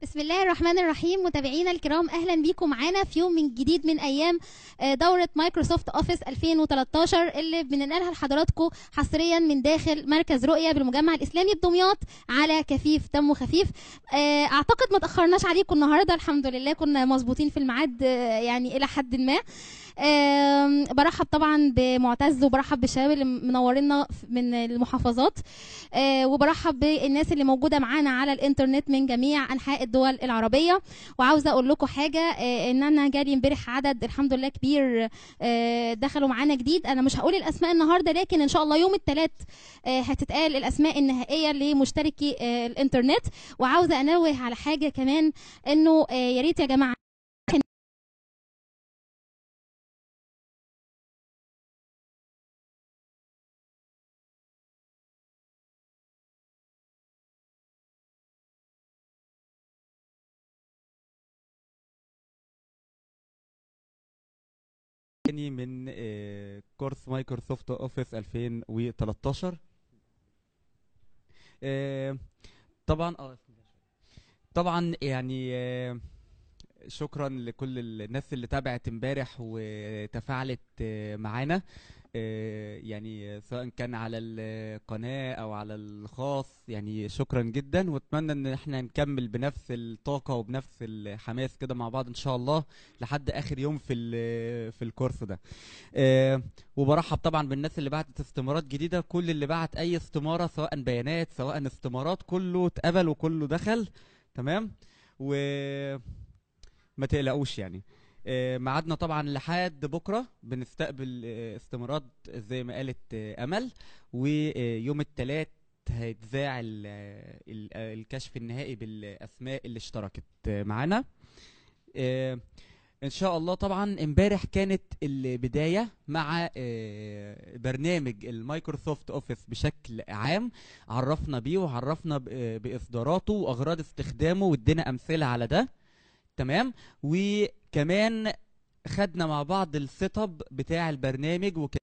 بسم الله الرحمن الرحيم متابعينا الكرام اهلا بيكم معانا في يوم من جديد من ايام آه، دوره مايكروسوفت اوفيس 2013 اللي بننقلها لحضراتكم حصريا من داخل مركز رؤيه بالمجمع الاسلامي بدمياط على كفيف دمه خفيف آه، اعتقد ما تاخرناش عليكم النهارده الحمد لله كنا مظبوطين في الميعاد آه، يعني الى حد ما آم، برحب طبعا بمعتز وبرحب بالشباب اللي منورينا من المحافظات آه، وبرحب بالناس اللي موجوده معانا على الانترنت من جميع انحاء الدول العربيه وعاوزه اقول لكم حاجه آه، ان انا جالي امبارح عدد الحمد لله كبير آه، دخلوا معانا جديد انا مش هقول الاسماء النهارده لكن ان شاء الله يوم الثلاث هتتقال الاسماء النهائيه لمشتركي آه، الانترنت وعاوزه انوه على حاجه كمان انه آه، يا ريت يا جماعه تاني من آه، كورس مايكروسوفت اوفيس 2013 آه، طبعا اه طبعا يعني آه، شكرا لكل الناس اللي تابعت امبارح وتفاعلت آه، معانا آه، يعني سواء كان على القناة او على الخاص يعني شكرا جدا واتمنى ان احنا نكمل بنفس الطاقة وبنفس الحماس كده مع بعض ان شاء الله لحد اخر يوم في ال- في الكورس ده آه، وبرحب طبعا بالناس اللي بعتت استمارات جديدة كل اللي بعت اي استمارة سواء بيانات سواء استمارات كله اتقبل وكله دخل تمام و ما تقلقوش يعني آه، ميعادنا طبعا لحد بكره بنستقبل آه، استمارات زي ما قالت آه، امل ويوم الثلاث هيتذاع ال- ال- آه، الكشف النهائي بالاسماء اللي اشتركت آه، معانا آه، ان شاء الله طبعا امبارح كانت البدايه مع آه، برنامج المايكروسوفت اوفيس بشكل عام عرفنا بيه وعرفنا ب- آه، باصداراته واغراض استخدامه وادينا امثله على ده تمام وكمان خدنا مع بعض السيت اب بتاع البرنامج وك...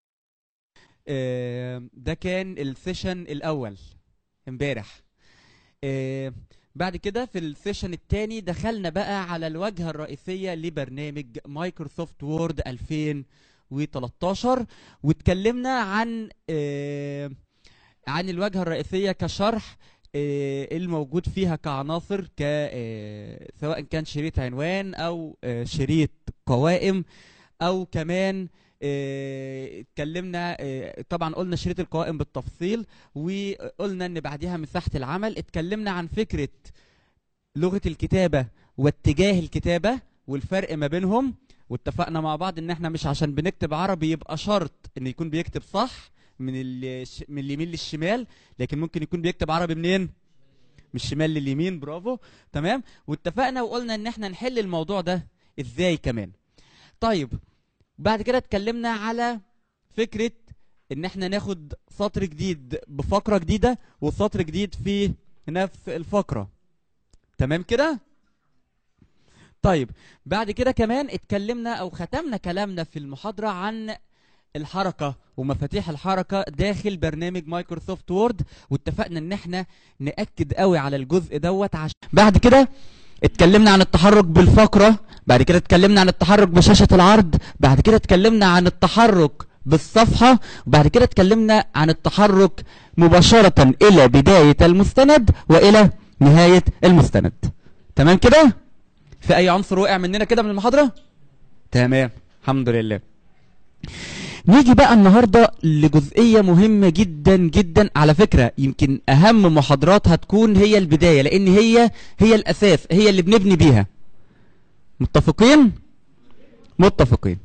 آه، ده كان السيشن الاول امبارح آه، بعد كده في السيشن الثاني دخلنا بقى على الواجهه الرئيسيه لبرنامج مايكروسوفت وورد 2013 واتكلمنا عن آه، عن الواجهه الرئيسيه كشرح آه، الموجود فيها كعناصر ك آه، سواء كان شريط عنوان او آه، شريط قوائم او كمان آه، اتكلمنا آه، طبعا قلنا شريط القوائم بالتفصيل وقلنا ان بعدها مساحه العمل اتكلمنا عن فكره لغه الكتابه واتجاه الكتابه والفرق ما بينهم واتفقنا مع بعض ان احنا مش عشان بنكتب عربي يبقى شرط ان يكون بيكتب صح من ال- من اليمين للشمال لكن ممكن يكون بيكتب عربي منين من الشمال لليمين برافو تمام واتفقنا وقلنا ان احنا نحل الموضوع ده ازاي كمان طيب بعد كده اتكلمنا على فكرة ان احنا ناخد سطر جديد بفقرة جديدة وسطر جديد في نفس الفقرة تمام كده طيب بعد كده كمان اتكلمنا او ختمنا كلامنا في المحاضرة عن الحركة ومفاتيح الحركة داخل برنامج مايكروسوفت وورد واتفقنا ان احنا نأكد قوي على الجزء دوت عشان بعد كده اتكلمنا عن التحرك بالفقرة بعد كده اتكلمنا عن التحرك بشاشة العرض بعد كده اتكلمنا عن التحرك بالصفحة وبعد كده اتكلمنا عن التحرك مباشرة إلى بداية المستند وإلى نهاية المستند تمام كده؟ في أي عنصر وقع مننا كده من المحاضرة؟ تمام الحمد لله نيجي بقى النهارده لجزئيه مهمه جدا جدا على فكره يمكن اهم محاضرات هتكون هي البدايه لان هي هي الاساس هي اللي بنبني بيها متفقين متفقين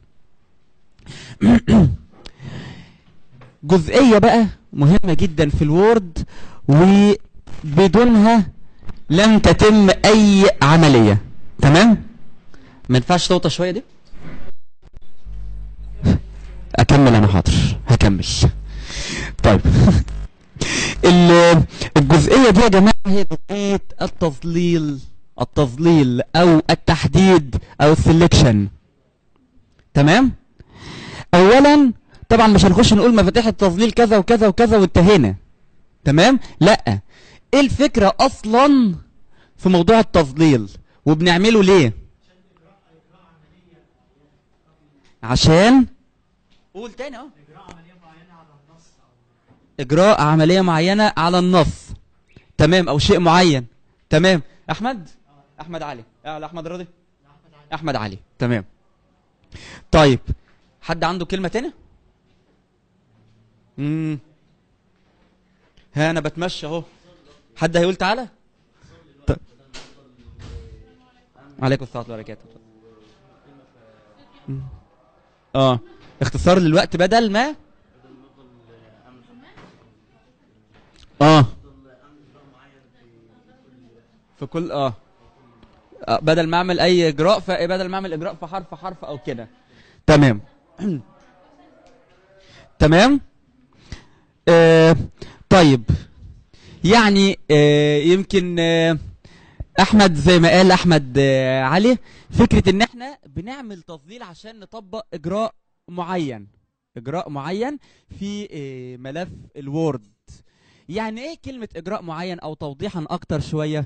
جزئيه بقى مهمه جدا في الوورد وبدونها لن تتم اي عمليه تمام ما ينفعش توطى شويه دي اكمل انا حاضر هكمل طيب ال- الجزئيه دي يا جماعه هي جزئيه التظليل التظليل او التحديد او السلكشن تمام اولا طبعا مش هنخش نقول مفاتيح التظليل كذا وكذا وكذا وانتهينا تمام لا ايه الفكره اصلا في موضوع التظليل وبنعمله ليه عشان قول تاني اه اجراء عمليه معينه على النص تمام او شيء معين تمام احمد احمد علي اه احمد راضي احمد علي تمام طيب حد عنده كلمه تاني امم ها انا بتمشى اهو حد هيقول تعالى طيب. عليكم السلام ورحمه الله وبركاته مم. اه اختصار للوقت بدل ما اه في كل اه آه، بدل ما اعمل اي اجراء فبدل ما اعمل اجراء في حرف حرف او كده تمام تمام آه طيب يعني آه يمكن آه احمد زي ما قال احمد آه علي فكره ان احنا بنعمل تظليل عشان نطبق اجراء معين اجراء معين في آه ملف الوورد يعني ايه كلمه اجراء معين او توضيحا اكتر شويه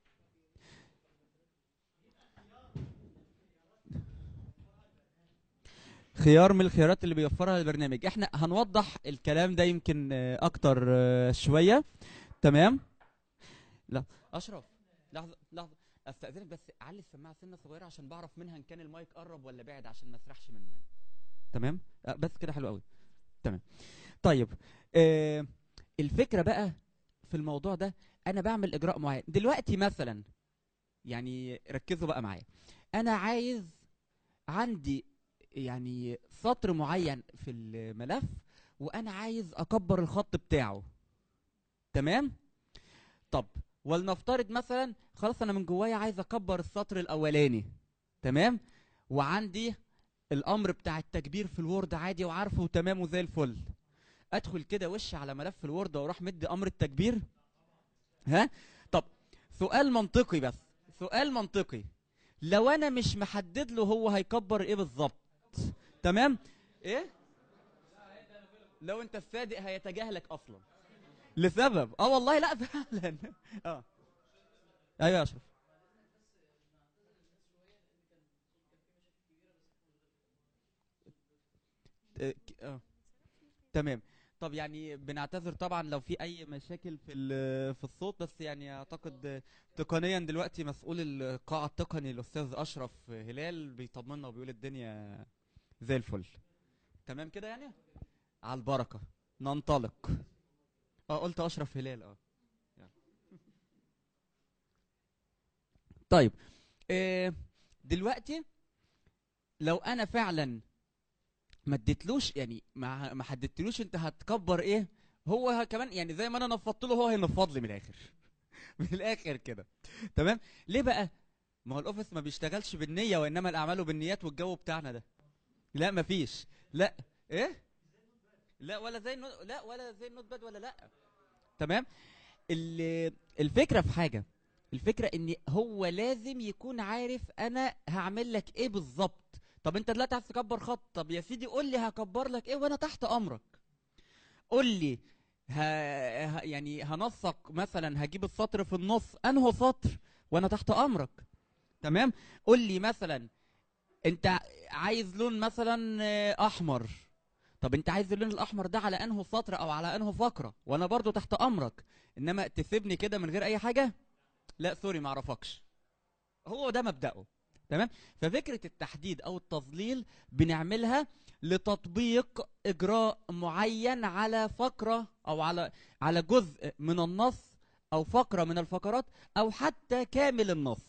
خيار من الخيارات اللي بيوفرها البرنامج احنا هنوضح الكلام ده يمكن آه، اكتر آه، شويه تمام لا اشرف لحظه لحظه استاذنك بس علي السماعه سنه صغيره عشان بعرف منها ان كان المايك قرب ولا بعد عشان ما اسرحش منه يعني تمام آه، بس كده حلو قوي تمام طيب آه الفكره بقى في الموضوع ده انا بعمل اجراء معين دلوقتي مثلا يعني ركزوا بقى معايا انا عايز عندي يعني سطر معين في الملف وانا عايز اكبر الخط بتاعه تمام طب ولنفترض مثلا خلاص انا من جوايا عايز اكبر السطر الاولاني تمام وعندي الامر بتاع التكبير في الوورد عادي وعارفه وتمام وزي الفل ادخل كده وش على ملف الوورد واروح مدي امر التكبير ها طب سؤال منطقي بس سؤال منطقي لو انا مش محدد له هو هيكبر ايه بالظبط تمام ايه لو انت الصادق هيتجاهلك اصلا لسبب اه والله لا فعلا اه ايوه يا اشرف آه، ك- اه تمام طب يعني بنعتذر طبعا لو في اي مشاكل في ال- في الصوت بس يعني اعتقد تقنيا دلوقتي مسؤول القاعة التقني الاستاذ اشرف هلال بيطمنا وبيقول الدنيا زي الفل تمام كده يعني على البركة ننطلق اه قلت اشرف هلال اه يلا. طيب آه دلوقتي لو انا فعلا ما اديتلوش يعني ما ما حددتلوش انت هتكبر ايه هو ه- كمان يعني زي ما انا نفضت له هو هينفض لي من الاخر من الاخر كده تمام ليه بقى ما هو الاوفيس ما بيشتغلش بالنيه وانما الاعمال بالنيات والجو بتاعنا ده لا مفيش لا ايه لا ولا زي النو... لا ولا زي النوت باد ولا لا تمام ال- الفكره في حاجه الفكره ان هو لازم يكون عارف انا هعمل لك ايه بالظبط طب انت دلوقتي عايز تكبر خط طب يا سيدي قول لي هكبر لك ايه وانا تحت امرك قول لي ه... ه... يعني هنسق مثلا هجيب السطر في النص انه سطر وانا تحت امرك تمام قول لي مثلا انت عايز لون مثلا آه، احمر طب انت عايز اللون الاحمر ده على انه سطر او على انه فقره وانا برضو تحت امرك انما تسيبني كده من غير اي حاجه لا سوري ما اعرفكش هو ده مبدأه تمام ففكرة التحديد او التظليل بنعملها لتطبيق اجراء معين على فقرة او على على جزء من النص او فقرة من الفقرات او حتى كامل النص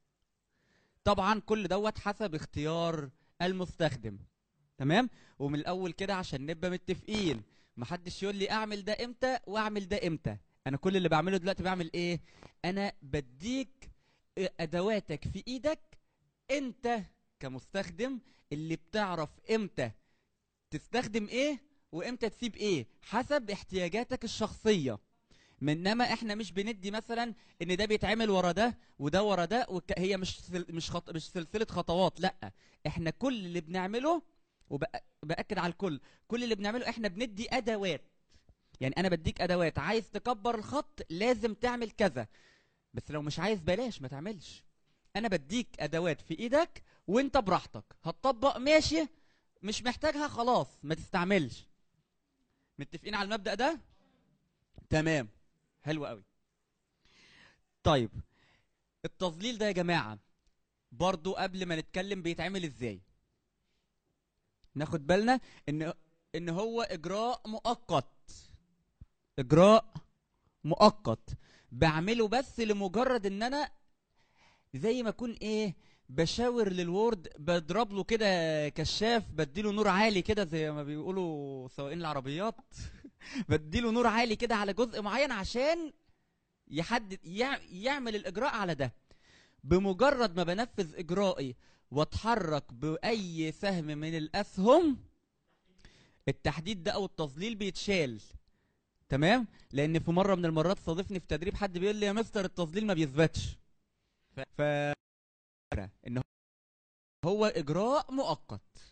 طبعا كل دوت حسب اختيار المستخدم تمام ومن الاول كده عشان نبقى متفقين محدش يقول لي اعمل ده امتى واعمل ده امتى انا كل اللي بعمله دلوقتي بعمل ايه انا بديك ادواتك في ايدك انت كمستخدم اللي بتعرف امتى تستخدم ايه وامتى تسيب ايه حسب احتياجاتك الشخصيه انما احنا مش بندي مثلا ان ده بيتعمل ورا ده وده ورا ده وك... هي مش سل... مش خط... مش سلسله خطوات لا احنا كل اللي بنعمله وباكد على الكل كل اللي بنعمله احنا بندي ادوات يعني انا بديك ادوات عايز تكبر الخط لازم تعمل كذا بس لو مش عايز بلاش ما تعملش انا بديك ادوات في ايدك وانت براحتك هتطبق ماشي مش محتاجها خلاص ما تستعملش متفقين على المبدأ ده تمام حلو قوي طيب التظليل ده يا جماعة برضو قبل ما نتكلم بيتعمل ازاي ناخد بالنا ان ان هو اجراء مؤقت اجراء مؤقت بعمله بس لمجرد ان انا زي ما اكون ايه بشاور للوورد بضرب له كده كشاف بديله نور عالي كده زي ما بيقولوا سواقين العربيات بديله نور عالي كده على جزء معين عشان يحدد يع- يعمل الاجراء على ده بمجرد ما بنفذ اجرائي واتحرك باي سهم من الاسهم التحديد ده او التظليل بيتشال تمام لان في مره من المرات صادفني في تدريب حد بيقول لي يا مستر التظليل ما بيثبتش ف, ف... ان هو اجراء مؤقت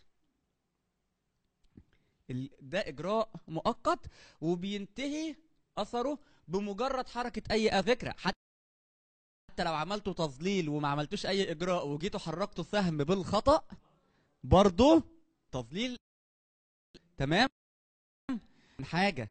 ال... ده اجراء مؤقت وبينتهي اثره بمجرد حركه اي على فكره حتى حتى لو عملتوا تظليل وما عملتوش اي اجراء وجيتوا حركتوا سهم بالخطا برضه تظليل تمام حاجه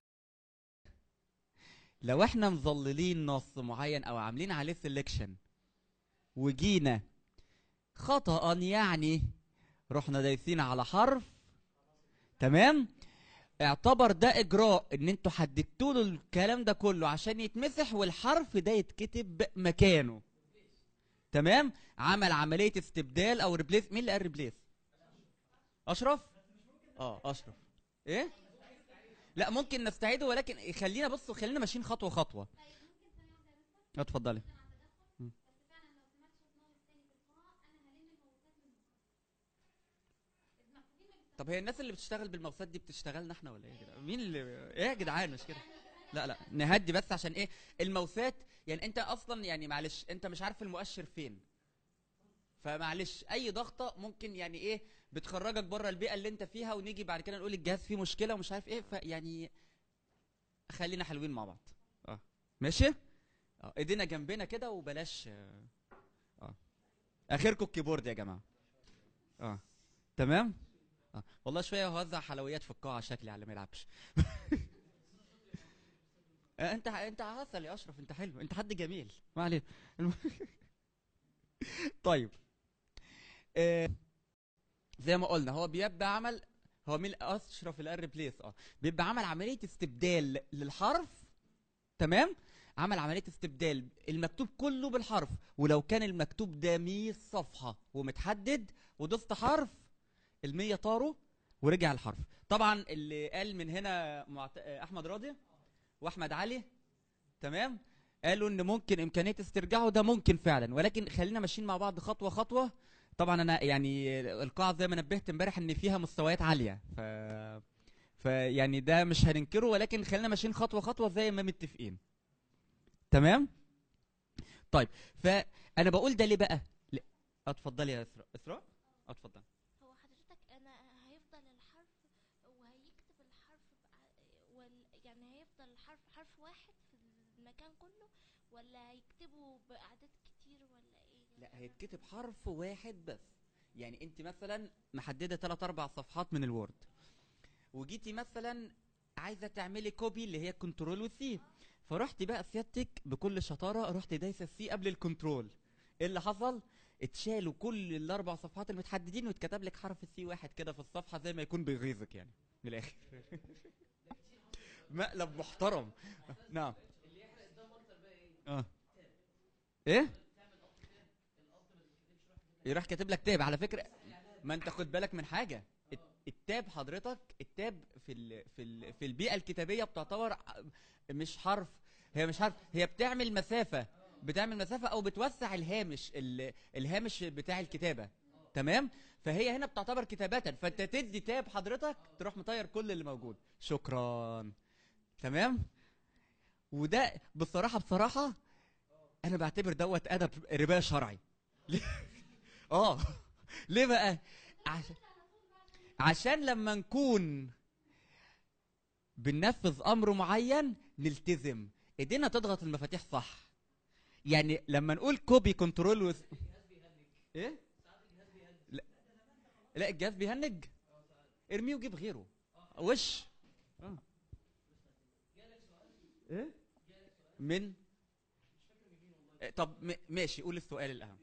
لو احنا مظللين نص معين او عاملين عليه سelection وجينا خطأ يعني رحنا دايسين على حرف تمام اعتبر ده اجراء ان انتوا حددتوا له الكلام ده كله عشان يتمسح والحرف ده يتكتب مكانه تمام عمل عمليه استبدال او ريبليس مين اللي قال ريبليس اشرف اه اشرف ايه لا ممكن نستعيده ولكن خلينا بصوا خلينا ماشيين خطوه خطوه اتفضلي مم. طب هي الناس اللي بتشتغل بالموساد دي بتشتغلنا احنا ولا ايه يا جدعان؟ مين اللي ايه يا جدعان مش كده لا لا نهدي بس عشان ايه الموسات يعني انت اصلا يعني معلش انت مش عارف المؤشر فين فمعلش اي ضغطه ممكن يعني ايه بتخرجك بره البيئه اللي انت فيها ونيجي بعد كده نقول الجهاز فيه مشكله ومش عارف ايه فيعني خلينا حلوين مع بعض اه ماشي اه ايدينا جنبنا كده وبلاش اه اه اخركم الكيبورد يا جماعه اه تمام اه والله شويه هوزع حلويات في القاعه شكلي على ما يلعبش آه، انت انت عسل يا اشرف انت حلو انت حد جميل ما علينا الم- طيب آه، زي ما قلنا هو بيبقى عمل هو مين اشرف اللي قال ريبليس اه بيبقى عمل عمليه استبدال للحرف تمام عمل عمليه استبدال المكتوب كله بالحرف ولو كان المكتوب ده 100 صفحه ومتحدد ودوست حرف ال100 طاروا ورجع الحرف طبعا اللي قال من هنا معت... آه، احمد راضي واحمد علي تمام قالوا ان ممكن امكانيه استرجاعه ده ممكن فعلا ولكن خلينا ماشيين مع بعض خطوه خطوه طبعا انا يعني القاعه زي ما نبهت امبارح ان فيها مستويات عاليه ف فيعني ده مش هننكره ولكن خلينا ماشيين خطوه خطوه زي ما متفقين تمام طيب فانا بقول ده ليه بقى ل- اتفضلي يا اسراء اسراء اتفضل هو حضرتك انا هيفضل الحرف وهيكتب الحرف بقى- وال يعني هيفضل الحرف حرف واحد في المكان كله ولا هيكتبه باعداد كتير ولا ايه لا هيتكتب حرف واحد بس يعني انت مثلا محدده 3 4 صفحات من الوورد وجيتي مثلا عايزه تعملي كوبي اللي هي كنترول وسي فرحتي بقى سيادتك بكل شطاره رحت دايسه السي قبل الكنترول ايه اللي حصل اتشالوا كل الاربع صفحات المتحددين واتكتب لك حرف السي واحد كده في الصفحه زي ما يكون بيغيظك يعني من الاخر مقلب محترم نعم اه ايه يروح كاتب لك تاب على فكره ما انت خد بالك من حاجه الت- التاب حضرتك التاب في ال في ال في البيئه الكتابيه بتعتبر ع- مش حرف هي مش حرف هي بتعمل مسافه بتعمل مسافه او بتوسع الهامش ال الهامش بتاع الكتابه تمام فهي هنا بتعتبر كتابه فانت تدي تاب حضرتك تروح مطير كل اللي موجود شكرا تمام وده بصراحه بصراحه انا بعتبر دوت ادب ربا شرعي اه ليه بقى عشان عشان لما نكون بننفذ امر معين نلتزم ايدينا تضغط المفاتيح صح يعني لما نقول كوبي كنترول وث... ايه لا لا الجهاز بيهنج ارميه وجيب غيره وش آه. ايه من إيه، طب م- ماشي قول السؤال الاهم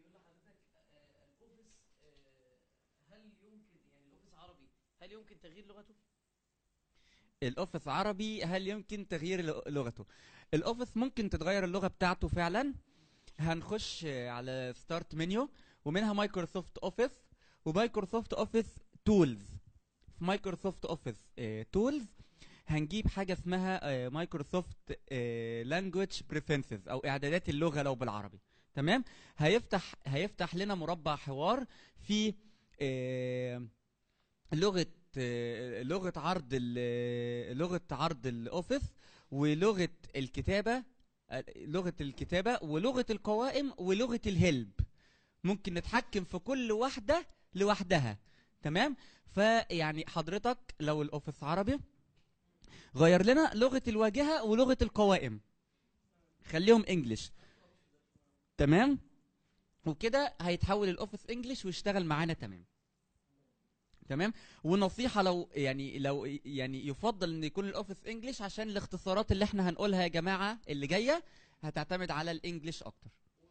هل يمكن يعني الاوفيس عربي هل يمكن تغيير لغته؟ الاوفيس عربي هل يمكن تغيير ل- لغته الاوفيس ممكن تتغير اللغه بتاعته فعلا هنخش على ستارت منيو ومنها مايكروسوفت اوفيس ومايكروسوفت اوفيس تولز في مايكروسوفت اوفيس تولز هنجيب حاجه اسمها مايكروسوفت لانجويج بريفرنسز او اعدادات اللغه لو بالعربي تمام هيفتح هيفتح لنا مربع حوار في آه، لغه آه، لغه عرض ال- لغه عرض الاوفيس ولغه الكتابه آه، لغه الكتابه ولغه القوائم ولغه الهلب ممكن نتحكم في كل واحده لوحدها تمام فيعني حضرتك لو الاوفيس عربي غير لنا لغه الواجهه ولغه القوائم خليهم انجلش تمام وكده هيتحول الاوفيس انجلش ويشتغل معانا تمام تمام ونصيحه لو يعني لو يعني يفضل ان يكون الاوفيس انجلش عشان الاختصارات اللي احنا هنقولها يا جماعه اللي جايه هتعتمد على الانجليش اكتر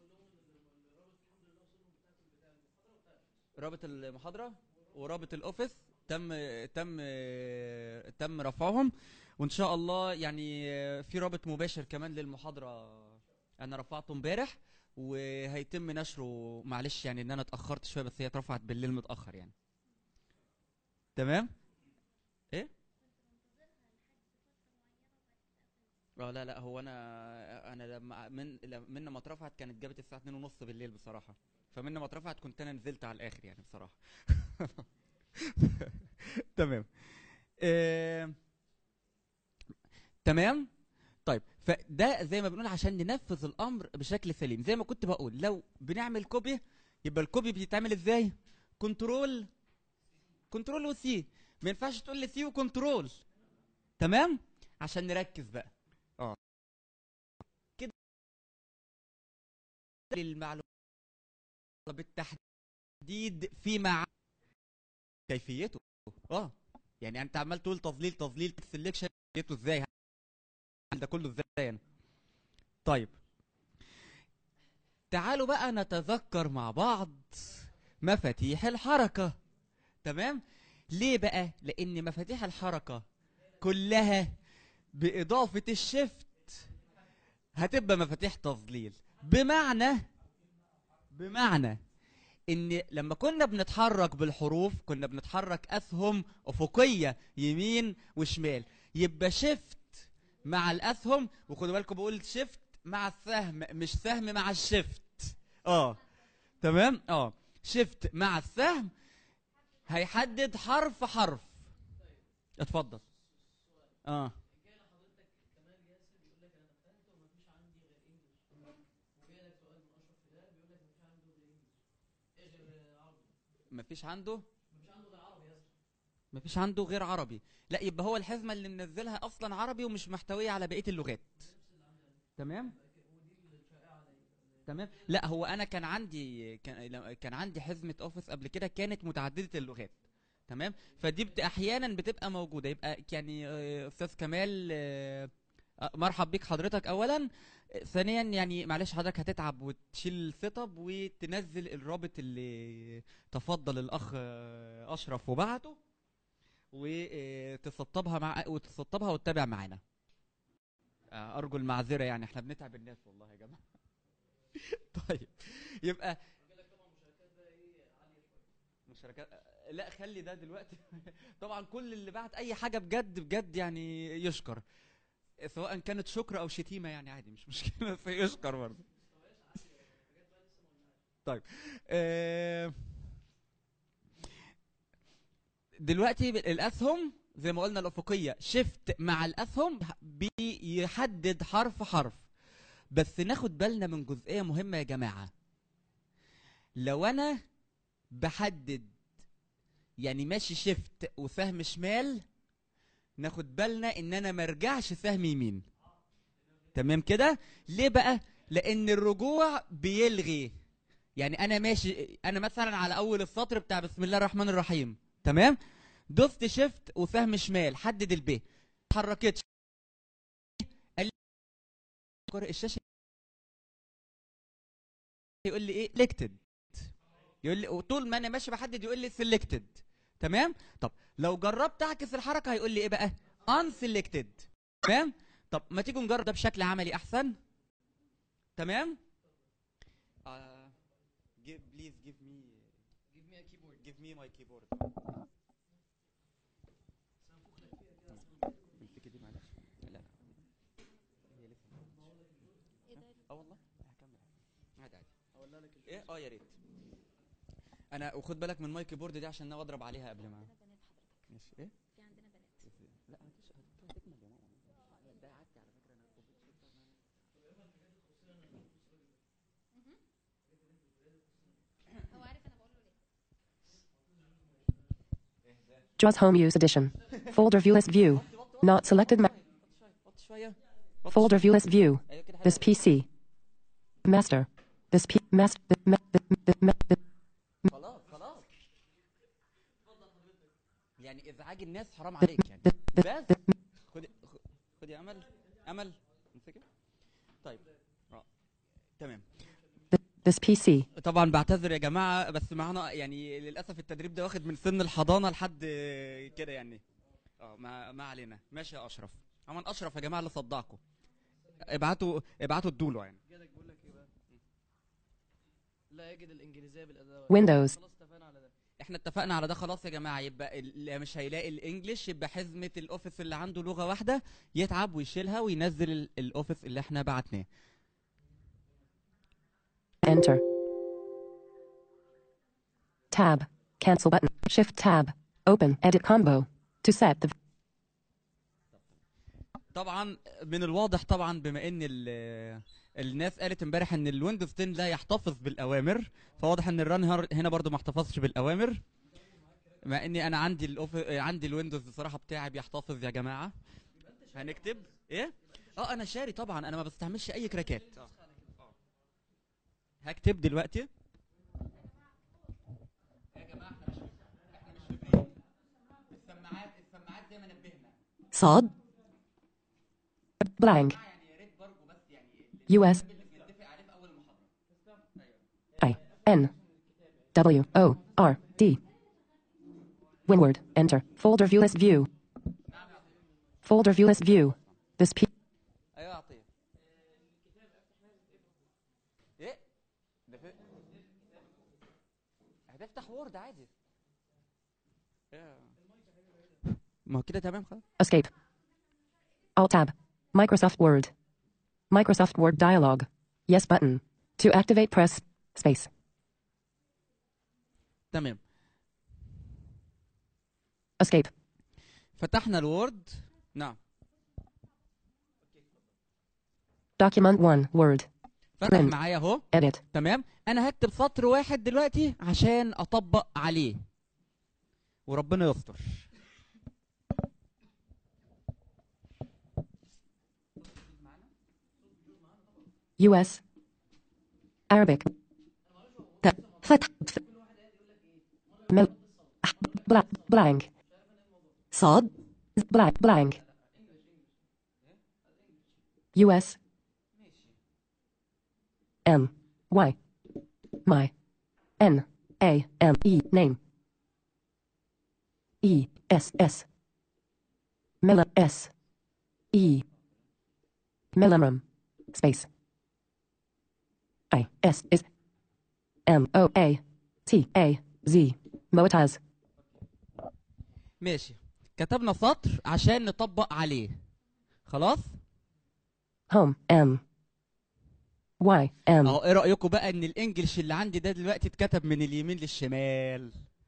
رابط المحاضره ورابط الاوفيس تم تم تم رفعهم وان شاء الله يعني في رابط مباشر كمان للمحاضره انا رفعته امبارح وهيتم نشره معلش يعني ان انا اتاخرت شويه بس هي اترفعت بالليل متاخر يعني تمام ايه اه لا لا هو انا انا لما من لما- من ما اترفعت كانت جابت الساعه 2 ونص بالليل بصراحه فمن ما اترفعت كنت انا نزلت على الاخر يعني بصراحه تمام آه... تمام طيب فده زي ما بنقول عشان ننفذ الامر بشكل سليم زي ما كنت بقول لو بنعمل كوبي يبقى الكوبي بيتعمل ازاي كنترول كنترول وسي ما ينفعش تقول لي سي وكنترول تمام عشان نركز بقى اه كده المعلومات بالتحديد في مع كيفيته اه يعني انت عمال تقول تظليل تظليل سelection كيفيته ازاي ده كله ازاي يعني طيب تعالوا بقى نتذكر مع بعض مفاتيح الحركة تمام ليه بقى لان مفاتيح الحركة كلها باضافة الشفت هتبقى مفاتيح تظليل بمعنى بمعنى ان لما كنا بنتحرك بالحروف كنا بنتحرك اسهم افقيه يمين وشمال يبقى شيفت مع الاسهم وخدوا بالكم بقول شيفت مع السهم مش سهم مع الشيفت اه تمام اه شيفت مع السهم هيحدد حرف حرف اتفضل اه جاي لحضرتك كمال ياسر يقول لك انا دخلت ومفيش عندي غير انجلش وجاي لك سؤال من اشرف هلال بيقول لك مفيش عنده غير انجلش ايه غير عربي مفيش عنده مفيش عنده غير عربي يا اسطى مفيش عنده غير عربي لا يبقى هو الحزمه اللي منزلها اصلا عربي ومش محتويه على بقيه اللغات تمام تمام لا هو انا كان عندي كان لما- كان عندي حزمه اوفيس قبل كده كانت متعدده اللغات تمام فدي بت احيانا بتبقى موجوده يبقى يعني آه، استاذ كمال آه، آه، مرحب بيك حضرتك اولا آه، ثانيا يعني معلش حضرتك هتتعب وتشيل السيت اب وتنزل الرابط اللي تفضل الاخ آه، اشرف وبعته وتسطبها مع وتسطبها وتتابع معانا آه، ارجو المعذره يعني احنا بنتعب الناس والله يا جماعه طيب يبقى مشاركات آه، لا خلي ده دلوقتي طبعا كل اللي بعت اي حاجه بجد بجد يعني يشكر سواء كانت شكر او شتيمه يعني عادي مش مشكله بس يشكر برضه طيب آه دلوقتي الاسهم زي ما قلنا الافقيه شيفت مع الاسهم بيحدد حرف حرف بس ناخد بالنا من جزئيه مهمه يا جماعه لو انا بحدد يعني ماشي شيفت وسهم شمال ناخد بالنا ان انا مرجعش سهم يمين تمام كده ليه بقى لان الرجوع بيلغي يعني انا ماشي انا مثلا على اول السطر بتاع بسم الله الرحمن الرحيم تمام دوست شيفت وسهم شمال حدد الب ما اتحركتش قال لي قارئ الشاشه يقول لي ايه سيلكتد يقول لي وطول ما انا ماشي بحدد يقول لي سيلكتد تمام طب لو جربت اعكس الحركه هيقول لي ايه بقى ان سيلكتد تمام طب ما تيجوا نجرب ده بشكل عملي احسن تمام uh, give, please give me give me a keyboard give me my keyboard امسكي دي معلش لا لا هي لسه اه والله هكمل عادي عادي اولع لك الفيديو. ايه اه يا ريت انا وخد بالك من ماي كيبورد دي عشان انا اضرب عليها قبل ما ماشي ايه في عندنا بنات لا مفيش هتكمل يا ماما ده عدي على فكره انا هو عارف انا بقول له ليه JAWS Home Use Edition. Folder View List View. Not selected. Ma- وطي شويه folder View List View. ايوه كده This حلو. PC. Master. This P. Master. Ma- ma- ma- خلاص خلاص يعني ازعاج الناس حرام عليك يعني بس خدي خدي يا امل امل امسكي طيب اه تمام This PC. طبعا بعتذر يا جماعه بس معانا يعني للاسف التدريب ده واخد من سن الحضانه لحد كده يعني اه ما, ما علينا ماشي يا اشرف عمل اشرف يا جماعه اللي صدعكم ابعتوا ابعتوا ادوله يعني جالك بيقول لك ايه بقى لا يجد الانجليزيه بالادوات Windows. خلاص اتفقنا على ده احنا اتفقنا على ده خلاص يا جماعه يبقى اللي مش هيلاقي الانجليش يبقى حزمه الاوفيس اللي عنده لغه واحده يتعب ويشيلها وينزل ال- الاوفيس اللي احنا بعتناه Enter. Tab. Cancel button. Shift tab. Open. Edit combo. To set the طبعا من الواضح طبعا بما ان ال- الناس قالت امبارح ان الويندوز 10 لا يحتفظ بالاوامر فواضح ان الران هر- هنا برضو ما احتفظش بالاوامر مع اني انا عندي الأوف... عندي الويندوز بصراحه بتاعي بيحتفظ يا جماعه هنكتب ايه اه انا شاري طبعا انا ما بستعملش اي كراكات آه. هكتب دلوقتي يا جماعه احنا مش احنا مش في بريك السماعات السماعات زي ما نبهنا Sod. Blank. يعني يا ريت برضه بس يعني US. اللي بنتفق عليه في اول المحاضره I. N. W. O. R. D. Winward. Enter. Folder view list view. Folder view list view. This P. ايوه يا عطيه ايه ده في هتفتح وورد عادي إيه. ما هو كده تمام خلاص Escape. Alt tab. Microsoft Word. Microsoft Word dialog. Yes button. To activate press space. تمام Escape. فتحنا الوورد نعم Document 1 Word. فتح Print. معايا اهو Edit. تمام انا هكتب سطر واحد دلوقتي عشان اطبق عليه وربنا يستر US. Arabic. T- فتح ف- مل blank blank صاد blank blank US M Y my N A M E name E S S Miller S E Milligram space I S is M O A T A Z Moataz ماشي كتبنا سطر عشان نطبق عليه خلاص Home M Y M اهو ايه رايكم بقى ان الانجليش اللي عندي ده دلوقتي اتكتب من اليمين للشمال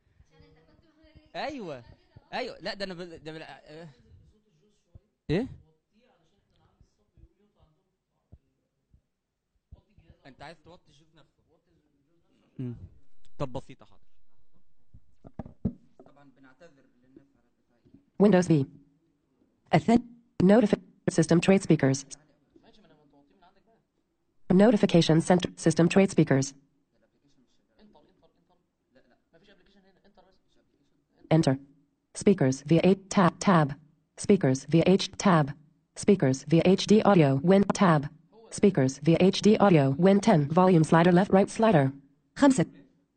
ايوه ايوه لا ده انا بل... ده بل... آه. ايه انت عايز توطي الجوز نفسه مم. طب بسيطه حاضر طبعا بنعتذر للناس على التفاعل Windows V Authen Notification System Trade Speakers ماشي ما انا توطيه من عندك بقى Notification center. System trade speakers. Enter. Speakers via 8 tab tab. Speakers via H tab. Speakers via HD audio win tab. Speakers via HD audio win 10 volume slider left right slider. خمسة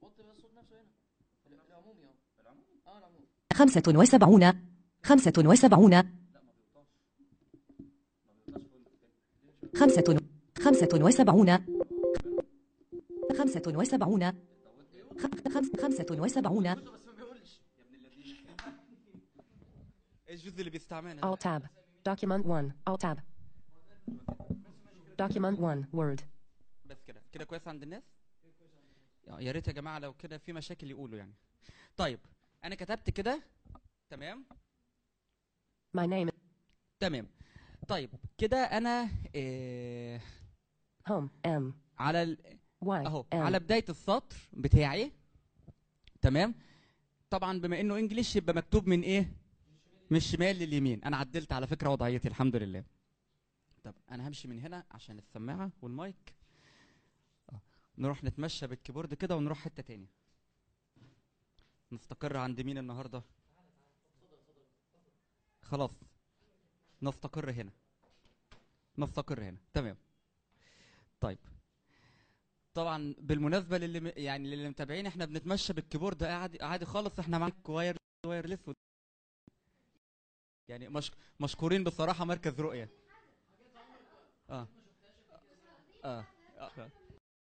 خمسة وسبعون خمسة وسبعون خمسة خمسة وسبعون خمسة وسبعون خ- خمس خمسة وسبعون ايش الجزء اللي بيستعملها Alt tab. Document 1. Alt tab. Document 1. Word. بس كده كده كويس عند الناس يا يا ريت يا جماعه لو كده في مشاكل يقولوا يعني طيب انا كتبت كده تمام My name. تمام طيب كده انا إيه Home. M. على ال... Y. اهو M. على بدايه السطر بتاعي تمام طبعا بما انه انجليش يبقى مكتوب من ايه من الشمال لليمين انا عدلت على فكره وضعيتي الحمد لله طب انا همشي من هنا عشان السماعه والمايك آه. نروح نتمشى بالكيبورد كده ونروح حته تاني نستقر عند مين النهارده خلاص نستقر هنا نستقر هنا تمام طيب طبعا بالمناسبه للي م- يعني للي متابعين احنا بنتمشى بالكيبورد عادي عادي خالص احنا معاك واير وايرلس و... يعني مش... مشكورين بصراحه مركز رؤيه اه اه, آه.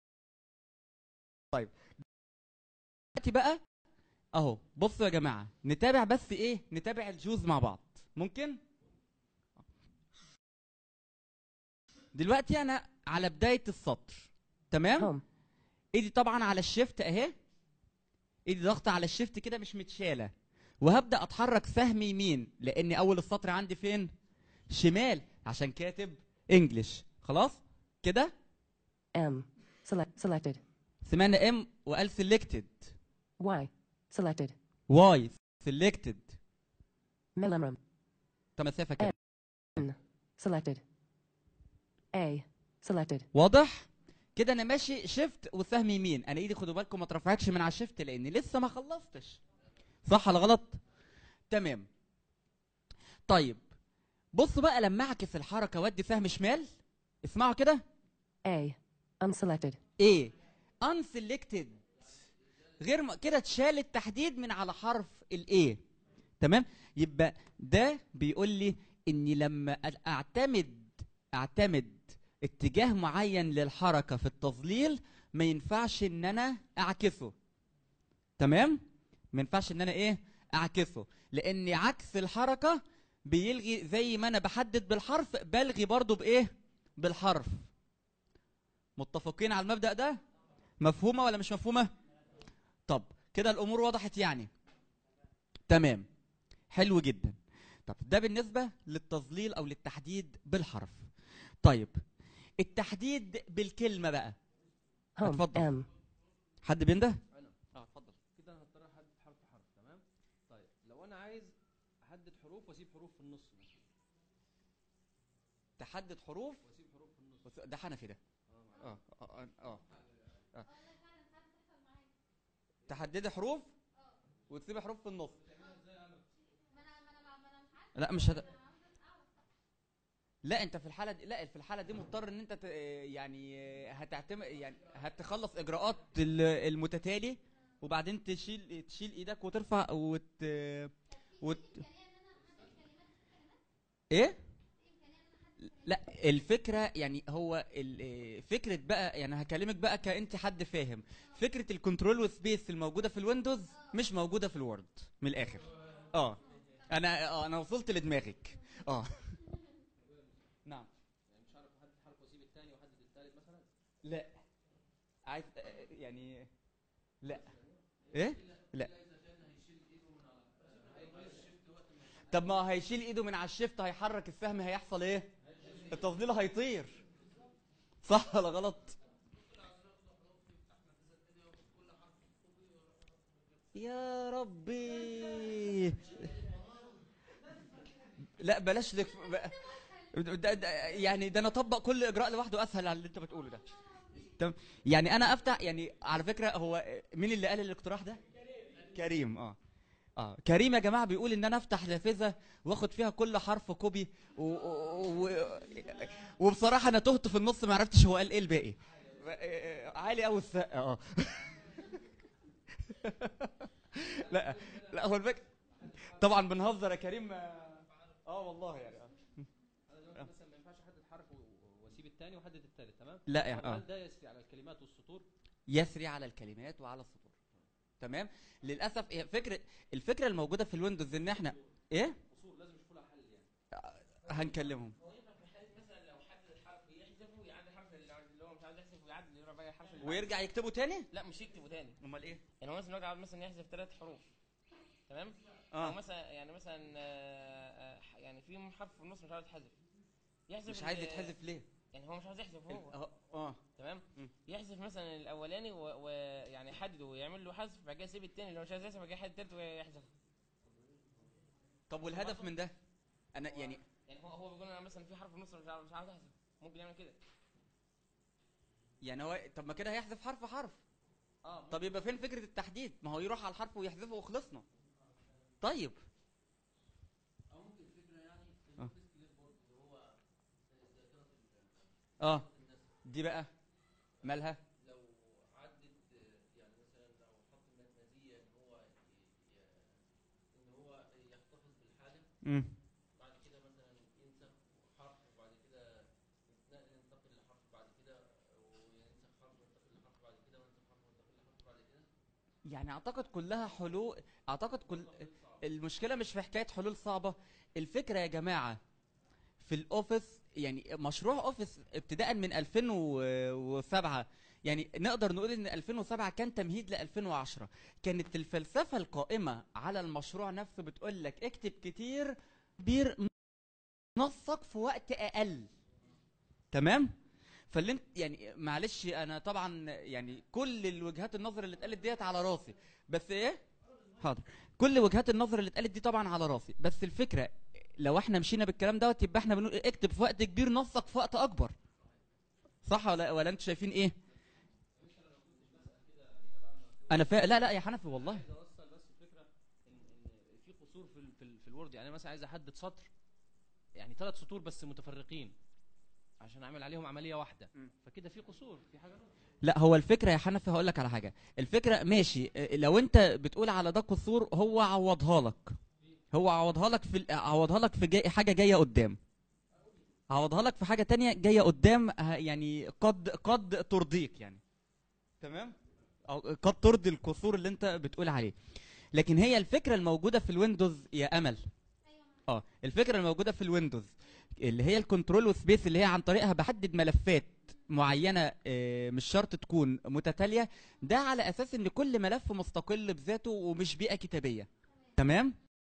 طيب دلوقتي بقى اهو بصوا يا جماعه نتابع بس ايه نتابع الجوز مع بعض ممكن دلوقتي انا على بدايه السطر تمام Home. ايدي طبعا على الشيفت اهي ايدي ضغطة على الشيفت كده مش متشالة وهبدأ اتحرك سهم يمين لان اول السطر عندي فين شمال عشان كاتب انجلش خلاص كده M. Select. Selected. سمعنا ام وقال سيلكتد Y. Selected. واي سيلكتد Milligram. مسافة كده N. Selected. A. Selected. واضح كده انا ماشي شيفت وسهم يمين انا ايدي خدوا بالكم ما اترفعتش من على الشيفت لاني لسه ما خلصتش صح ولا غلط تمام طيب بصوا بقى لما اعكس الحركه وادي سهم شمال اسمعوا كده A. Unselected. ايه unselected غير م... كده اتشال التحديد من على حرف الايه تمام يبقى ده بيقول لي اني لما أ- اعتمد اعتمد اتجاه معين للحركه في التظليل ما ينفعش ان انا اعكسه تمام ما ينفعش ان انا ايه اعكسه لان عكس الحركه بيلغي زي ما انا بحدد بالحرف بلغي برضو بايه بالحرف متفقين على المبدأ ده مفهومة ولا مش مفهومة طب كده الأمور وضحت يعني تمام حلو جدا طب ده بالنسبة للتظليل أو للتحديد بالحرف طيب التحديد بالكلمة بقى Home. اتفضل. M. حد بينده اه اتفضل كده انا هضطر احدد حرف حرف تمام طيب لو انا عايز احدد حروف واسيب حروف في النص مثلا تحدد حروف واسيب حروف في النص بس ده حنفي ده اه اه اه, آه. تحددي حروف وتسيبي حروف في النص لا مش هت... لا انت في الحاله دي لا في الحاله دي مضطر ان انت ت... يعني هتعتمد يعني هتخلص اجراءات ال- المتتالي وبعدين تشيل تشيل ايدك وترفع وت... وت... ايه لا الفكره يعني هو ال- فكره بقى يعني هكلمك بقى كانت حد فاهم فكره الكنترول وسبيس الموجوده في الويندوز مش موجوده في الوورد من الاخر اه انا اه انا وصلت لدماغك اه نعم يعني مش عارف احدد حرف واسيب الثاني واحدد الثالث مثلا لا عايز يعني لا ايه لا طب ما هو هيشيل ايده من على الشيفت هيحرك السهم هيحصل ايه التظليل هيطير صح ولا غلط يا ربي لا بلاش لك ده ده يعني ده انا اطبق كل اجراء لوحده اسهل على اللي انت بتقوله ده تمام يعني انا افتح يعني على فكره هو مين اللي قال الاقتراح ده كريم اه اه كريم يا جماعه بيقول ان انا افتح نافذه واخد فيها كل حرف كوبي و... و... و... وبصراحه انا تهت في النص ما عرفتش هو قال ايه الباقي آه، عالي قوي السقه اه لا لا هو الفكره طبعا بنهزر يا كريم اه آه والله يعني آه. انا دلوقتي مثلا ما ينفعش احدد حرف و- واسيب الثاني واحدد الثالث تمام لا يعني اه هل ده يسري على الكلمات والسطور يسري على الكلمات وعلى السطور تمام للاسف هي فكره الفكره الموجوده في الويندوز ان احنا ايه اصول لازم يشوفوا لها حل يعني هنكلمهم هو ينفع في حاله مثلا لو حدد الحرف يحذفه ويعدل الحرف اللي اللي هو مش عايز يحذف ويعدل يروح بقى الحرف اللي ويرجع يكتبه تاني لا مش يكتبه تاني امال ايه يعني هو مثلا يقعد مثلا يحذف ثلاث حروف تمام او اه مثلا يعني مثلا آه، آه، يعني في حرف في النص مش عايز يتحذف يحذف مش عايز ال- يتحذف ليه يعني هو مش عايز يحذف هو اه اه تمام مم. يحذف مثلا الاولاني و- ويعني يحدده ويعمل له حذف بعد كده يسيب التاني اللي هو مش عايز يحذف بعد كده يحدد التالت ويحذفه طب والهدف من ده انا يعني يعني هو هو بيقول انا مثلا في حرف في النص مش عاوز مش عاوز احذف ممكن يعمل كده يعني هو طب ما كده هيحذف حرف حرف اه طب يبقى فين فكره التحديد ما هو يروح على الحرف ويحذفه وخلصنا طيب او ممكن الفكره يعني آه. الاوفيس كليب بورد اللي هو ذاكره اه الناس دي بقى مالها لو عدد يعني مثلا لو حط المغناطيسيه ان هو ي- ي- ان هو يحتفظ بالحاجه امم بعد كده مثلا ينسخ حرف وبعد كده ينتقل ينتقل لحرف بعد كده وينسخ حرف وينتقل لحرف بعد كده وينسخ حرف وينتقل لحرف بعد كده يعني اعتقد كلها حلول اعتقد كل المشكله مش في حكايه حلول صعبه الفكره يا جماعه في الاوفيس يعني مشروع اوفيس ابتداء من 2007 يعني نقدر نقول ان 2007 كان تمهيد ل 2010 كانت الفلسفه القائمه على المشروع نفسه بتقول لك اكتب كتير بير نصك في وقت اقل تمام فاللي انت يعني معلش انا طبعا يعني كل الوجهات النظر اللي اتقالت ديت على راسي بس ايه حاضر كل وجهات النظر اللي اتقالت دي طبعا على راسي بس الفكره لو احنا مشينا بالكلام دوت يبقى احنا بنقول اكتب في وقت كبير نصك في وقت اكبر صح ولا ولا انتوا شايفين ايه انا فا... لا لا يا حنفي والله عايز اوصل بس الفكره ان ان في قصور في ال- في, ال- في الوورد يعني مثلا عايز احدد سطر يعني ثلاث سطور بس متفرقين عشان اعمل عليهم عمليه واحده مم. فكده في قصور في حاجه لا هو الفكره يا حنفي هقول لك على حاجه الفكره ماشي اه، لو انت بتقول على ده قصور هو عوضها لك هو عوضها لك في ال- عوضها لك في جاي حاجه جايه قدام عوضها لك في حاجه تانية جايه قدام اه، يعني قد قد ترضيك يعني تمام او قد ترضي القصور اللي انت بتقول عليه لكن هي الفكره الموجوده في الويندوز يا امل اه الفكره الموجوده في الويندوز اللي هي الكنترول وسبيس اللي هي عن طريقها بحدد ملفات معينه آه، مش شرط تكون متتاليه ده على اساس ان كل ملف مستقل بذاته ومش بيئه كتابيه تمام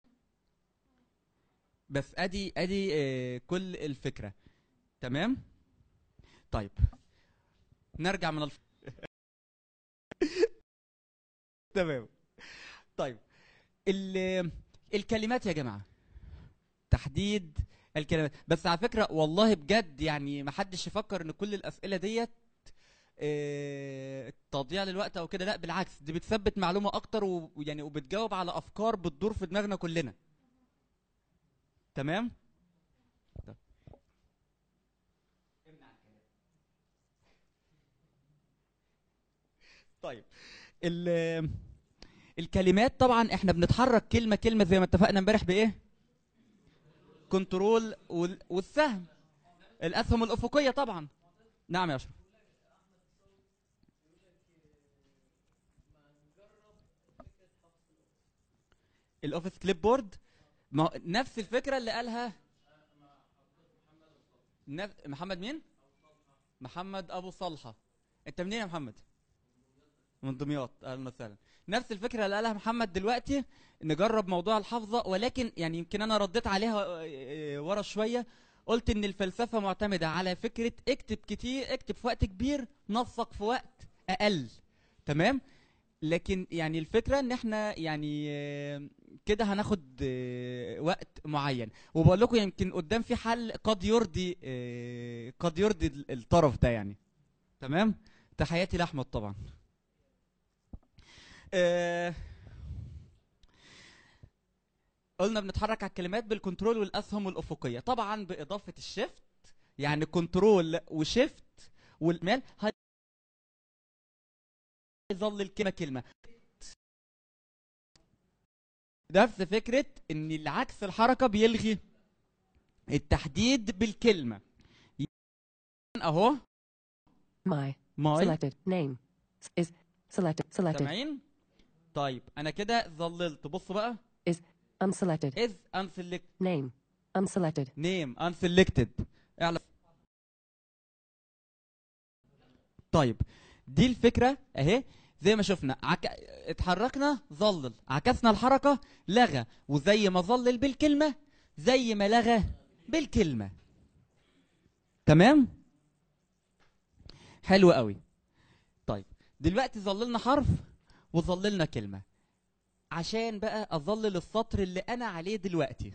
بس ادي ادي آه، كل الفكره تمام طيب نرجع من الف... تمام طيب ال... الكلمات يا جماعه تحديد الكلمات بس على فكره والله بجد يعني ما حدش يفكر ان كل الاسئله ديت آه، تضييع للوقت او كده لا بالعكس دي بتثبت معلومه اكتر و- ويعني وبتجاوب على افكار بتدور في دماغنا كلنا تمام طب. طيب ال الكلمات طبعا احنا بنتحرك كلمه كلمه زي ما اتفقنا امبارح بايه كنترول وال- والسهم الاسهم الافقيه طبعا نعم يا اشرف الاوفيس كليب بورد ما هو نفس الفكره اللي قالها نف... محمد مين محمد ابو صلحه انت منين يا محمد من دمياط اهلا وسهلا نفس الفكره اللي قالها محمد دلوقتي نجرب موضوع الحفظه ولكن يعني يمكن انا رديت عليها آه، آه، ورا شويه قلت ان الفلسفه معتمده على فكره اكتب كتير اكتب في وقت كبير نسق في وقت اقل تمام لكن يعني الفكره ان احنا يعني آه، كده هناخد آه، وقت معين وبقول لكم يمكن قدام في حل قد يرضي آه، قد يرضي ال- الطرف ده يعني تمام تحياتي لاحمد طبعا آه، قلنا بنتحرك على الكلمات بالكنترول والاسهم الافقيه طبعا باضافه الشيفت يعني كنترول وشيفت والمال هيظل الكلمه كلمه نفس فكره ان العكس الحركه بيلغي التحديد بالكلمه اهو My. ماي Selected. Name. S- Is. Selected. Selected. سامعين طيب انا كده ظللت بصوا بقى Unselected. is unselect Name. Unselected. name unselected اعلى طيب دي الفكره اهي زي ما شفنا عك... اتحركنا ظلل عكسنا الحركه لغى وزي ما ظلل بالكلمه زي ما لغى بالكلمه تمام حلو قوي طيب دلوقتي ظللنا حرف وظللنا كلمه عشان بقى اظلل السطر اللي انا عليه دلوقتي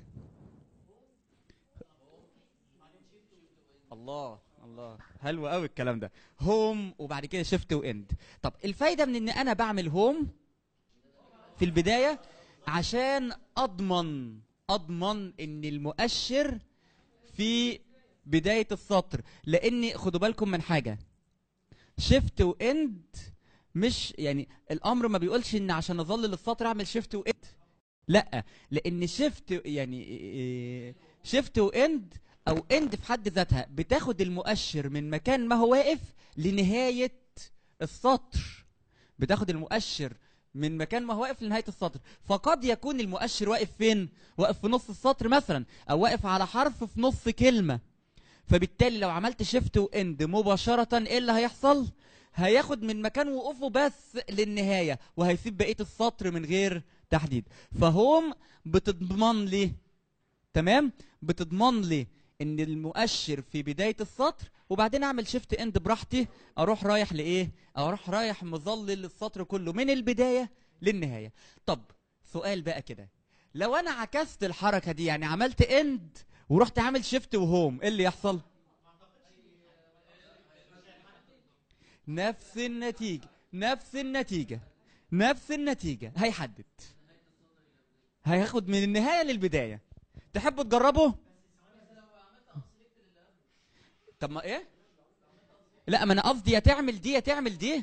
الله الله حلو قوي الكلام ده هوم وبعد كده شيفت واند طب الفايده من ان انا بعمل هوم في البدايه عشان اضمن اضمن ان المؤشر في بدايه السطر لان خدوا بالكم من حاجه شيفت واند مش يعني الامر ما بيقولش ان عشان اظلل السطر اعمل شيفت واند لا لان شيفت يعني شيفت واند او اند في حد ذاتها بتاخد المؤشر من مكان ما هو واقف لنهايه السطر بتاخد المؤشر من مكان ما هو واقف لنهايه السطر فقد يكون المؤشر واقف فين واقف في نص السطر مثلا او واقف على حرف في نص كلمه فبالتالي لو عملت شيفت واند مباشره ايه اللي هيحصل هياخد من مكان وقوفه بس للنهايه وهيسيب بقيه السطر من غير تحديد فهوم بتضمن لي تمام بتضمن لي ان المؤشر في بدايه السطر وبعدين اعمل شيفت اند براحتي اروح رايح لايه اروح رايح مظلل السطر كله من البدايه للنهايه طب سؤال بقى كده لو انا عكست الحركه دي يعني عملت اند ورحت عامل شيفت وهوم ايه اللي يحصل نفس النتيجه نفس النتيجه نفس النتيجه هيحدد هياخد من النهايه للبدايه تحبوا تجربوا طب ما ايه لا ما انا قصدي يا تعمل دي يا تعمل دي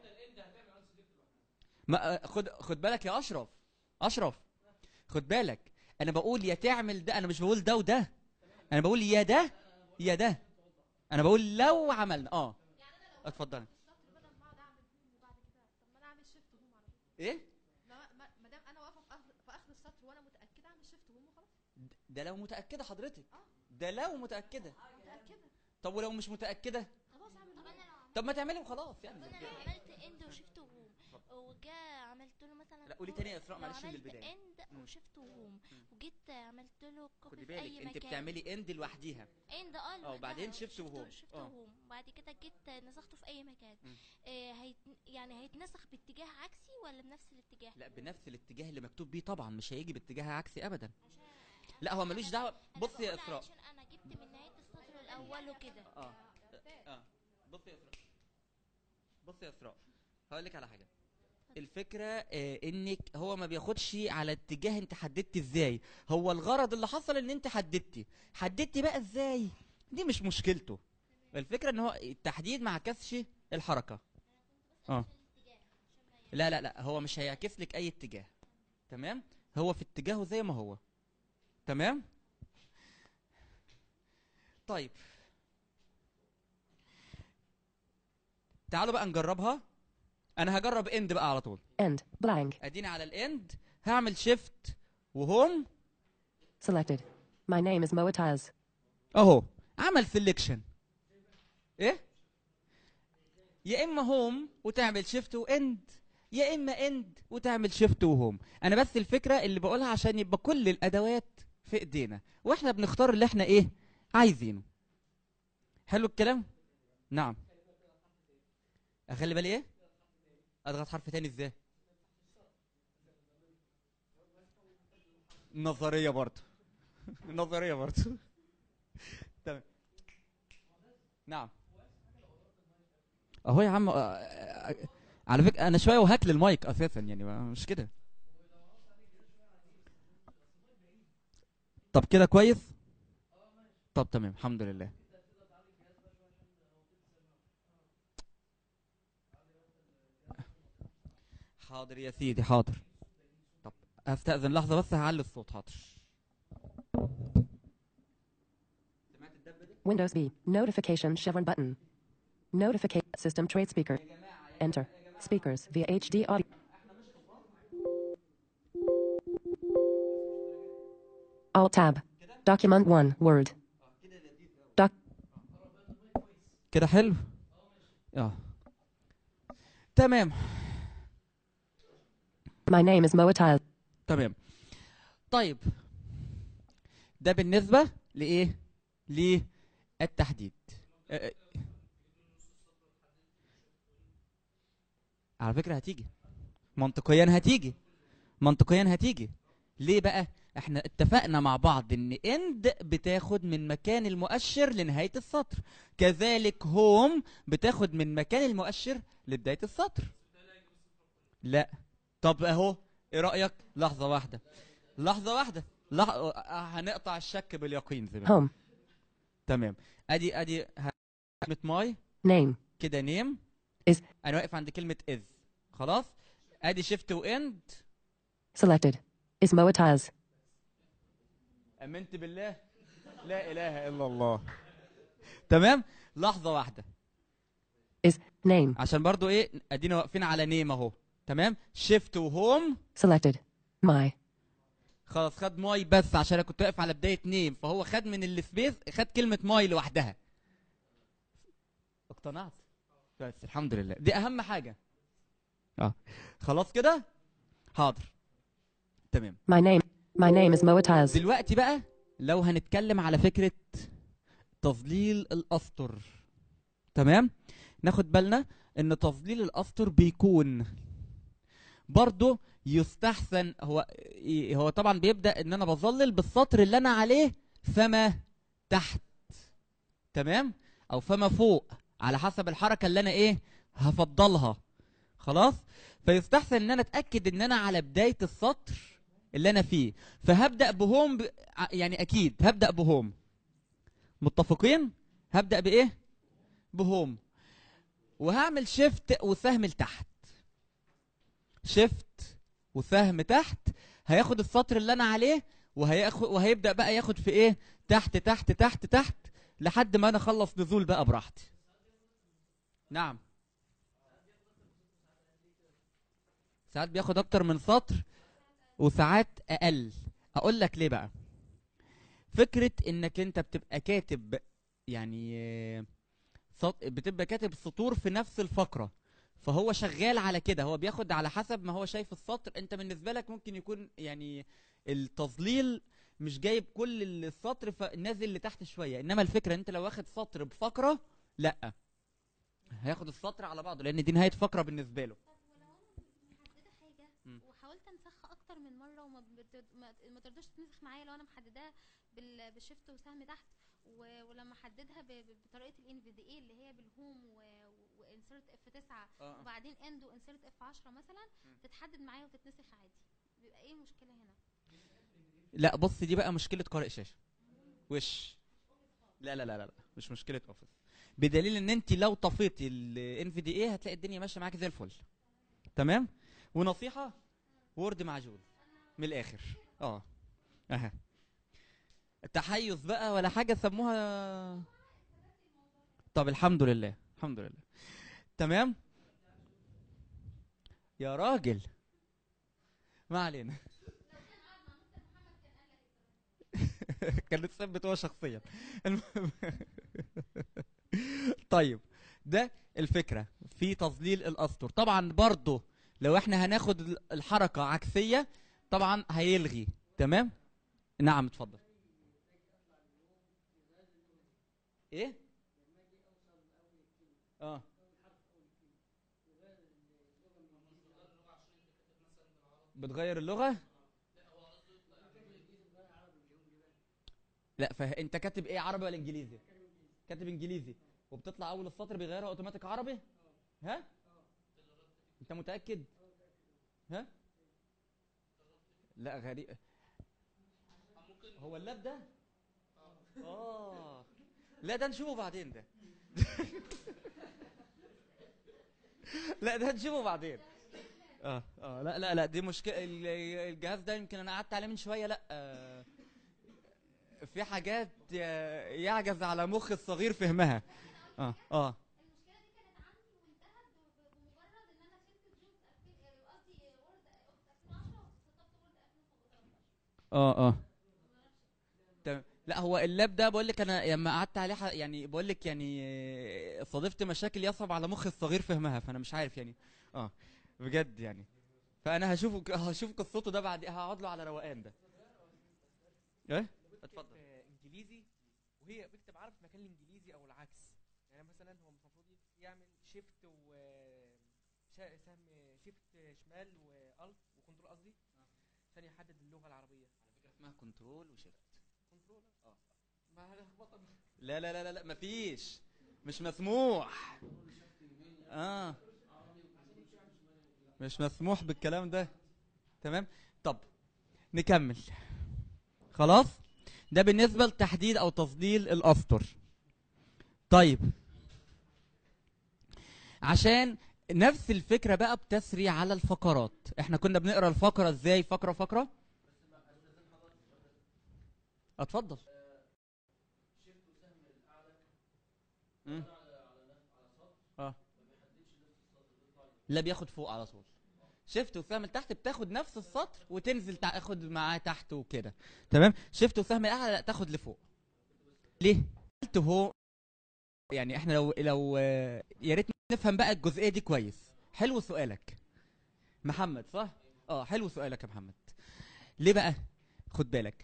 ما آه، خد خد بالك يا اشرف اشرف خد بالك انا بقول يا تعمل ده انا مش بقول ده وده انا بقول يا ده يا ده انا بقول لو عملنا اه اتفضل ايه ما دام انا واقفه في اخر في اخر السطر وانا متاكده اعمل شيفت هوم وخلاص ده لو متاكده حضرتك ده لو متاكده متاكده طب ولو مش متاكده خلاص اعمل طب انا لو طب ما تعملي وخلاص يعني انا لو عملت اند وشيفت وهوم وجا عملت له مثلا لا، قولي تاني يا إسراء، لو معلش من عملت البداية. اند مم. وشيفت وهوم وجيت عملت له كوبي خدي في بالك اي انت مكان بتعملي اند لوحديها اند اه لوحدها، وبعدين شيفت وهوم. شيفت آه. وهوم وبعد كده جيت نسخته في اي مكان مم. آه هيت... يعني هيتنسخ باتجاه عكسي ولا بنفس الاتجاه لا بنفس الاتجاه اللي مكتوب بيه طبعا مش هيجي باتجاه عكسي ابدا عشان لا هو ملوش دعوه أنا بصي يا بقول اسراء عشان انا جبت من نهايه السطر الاول وكده اه اه بصي يا اسراء بصي يا اسراء هقول لك على حاجه الفكره آه انك هو ما بياخدش على اتجاه انت حددت ازاي هو الغرض اللي حصل ان انت حددتي حددتي بقى ازاي دي مش مشكلته الفكره ان هو التحديد ما عكسش الحركه اه لا لا لا هو مش هيعكس لك اي اتجاه تمام هو في اتجاهه زي ما هو تمام طيب تعالوا بقى نجربها انا هجرب اند بقى على طول End. Blank. اديني على الاند هعمل شيفت وهوم Selected. My name is Moataz. اهو عمل سيلكشن ايه يا اما هوم وتعمل شيفت واند يا اما اند وتعمل شيفت وهوم انا بس الفكره اللي بقولها عشان يبقى كل الادوات في ايدينا واحنا بنختار اللي احنا ايه عايزينه حلو الكلام نعم اخلي بالي ايه اضغط حرف تاني ازاي نظريه برضه نظريه برضه تمام نعم اهو يا عم آه، آه، على فكره انا شويه وهاكل المايك اساسا يعني ما- مش كده طب كده كويس طب تمام الحمد لله حاضر يا سيدي حاضر طب استأذن لحظة بس هعلي الصوت حاضر Windows B. Notification chevron button. Notification system trade speaker. Enter. Speakers via HD audio. Alt tab. Document 1. Word. Doc. كده حلو اه تمام My name is Moatile. تمام طيب ده بالنسبة لإيه؟ للتحديد آه، آه. على فكرة هتيجي منطقيا هتيجي منطقيا هتيجي ليه بقى؟ احنا اتفقنا مع بعض ان اند بتاخد من مكان المؤشر لنهاية السطر كذلك هوم بتاخد من مكان المؤشر لبداية السطر لا طب اهو ايه رأيك لحظة واحدة لحظة واحدة لح... آه، هنقطع الشك باليقين زي ما بيقولوا. Home. تمام ادي ادي ه- كلمة ماي Name. كده نيم Is. انا واقف عند كلمة از خلاص ادي شيفت واند Selected. Is Moatiles. امنت بالله لا اله الا الله تمام لحظة واحدة Is. Name. عشان برضو ايه ادينا واقفين على نيم اهو تمام شيفت وهوم Selected. My. خلاص خد ماي بس عشان انا كنت واقف على بدايه نيم فهو خد من السبيس خد كلمه ماي لوحدها اقتنعت بس الحمد لله دي اهم حاجه اه خلاص كده حاضر تمام My name. My name is Moatiles. دلوقتي بقى لو هنتكلم على فكره تظليل الاسطر تمام ناخد بالنا ان تظليل الاسطر بيكون برضه يستحسن هو هو طبعا بيبدا ان انا بظلل بالسطر اللي انا عليه فما تحت تمام او فما فوق على حسب الحركه اللي انا ايه هفضلها خلاص فيستحسن ان انا اتاكد ان انا على بدايه السطر اللي انا فيه فهبدا بهوم ب... ع- يعني اكيد هبدا بهوم متفقين هبدا بايه بهوم وهعمل شيفت وسهم لتحت شيفت وسهم تحت هياخد السطر اللي انا عليه وهياخد وهيبدا بقى ياخد في ايه تحت تحت تحت تحت لحد ما انا اخلص نزول بقى براحتي نعم ساعات بياخد اكتر من سطر وساعات اقل اقول لك ليه بقى فكره انك انت بتبقى كاتب يعني آه، سط- بتبقى كاتب سطور في نفس الفقره فهو شغال على كده هو بياخد على حسب ما هو شايف السطر انت بالنسبه لك ممكن يكون يعني التظليل مش جايب كل السطر فنازل لتحت شويه انما الفكره انت لو واخد سطر بفقره لا هياخد السطر على بعضه لان دي نهايه فقره بالنسبه له محدده حاجه مم. وحاولت انسخها اكتر من مره وما بت... ما... ما ترضاش تنسخ معايا لو انا محدداها بال... بالشيفت وسهم تحت و... ولما احددها ب... ب- بطريقه الان في دي اي اللي هي بالهوم و... وانسرت اف 9 آه. وبعدين اند وانسرت اف 10 مثلا تتحدد معايا وتتنسخ عادي بيبقى ايه المشكله هنا لا بص دي بقى مشكله قارئ شاشه وش لا لا لا لا لا، مش مشكله اوفيس بدليل ان انت لو طفيتي الان في دي اي هتلاقي الدنيا ماشيه معاك زي الفل تمام ونصيحه وورد معجون من الاخر اه اها التحيز بقى ولا حاجه سموها طب الحمد لله الحمد لله تمام يا راجل ما علينا كان اتثبت هو شخصيا المهم طيب ده الفكره في تظليل الاسطر طبعا برضه لو احنا هناخد ال- الحركه عكسيه طبعا هيلغي تمام نعم اتفضل ايه اه بتغير اللغه لا فانت كاتب ايه عربي ولا انجليزي كاتب انجليزي وبتطلع اول السطر بيغيرها اوتوماتيك عربي ها انت متاكد ها لا غريب هو اللاب ده اه لا ده نشوفه بعدين ده لا ده نشوفه بعدين اه اه لا لا لا دي مشكله ال- الجهاز ده يمكن انا قعدت عليه من شويه لا آه في حاجات ي- يعجز على مخ الصغير فهمها اه اه المشكله دي كانت عندي وانتهت ب- ب- بمجرد ان انا شلت جوبز 2000 قصدي وورد 2010 وسطبت وورد 2013 اه اه تمام لا هو اللاب ده بقول لك انا لما قعدت عليه ح- يعني بقول لك يعني آه، صادفت مشاكل يصعب على مخ الصغير فهمها فانا مش عارف يعني اه بجد يعني فانا هشوفه هشوف قصته ده بعد هقعد له على روقان ده ايه اتفضل آه، انجليزي وهي بيكتب عربي في مكان الانجليزي او العكس يعني مثلا هو المفروض يعمل شيفت و شا- سهم شيفت شمال والت وكنترول قصدي عشان يحدد اللغه العربيه اسمها كنترول وشيفت كنترول اه ما هلخبطك لا لا لا لا, لا مفيش مش مسموح اه مش مسموح بالكلام ده تمام طب نكمل خلاص ده بالنسبة لتحديد أو تفضيل الأسطر طيب عشان نفس الفكرة بقى بتسري على الفقرات احنا كنا بنقرا الفقرة ازاي فقرة فقرة اتفضل مم. اه لا بياخد فوق على طول شيفت وسهم لتحت بتاخد نفس السطر وتنزل تاخد معاه تحت وكده تمام شيفت وسهم الاعلى لا تاخد لفوق ليه قلت هو يعني احنا لو لو آه، يا ريت نفهم بقى الجزئيه دي كويس حلو سؤالك محمد صح اه حلو سؤالك يا محمد ليه بقى خد بالك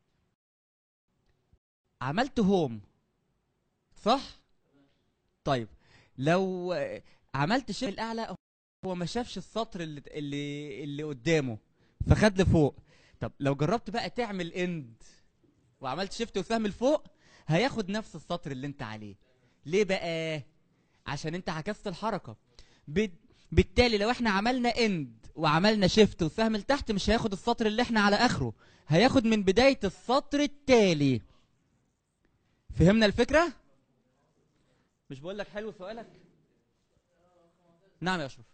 عملت هوم صح طيب لو آه، عملت شيء الاعلى هو ما شافش السطر اللي اللي اللي قدامه فخد لفوق طب لو جربت بقى تعمل اند وعملت شيفت وسهم لفوق هياخد نفس السطر اللي انت عليه ليه بقى عشان انت عكست الحركه بال- بالتالي لو احنا عملنا اند وعملنا شيفت وسهم لتحت مش هياخد السطر اللي احنا على اخره هياخد من بدايه السطر التالي فهمنا الفكره مش بقول لك حلو سؤالك نعم يا اشرف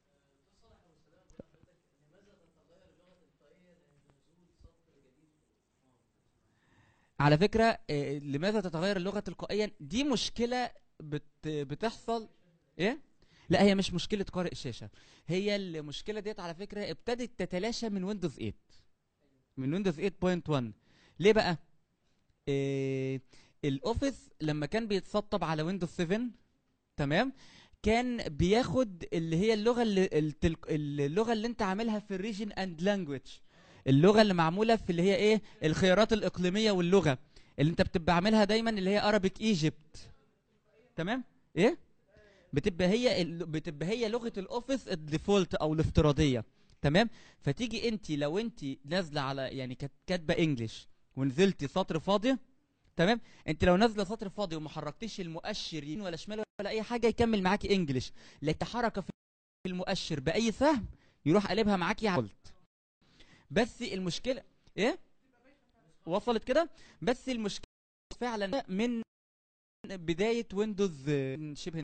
على فكرة آه، لماذا تتغير اللغة تلقائيا دي مشكلة بت بتحصل ايه لا هي مش مشكلة قارئ الشاشة هي المشكلة ديت على فكرة ابتدت تتلاشى من ويندوز 8 من ويندوز 8.1 ليه بقى إيه الاوفيس لما كان بيتسطب على ويندوز 7 تمام كان بياخد اللي هي اللغه اللي التلق... اللغه اللي انت عاملها في الريجن اند لانجويج اللغه اللي معموله في اللي هي ايه الخيارات الاقليميه واللغه اللي انت بتبقى عاملها دايما اللي هي ارابيك ايجيبت تمام ايه بتبقى هي ال- بتبقى هي لغه الاوفيس الديفولت او الافتراضيه تمام فتيجي انت لو انت نازله على يعني كات- كاتبه انجلش ونزلتي سطر فاضي تمام انت لو نازله سطر فاضي وما حركتيش المؤشر يمين ولا شمال ولا اي حاجه يكمل معاكي انجلش لكن حركه في المؤشر باي سهم يروح قلبها معاكي على الفولت. بس المشكله ايه وصلت كده بس المشكله فعلا من بدايه ويندوز آه، شبه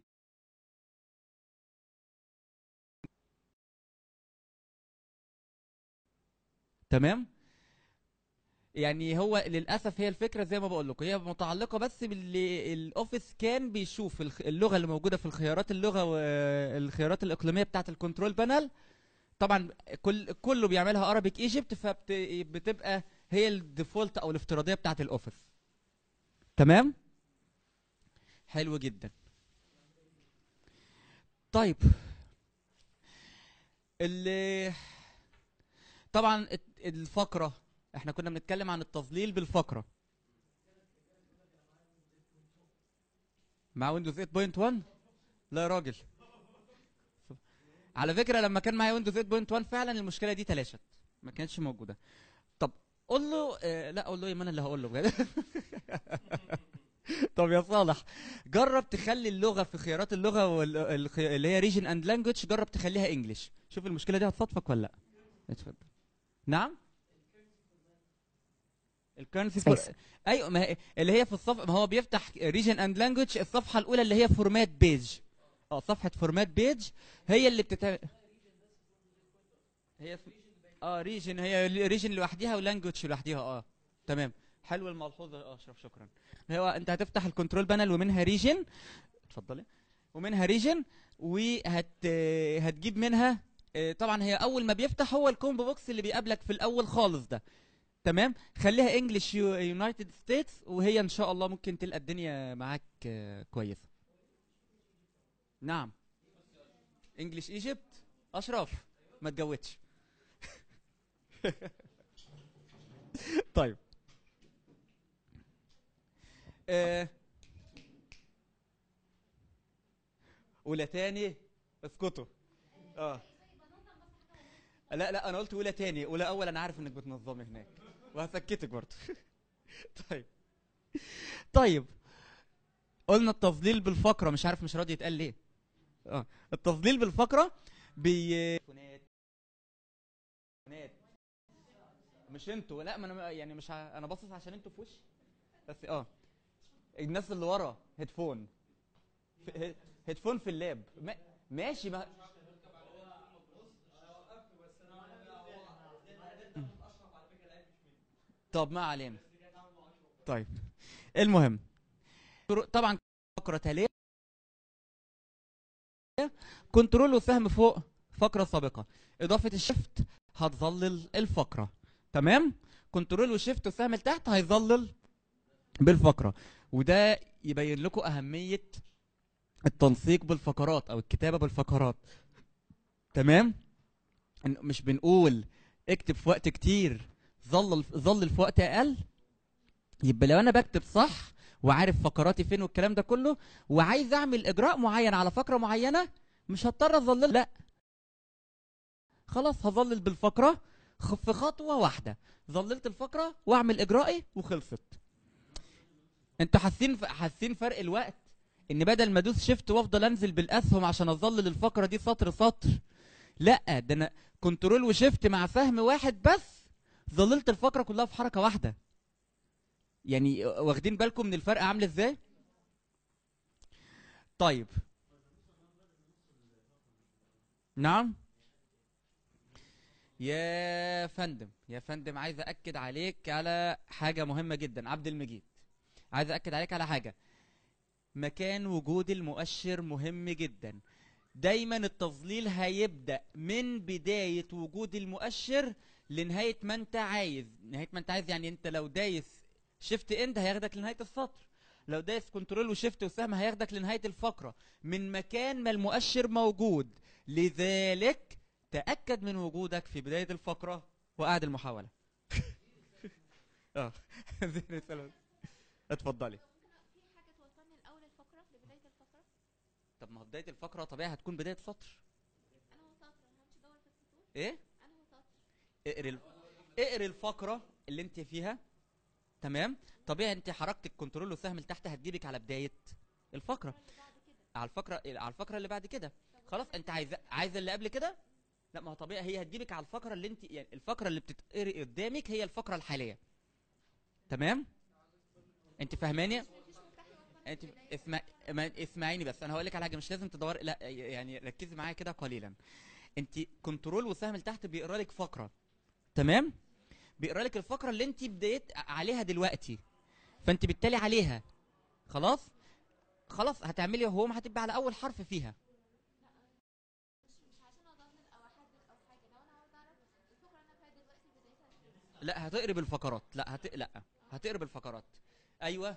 تمام يعني هو للاسف هي الفكره زي ما بقول لكم هي متعلقه بس باللي الاوفيس كان بيشوف الخ- اللغه اللي موجوده في الخيارات اللغه والخيارات الاقليميه بتاعه الكنترول بانل طبعا كل كله بيعملها ارابيك ايجيبت فبتبقى هي الديفولت او الافتراضيه بتاعه الاوفيس تمام حلو جدا طيب اللي طبعا الت- الفقره احنا كنا بنتكلم عن التظليل بالفقره مع ويندوز 8.1 لا يا راجل على فكره لما كان معايا ويندوز 8.1 فعلا المشكله دي تلاشت ما كانتش موجوده طب قول له آه لا قول له ايه ما انا اللي هقول له بجد طب يا صالح جرب تخلي اللغه في خيارات اللغه وال- الخ- اللي هي ريجن اند لانجوج جرب تخليها انجلش شوف المشكله دي هتصادفك ولا لا اتفضل نعم الكرنسي فور Space. ايوه ما هي اللي هي في الصف ما هو بيفتح ريجن اند لانجوج الصفحه الاولى اللي هي فورمات بيج اه صفحه فورمات بيج هي اللي بتتعمل هي في... اه ريجن هي ريجن لوحديها ولانجوج لوحديها اه تمام حلو الملحوظه يا اشرف شكرا هو انت هتفتح الكنترول بانل ومنها ريجن اتفضلي ومنها ريجن وهت هتجيب منها آه، طبعا هي اول ما بيفتح هو الكومبو بوكس اللي بيقابلك في الاول خالص ده تمام خليها انجلش يونايتد ستيتس وهي ان شاء الله ممكن تلقى الدنيا معاك آه، كويسه نعم انجلش ايجيبت اشرف ما تجودش طيب آه، اولى تاني اسكتوا اه لا لا انا قلت اولى تاني اولى اول انا عارف انك بتنظمي هناك وهسكتك برضه طيب طيب قلنا التظليل بالفقره مش عارف مش راضي يتقال ليه اه التظليل بالفقره بي مش انتوا لا ما انا يعني مش ع... انا باصص عشان انتوا في وشي بس اه الناس اللي ورا هيدفون في- هي- هيدفون في اللاب ما... ماشي ما طب ما علينا طيب المهم طبعا فقرة تالية كنترول وسهم فوق فقرة سابقة إضافة الشيفت هتظلل الفقرة تمام كنترول وشيفت وسهم لتحت هيظلل بالفقرة وده يبين لكم أهمية التنسيق بالفقرات أو الكتابة بالفقرات تمام إن- مش بنقول اكتب في وقت كتير ظلل ظلل في وقت أقل يبقى لو أنا بكتب صح وعارف فقراتي فين والكلام ده كله وعايز اعمل اجراء معين على فقره معينه مش هضطر اظلل لا خلاص هظلل بالفقره خ- في خطوه واحده ظللت الفقره واعمل اجرائي وخلصت انتوا حاسين حاسين فرق الوقت ان بدل ما ادوس شيفت وافضل انزل بالاسهم عشان اظلل الفقره دي سطر سطر لا ده انا كنترول وشيفت مع سهم واحد بس ظللت الفقره كلها في حركه واحده يعني واخدين بالكم من الفرق عامل ازاي طيب نعم يا فندم يا فندم عايز اكد عليك على حاجه مهمه جدا عبد المجيد عايز اكد عليك على حاجه مكان وجود المؤشر مهم جدا دايما التظليل هيبدا من بدايه وجود المؤشر لنهايه ما انت عايز نهايه ما انت عايز يعني انت لو دايس شيفت اند هياخدك لنهايه السطر لو دايس كنترول وشيفت وسهم هياخدك لنهايه الفقره من مكان ما المؤشر موجود لذلك تاكد من وجودك في بدايه الفقره وقعد المحاوله اه زين سلام. اتفضلي في حاجة توصلني الأول الفقرة لبداية الفقرة طب ما هو بدايه الفقره طبيعي هتكون بدايه سطر أنا هو سطر همشي دور في السطور ايه أنا هو سطر اقري ال- اقري الفقره اللي انت فيها تمام طبيعي انت حركت الكنترول وسهم لتحت هتجيبك على بدايه الفقره على الفقره على الفقره اللي بعد كده خلاص انت عايزه عايزه اللي قبل كده لا ما هو طبيعي هي هتجيبك على الفقره اللي انت يعني الفقره اللي بتتقري قدامك هي الفقره الحاليه تمام انت فاهماني انت اسمع ما- اسمعيني بس انا هقول لك على حاجه مش لازم تدور لا يعني ركزي معايا كده قليلا انت كنترول وسهم لتحت بيقرا لك فقره تمام بيقرا لك الفقره اللي انت بديت عليها دلوقتي فانت بالتالي عليها خلاص خلاص هتعملي هو ما هتبقى على اول حرف فيها مش عشان أضلل أو أحدد أو حاجة لو أنا عاوز أعرف الفقرة أنا فيها دلوقتي بدايتها فين لا هتقري بالفقرات لا هت... لا هتقري بالفقرات ايوه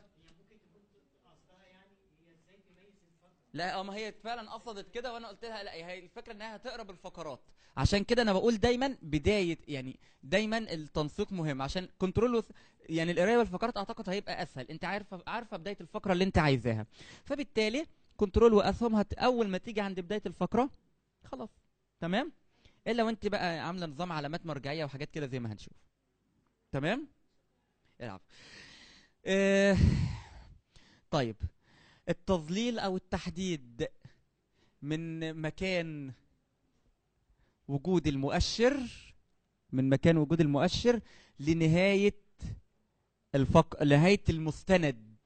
لا اه ما هي فعلا قصدت كده وانا قلت لها لا هي الفكره انها هتقرا بالفقرات عشان كده انا بقول دايما بدايه يعني دايما التنسيق مهم عشان كنترول وث... يعني القرايه بالفقرات اعتقد هيبقى اسهل انت عارفه عارفه بدايه الفقره اللي انت عايزاها فبالتالي كنترول واسهم هت... اول ما تيجي عند بدايه الفقره خلاص تمام الا وانت بقى عامله نظام علامات مرجعيه وحاجات كده زي ما هنشوف تمام العب آه طيب التظليل او التحديد من مكان وجود المؤشر من مكان وجود المؤشر لنهاية الفق... نهاية المستند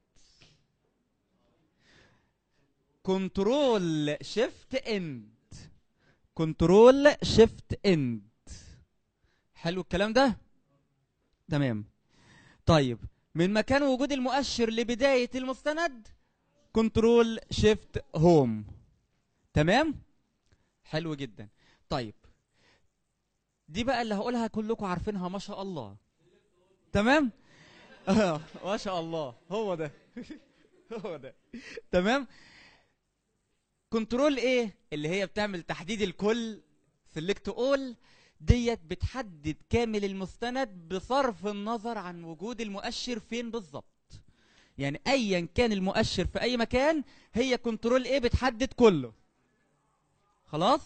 كنترول شيفت اند كنترول شيفت اند حلو الكلام ده تمام طيب من مكان وجود المؤشر لبداية المستند كنترول شيفت هوم تمام حلو جدا طيب دي بقى اللي هقولها كلكم عارفينها ما شاء الله تمام آه، ما شاء الله هو ده هو ده تمام كنترول ايه اللي هي بتعمل تحديد الكل سيلكت اول ديت بتحدد كامل المستند بصرف النظر عن وجود المؤشر فين بالظبط يعني ايا كان المؤشر في اي مكان هي كنترول ايه بتحدد كله خلاص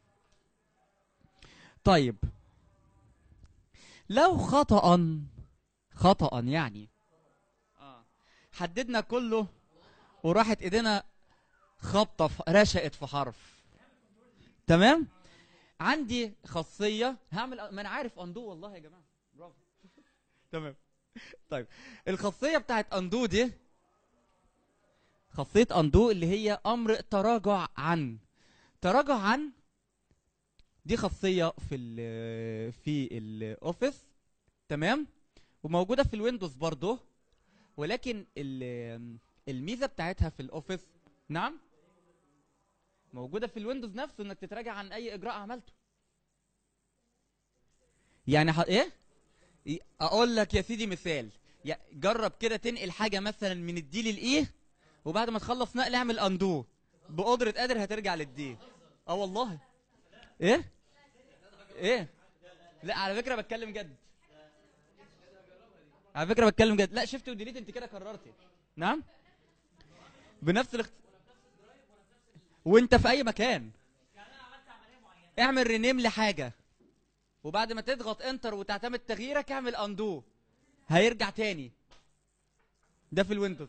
طيب لو خطأ خطأ يعني آه. حددنا كله وراحت ايدينا خبطة في رشقت في حرف تمام عندي خاصية هعمل ما انا عارف اندو والله يا جماعة برافو تمام طيب الخاصية بتاعت اندو دي خاصية اندو اللي هي امر تراجع عن تراجع عن دي خاصية في ال في الاوفيس تمام وموجودة في الويندوز برضه ولكن ال- الميزة بتاعتها في الاوفيس نعم موجودة في الويندوز نفسه انك تتراجع عن اي اجراء عملته يعني ح... ايه ي- اقول لك يا سيدي مثال يا- جرب كده تنقل حاجة مثلا من الدي للايه وبعد ما تخلص نقل اعمل اندو بقدرة قادر هترجع للدي اه والله ايه ايه لا على فكرة بتكلم جد على فكرة بتكلم جد لا شفت وديليت انت كده قررتي نعم بنفس الاخت... وانت في اي مكان اعمل رينيم لحاجة وبعد ما تضغط انتر وتعتمد تغييرك اعمل اندو هيرجع تاني ده في الويندوز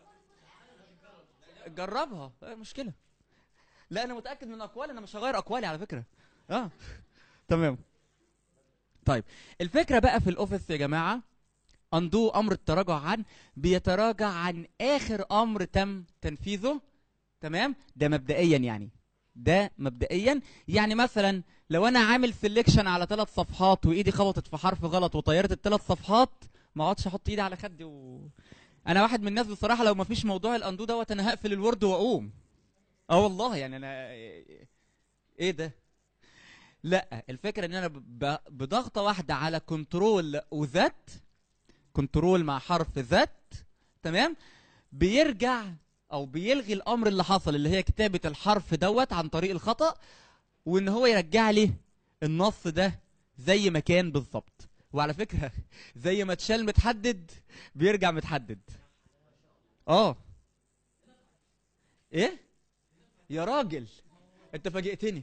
جربها ايه مشكلة لا انا متأكد من اقوالي انا مش هغير اقوالي على فكرة اه تمام طيب الفكرة بقى في الاوفيس يا جماعة اندو امر التراجع عن بيتراجع عن اخر امر تم تنفيذه تمام ده مبدئيا يعني ده مبدئيا يعني مثلا لو انا عامل سيلكشن على ثلاث صفحات وايدي خبطت في حرف غلط وطيرت الثلاث صفحات ما اقعدش احط ايدي على خدي و... انا واحد من الناس بصراحه لو ما فيش موضوع الاندو دوت انا هقفل الوورد واقوم اه والله يعني انا ايه ده لا الفكره ان انا ب... بضغطه واحده على كنترول وذات كنترول مع حرف ذات تمام بيرجع او بيلغي الامر اللي حصل اللي هي كتابه الحرف دوت عن طريق الخطا وان هو يرجع لي النص ده زي ما كان بالظبط وعلى فكره زي ما اتشال متحدد بيرجع متحدد اه ايه يا راجل انت فاجئتني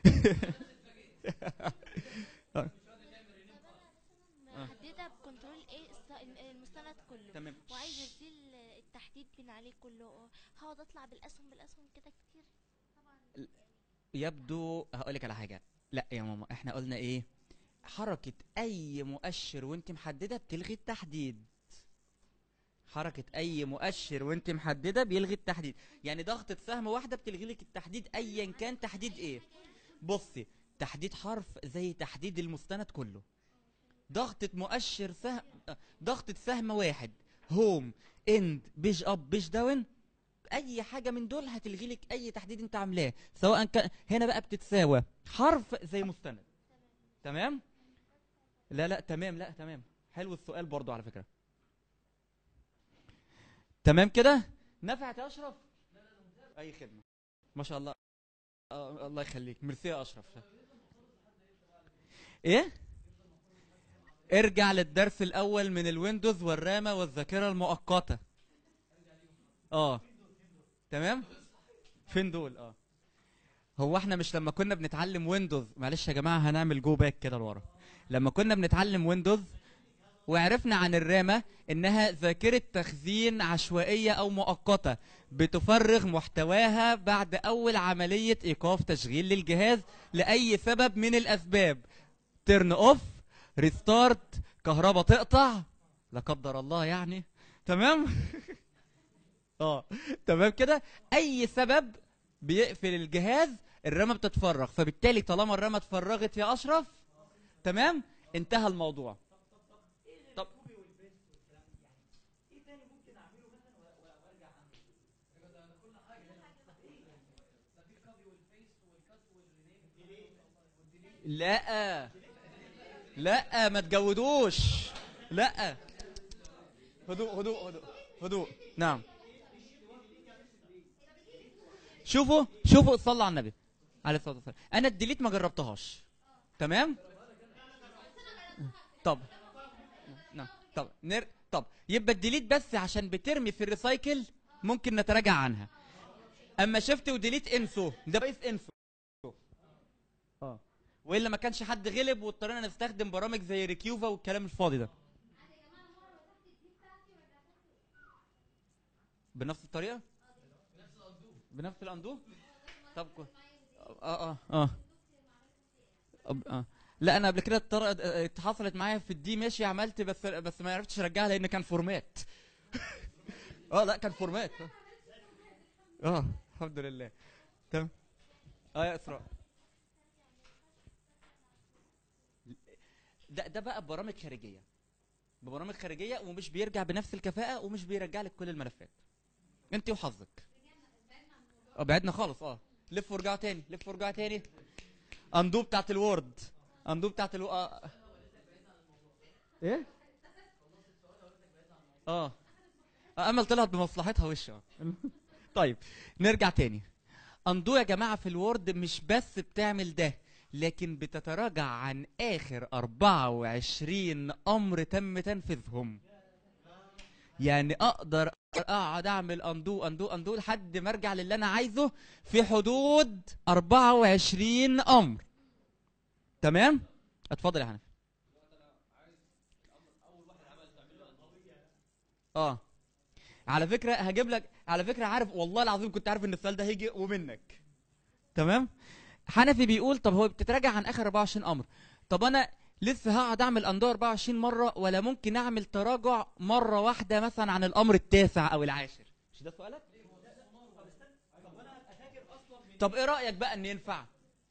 محددة بكنترول ايه الس- المستند كله تمام وعايز ازيل التحديد من عليه كله هقعد اطلع بالاسهم بالاسهم كده كتير طبعا يبدو هقول لك على حاجه لا يا ماما احنا قلنا ايه حركه اي مؤشر وانت محدده بتلغي التحديد حركه اي مؤشر وانت محدده بيلغي التحديد يعني ضغطه سهم واحده بتلغي لك التحديد ايا كان تحديد ايه بصي تحديد حرف زي تحديد المستند كله ضغطة مؤشر سهم آه، ضغطة سهم واحد هوم اند بيج اب بيج داون اي حاجه من دول هتلغي لك اي تحديد انت عاملاه سواء كان هنا بقى بتتساوى حرف زي مستند تمام لا لا تمام لا تمام حلو السؤال برضو على فكره تمام كده نفعت يا اشرف اي خدمه ما شاء الله آه الله يخليك ميرسي يا اشرف ايه ارجع للدرس الاول من الويندوز والرامه والذاكره المؤقته اه تمام فين دول اه هو احنا مش لما كنا بنتعلم ويندوز معلش يا جماعه هنعمل جو باك كده لورا لما كنا بنتعلم ويندوز وعرفنا عن الرامة انها ذاكرة تخزين عشوائية او مؤقتة بتفرغ محتواها بعد اول عملية ايقاف تشغيل للجهاز لاي سبب من الاسباب ترن اوف ريستارت كهرباء تقطع لا قدر الله يعني تمام اه تمام كده اي سبب بيقفل الجهاز الرامه بتتفرغ فبالتالي طالما الرامه اتفرغت يا اشرف تمام انتهى الموضوع طب لا لا ما تجودوش لا هدوء هدوء هدوء هدوء نعم شوفوا شوفوا صلوا على النبي عليه الصلاه والسلام انا الديليت ما جربتهاش تمام طب نعم طب نر... طب يبقى الديليت بس عشان بترمي في الريسايكل ممكن نتراجع عنها اما شفت وديليت انسو ده بقيس انسو اه والا ما كانش حد غلب واضطرينا نستخدم برامج زي ريكيوفا والكلام الفاضي ده بنفس الطريقه بنفس الاندو طب كو... اه اه اه أب- اه لا انا قبل كده اضطر- اه، حصلت معايا في الدي ماشي عملت بس بس ما عرفتش ارجعها لان كان فورمات اه لا كان فورمات اه. اه الحمد لله تمام اه يا اسراء ده ده بقى برامج خارجيه ببرامج خارجيه ومش بيرجع بنفس الكفاءه ومش بيرجع لك كل الملفات انت وحظك اه بعدنا خالص اه لف وارجعوا تاني لف وارجعوا تاني اندو بتاعت الوورد اندو بتاعت الو آه. ايه اه آه، امل طلعت بمصلحتها وش اه طيب نرجع تاني اندو يا جماعه في الوورد مش بس بتعمل ده لكن بتتراجع عن اخر 24 امر تم تنفيذهم يعني اقدر اقعد اعمل اندو اندو اندو لحد ما ارجع للي انا عايزه في حدود 24 امر تمام اتفضل يا حنفي اه على فكره هجيب لك على فكره عارف والله العظيم كنت عارف ان السؤال ده هيجي ومنك تمام حنفي بيقول طب هو بتتراجع عن اخر 24 امر طب انا لسه هقعد اعمل اندو 24 مره ولا ممكن اعمل تراجع مره واحده مثلا عن الامر التاسع او العاشر مش ده سؤالك طب ايه رايك بقى ان ينفع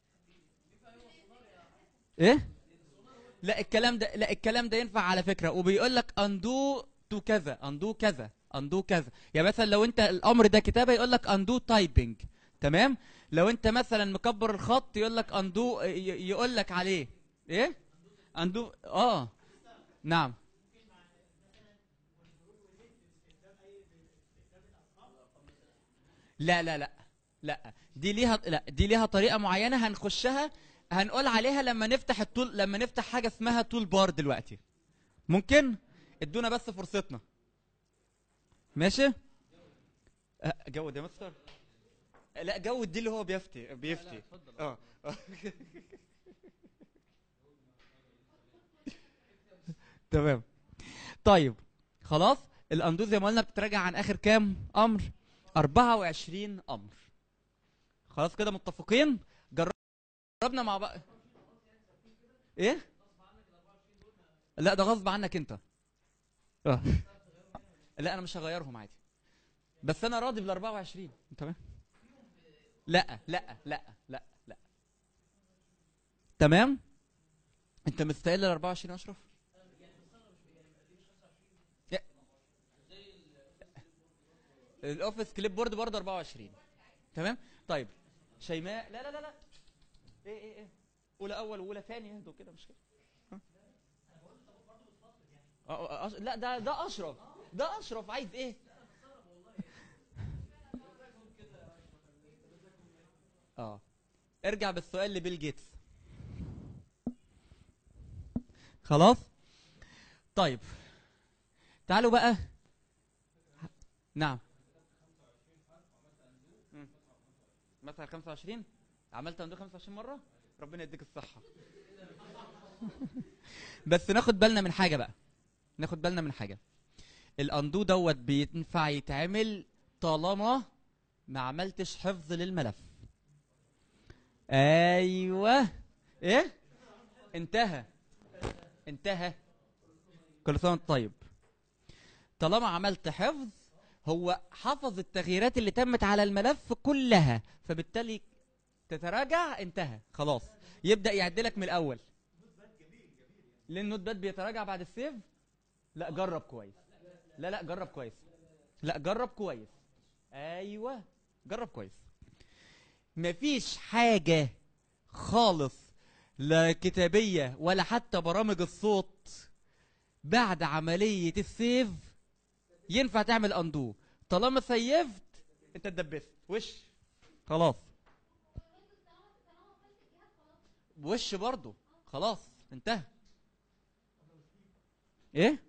ايه لا الكلام ده لا الكلام ده ينفع على فكره وبيقول لك اندو تو كذا اندو كذا اندو كذا يعني مثلا لو انت الامر ده كتابه يقول لك اندو تايبنج تمام لو انت مثلا مكبر الخط يقول لك اندو يقول لك عليه ايه اندو اه نعم لا لا لا لا دي ليها لا دي ليها طريقه معينه هنخشها هنقول عليها لما نفتح الطول لما نفتح حاجه اسمها تول بار دلوقتي ممكن ادونا بس فرصتنا ماشي أه، جود يا مستر لا جود دي اللي هو بيفتي بيفتي اه آه. تمام طيب خلاص الاندو زي ما قلنا بتراجع عن اخر كام امر 24 امر خلاص كده متفقين جربنا مع بعض ايه لا ده غصب عنك انت اه لا انا مش هغيرهم عادي بس انا راضي بال 24 تمام لا لا لا لا لا تمام انت مستقل ال 24 اشرف لا. الاوفيس كليب بورد برضه 24 تمام طيب شيماء لا لا لا لا ايه ايه ايه اولى اول واولى ثاني اهدوا كده مش كده ها؟ اه اه أش... لا ده ده اشرف ده اشرف عايز ايه اه ارجع بالسؤال لبيل جيتس خلاص طيب تعالوا بقى نعم مم. مثلا 25 عملت اندو 25 مره ربنا يديك الصحه بس ناخد بالنا من حاجه بقى ناخد بالنا من حاجه الاندو دوت بينفع يتعمل طالما ما عملتش حفظ للملف ايوه ايه انتهى انتهى كل سنه وانت طيب طالما عملت حفظ هو حفظ التغييرات اللي تمت على الملف كلها فبالتالي تتراجع انتهى خلاص يبدا يعدلك من الاول ليه النوت باد بيتراجع بعد السيف لا جرب كويس لا لا جرب كويس لا جرب كويس ايوه جرب كويس مفيش حاجه خالص لا كتابيه ولا حتى برامج الصوت بعد عمليه السيف ينفع تعمل اندو طالما سيفت انت اتدبست وش خلاص وش برضو خلاص انتهى ايه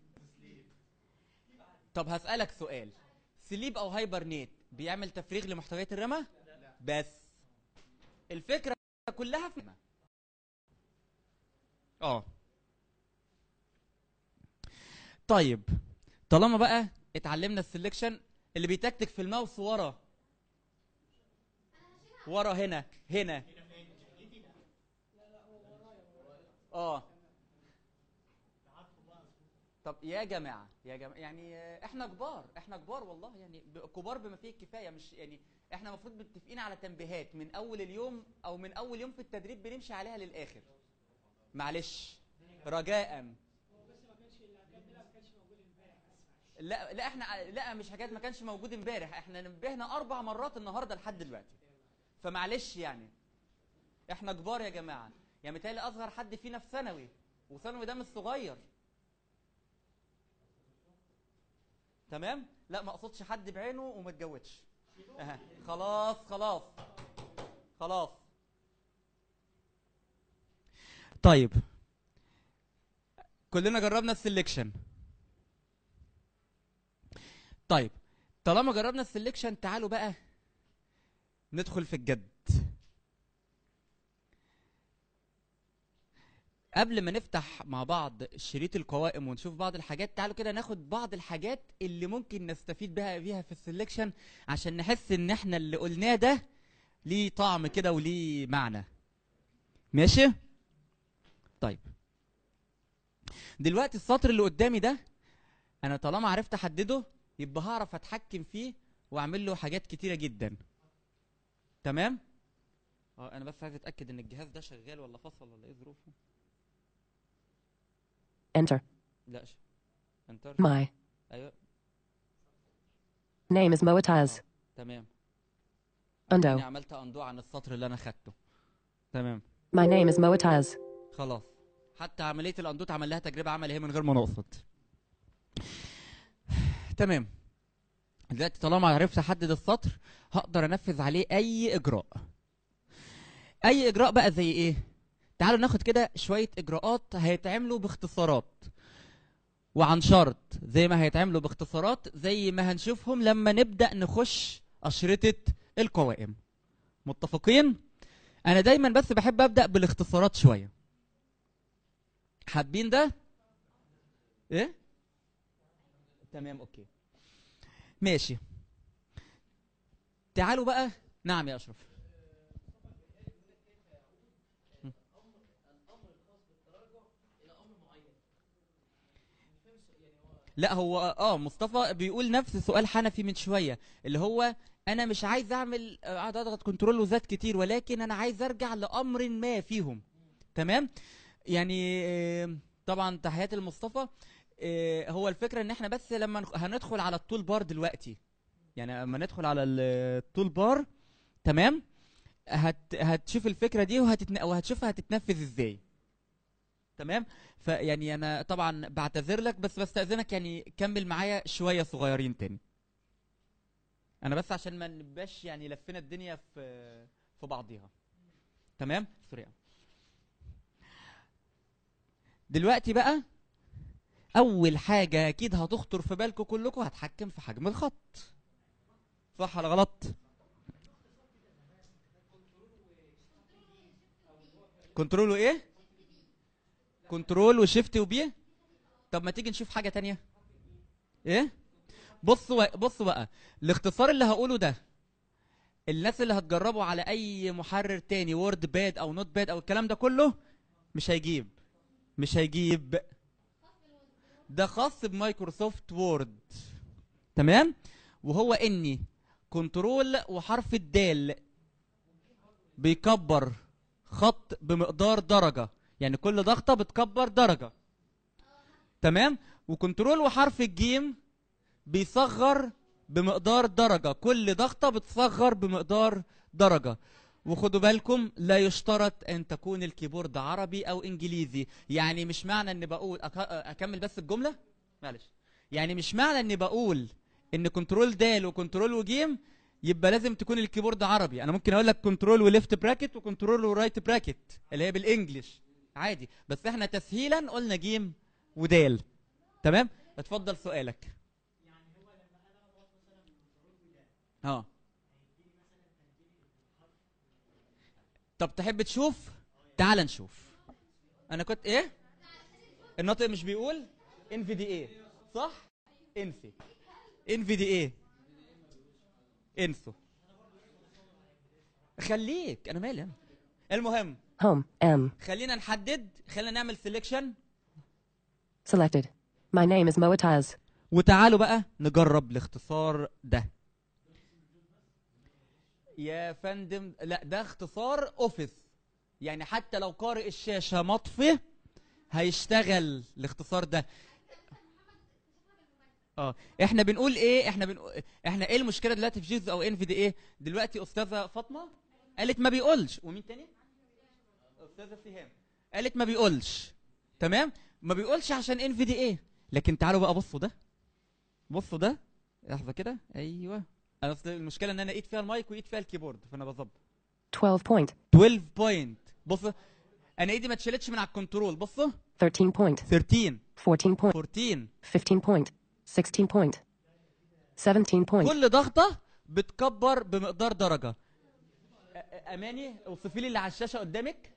طب هسألك سؤال سليب او هايبرنيت بيعمل تفريغ لمحتويات الرمى بس الفكرة كلها في اه طيب طالما بقى اتعلمنا السلكشن اللي بيتكتك في الماوس ورا ورا هنا هنا اه طب يا جماعه يا جماعه يعني آه، احنا كبار احنا كبار والله يعني ب- كبار بما فيه الكفايه مش يعني احنا المفروض متفقين على تنبيهات من اول اليوم او من اول يوم في التدريب بنمشي عليها للاخر معلش رجاء لا لا احنا لا مش حاجات ما كانش موجود امبارح احنا نبهنا اربع مرات النهارده لحد دلوقتي فمعلش يعني احنا كبار يا جماعه يعني متهيألي اصغر حد فينا في ثانوي وثانوي ده مش صغير تمام لا ما اقصدش حد بعينه وما اتجوزش أها. خلاص خلاص خلاص طيب كلنا جربنا السلكشن طيب طالما جربنا السلكشن تعالوا بقى ندخل في الجد قبل ما نفتح مع بعض شريط القوائم ونشوف بعض الحاجات تعالوا كده ناخد بعض الحاجات اللي ممكن نستفيد بها بيها في السلكشن عشان نحس ان احنا اللي قلناه ده ليه طعم كده وليه معنى ماشي طيب دلوقتي السطر اللي قدامي ده انا طالما عرفت احدده يبقى هعرف اتحكم فيه واعمل له حاجات كتيره جدا تمام اه انا بس عايز اتاكد ان الجهاز ده شغال ولا فصل ولا ايه ظروفه Enter. لا ش... انتر My ايوه name is Moataz. تمام Undo. انا عملت اندو عن السطر اللي انا خدته تمام My name is Moataz. خلاص حتى عمليه الاندو اتعمل لها تجربه عمليه هي من غير ما نقصد تمام دلوقتي طالما عرفت احدد السطر هقدر انفذ عليه اي اجراء اي اجراء بقى زي ايه تعالوا ناخد كده شويه اجراءات هيتعملوا باختصارات وعن شرط زي ما هيتعملوا باختصارات زي ما هنشوفهم لما نبدا نخش اشرطه القوائم متفقين انا دايما بس بحب ابدا بالاختصارات شويه حابين ده ايه تمام اوكي ماشي تعالوا بقى نعم يا اشرف م. لا هو اه مصطفى بيقول نفس سؤال حنفي من شويه اللي هو انا مش عايز اعمل آه، اقعد اضغط كنترول وزات كتير ولكن انا عايز ارجع لامر ما فيهم تمام يعني آه، طبعا تحياتي لمصطفى آه، هو الفكره ان احنا بس لما نخ- هندخل على التول بار دلوقتي يعني لما ندخل على التول بار تمام هت هتشوف الفكره دي وهتتن... وهتشوفها هتتنفذ ازاي تمام فيعني انا طبعا بعتذر لك بس بستاذنك يعني كمل معايا شويه صغيرين تاني انا بس عشان ما نبقاش يعني لفينا الدنيا في في بعضيها تمام سوري دلوقتي بقى اول حاجه اكيد هتخطر في بالكم كلكم هتحكم في حجم الخط صح ولا غلط كنترول وايه كنترول وشيفت وبي طب ما تيجي نشوف حاجه تانية ايه بصوا بصوا بقى الاختصار اللي هقوله ده الناس اللي هتجربوا على اي محرر تاني وورد باد او نوت باد او الكلام ده كله مش هيجيب مش هيجيب ده خاص بمايكروسوفت وورد تمام وهو اني كنترول وحرف الدال بيكبر خط بمقدار درجة يعني كل ضغطة بتكبر درجة تمام وكنترول وحرف الجيم بيصغر بمقدار درجة كل ضغطة بتصغر بمقدار درجة وخدوا بالكم لا يشترط ان تكون الكيبورد عربي او انجليزي يعني مش معنى ان بقول أك... اكمل بس الجملة معلش يعني مش معنى اني بقول ان كنترول دال وكنترول وجيم يبقى لازم تكون الكيبورد عربي انا ممكن اقول لك كنترول وليفت براكت وكنترول ورايت براكت اللي هي بالانجلش عادي بس احنا تسهيلا قلنا جيم ودال تمام اتفضل سؤالك اه طب تحب تشوف تعال نشوف انا كنت ايه الناطق مش بيقول ان في دي ايه صح انفي ان في دي ايه انسوا خليك انا مالي انا المهم Home. M. خلينا نحدد خلينا نعمل سيلكشن Selected. My name is Moataz. وتعالوا بقى نجرب الاختصار ده يا فندم لا ده اختصار اوفيس يعني حتى لو قارئ الشاشة مطفي هيشتغل الاختصار ده اه احنا بنقول ايه احنا بنقول احنا ايه المشكله دلوقتي في جيز او ان في دي ايه دلوقتي استاذه فاطمه قالت ما بيقولش ومين تاني استاذه سهام قالت ما بيقولش تمام ما بيقولش عشان ان في دي ايه لكن تعالوا بقى بصوا ده بصوا ده لحظه كده ايوه انا اصل المشكله ان انا ايد فيها المايك وايد فيها الكيبورد فانا بظبط 12 point. 12 بوينت بص انا ايدي ما اتشالتش من على الكنترول بصوا 13 point. 13 14 point. 14 15 point. 16 point. 17 point. كل ضغطه بتكبر بمقدار درجه أ- أ- اماني اوصفي لي اللي على الشاشه قدامك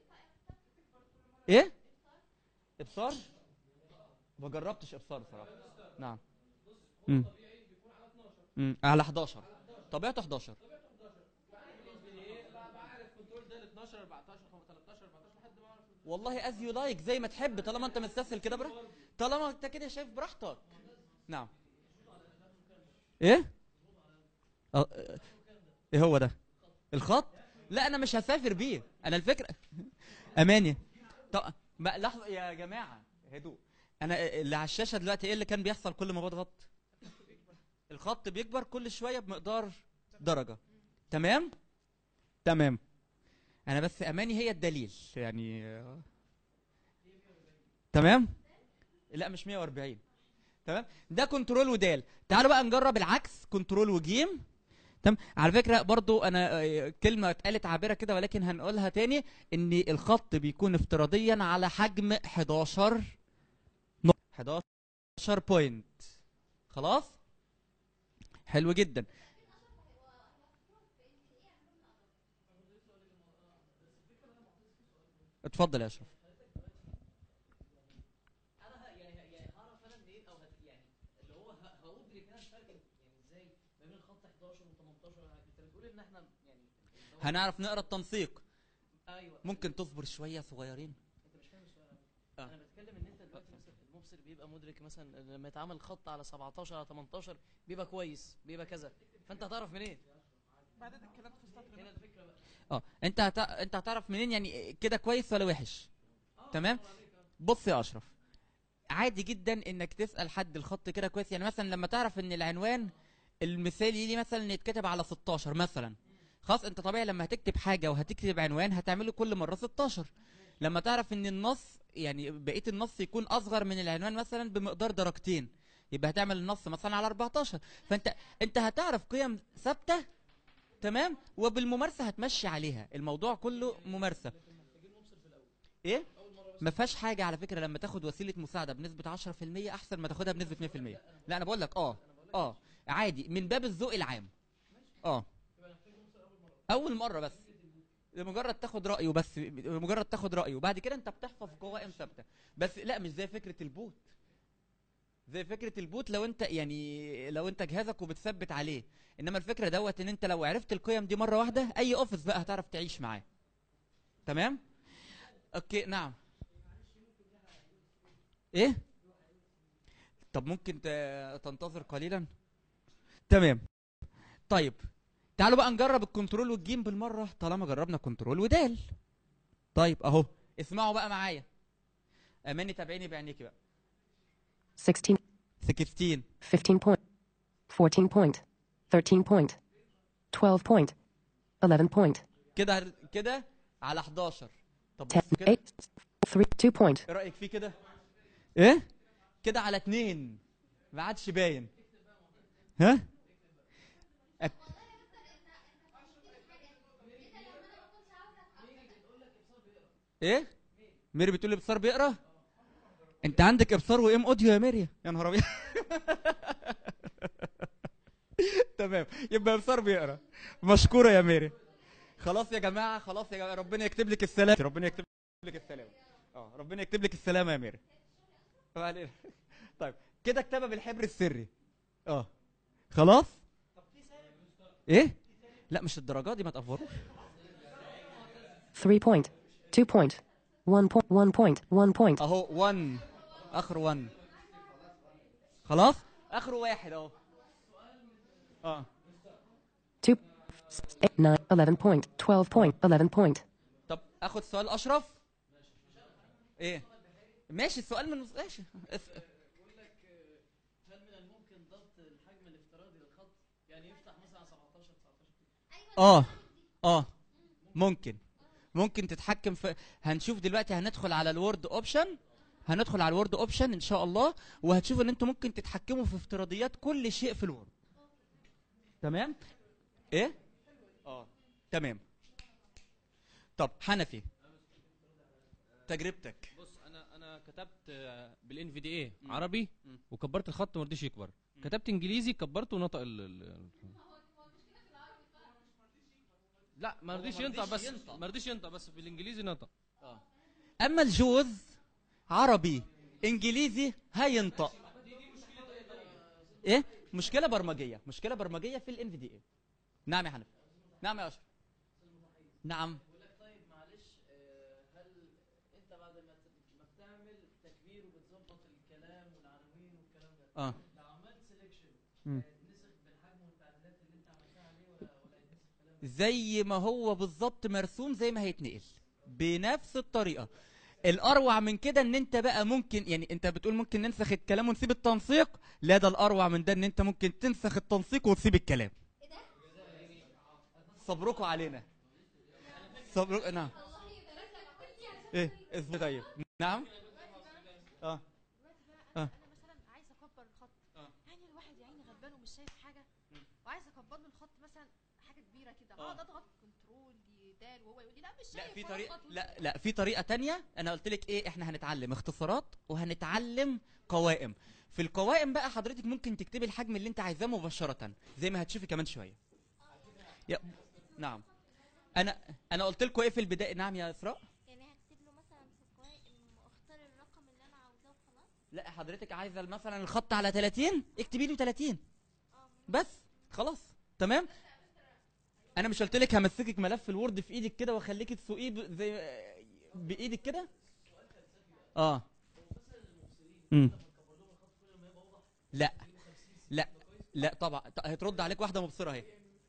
ايه ابصار ما جربتش ابصار بصراحه نعم امم امم على 11 طبيعته 11 والله از يو لايك زي ما تحب طالما انت مستسهل كده براحتك طالما انت كده شايف براحتك نعم ايه اه اه، ايه هو ده الخط لا انا مش هسافر بيه انا الفكره اماني طب ما لحظه يا جماعه هدوء انا اللي على الشاشه دلوقتي ايه اللي كان بيحصل كل ما بضغط الخط بيكبر كل شويه بمقدار درجه تمام تمام انا بس اماني هي الدليل يعني اه. تمام لا مش 140 تمام ده كنترول ودال تعالوا بقى نجرب العكس كنترول وجيم تمام على فكره برضو انا آه، كلمه اتقالت عابره كده ولكن هنقولها تاني ان الخط بيكون افتراضيا على حجم 11 نقطة 11 بوينت خلاص حلو جدا اتفضل يا اشرف انا ه- يعني يعني هعرف انا منين او هت يعني اللي هو ه- هادرك انا الفرق يعني ازاي ما بين الخط 11 و 18 انت بتقول ان احنا يعني اللي هو- هنعرف نقرا التنسيق ايوه ممكن تصبر شويه صغيرين انت مش فاهم السؤال آه. انا بتكلم ان انت دلوقتي مثلا المبصر بيبقى مدرك مثلا لما يتعمل خط على 17 على 18 بيبقى كويس بيبقى كذا فانت هتعرف منين؟ بعد الكلام في السطر هنا الفكره بقى اه انت هت... انت هتعرف منين يعني كده كويس ولا وحش تمام بص يا اشرف عادي جدا انك تسال حد الخط كده كويس يعني مثلا لما تعرف ان العنوان المثالي ليه مثلا يتكتب على 16 مثلا خلاص انت طبيعي لما هتكتب حاجه وهتكتب عنوان هتعمله كل مره 16 لما تعرف ان النص يعني بقيه النص يكون اصغر من العنوان مثلا بمقدار درجتين يبقى هتعمل النص مثلا على 14 فانت انت هتعرف قيم ثابته تمام وبالممارسه هتمشي عليها الموضوع كله ممارسه ايه ما فيهاش حاجه على فكره لما تاخد وسيله مساعده بنسبه 10% احسن ما تاخدها بنسبه 100% لا انا بقول لك اه اه عادي من باب الذوق العام اه اول مره بس لمجرد تاخد رايه بس مجرد تاخد رايه وبعد كده انت بتحفظ قوائم ثابته بس لا مش زي فكره البوت زي فكره البوت لو انت يعني لو انت جهازك وبتثبت عليه انما الفكره دوت ان انت لو عرفت القيم دي مره واحده اي اوفيس بقى هتعرف تعيش معاه تمام اوكي نعم ايه طب ممكن ت- تنتظر قليلا تمام طيب تعالوا بقى نجرب الكنترول والجيم بالمره طالما جربنا كنترول ودال طيب اهو اسمعوا بقى معايا اماني تابعيني بعينيكي بقى 16, 16 15 point, 14 point, 13 point, 12 point, 11 point, كده كده على 11 طب 10, بص كده 8, 3, 2 point, ايه رايك فيه كده ايه كده على 2 ما عادش باين ها أك... ايه ميري بتقول لي ابصار بيقرا انت عندك ابصار وام اوديو يا ميري يا نهار ابيض تمام يبقى ابصار بيقرا مشكوره يا ميري خلاص يا جماعه خلاص يا جماعه ربنا يكتب لك السلام ربنا يكتب لك السلام اه ربنا يكتب لك السلامه يا ميري ما علينا. طيب كده اكتبها بالحبر السري اه خلاص ايه لا مش الدرجات دي ما تقفروش 3 point, 2 point, 1 point, 1 point, 1 point, اهو 1 اخر 1 خلاص اخره واحد اهو اه 2, 8, 9, 11 point, 12 point, 11 point, طب اخد سؤال اشرف ايه ماشي السؤال من ماشي اس- بيقول لك آه، هل من الممكن ضبط الحجم الافتراضي للخط يعني يفتح مثلا 17 19 اه اه ممكن ممكن تتحكم في هنشوف دلوقتي هندخل على الوورد اوبشن هندخل على الوورد اوبشن ان شاء الله وهتشوف ان انتوا ممكن تتحكموا في افتراضيات كل شيء في الوورد تمام ايه اه تمام طب حنفي تجربتك بص انا انا كتبت بالان في دي اي عربي وكبرت الخط ما رضيش يكبر كتبت انجليزي كبرته ونطق ال ال- لا ما هو رضيش ما ينطق رضيش بس ينطق. ما رضيش ينطق بس بالانجليزي نطق اما الجوز عربي انجليزي هينطق ايه مشكله برمجيه مشكله برمجيه في الان في دي اي نعم يا حنفي نعم يا اشرف نعم بيقول لك طيب معلش آه، هل انت بعد ما ت- ما بتعمل تكبير وبتظبط الكلام والعناوين والكلام ده اه لو عملت سelection مم. نسخ بالحجم والتعديلات اللي انت عملتها عليه ولا ولا يتنسخ كلام زي ما هو بالظبط مرسوم زي ما هيتنقل بنفس الطريقه الاروع من كده ان انت بقى ممكن يعني انت بتقول ممكن ننسخ الكلام ونسيب التنسيق لا ده الاروع من ده ان انت ممكن تنسخ التنسيق وتسيب الكلام صبركم علينا صبرك نعم ايه اسمه طيب نعم اه دلوقتي بقى آه. انا انا مثلا عايز اكبر الخط يعني الواحد يا عيني غلبان ومش شايف حاجه وعايز اكبر له الخط مثلا حاجه كبيره كده آه. اقعد اضغط كنترول دال وهو يقول لي لا مش شايف لا في ولا طريقه خط لا لا في طريقه تانية انا قلت لك ايه احنا هنتعلم اختصارات وهنتعلم قوائم في القوائم بقى حضرتك ممكن تكتبي الحجم اللي انت عايزاه مباشره زي ما هتشوفي كمان شويه يا نعم انا انا قلت لكم ايه في البدايه نعم يا اسراء يعني هكتب له مثلا في القوائم واختار الرقم اللي انا عاوزاه وخلاص لا حضرتك عايزه مثلا الخط على 30 اكتبي له 30 بس خلاص تمام انا مش قلت لك همسكك ملف الوورد في ايدك كده واخليكي تسوقيه ب- زي بايدك كده اه امم لا لا لا طبعا ط- هترد عليك واحده مبصره اهي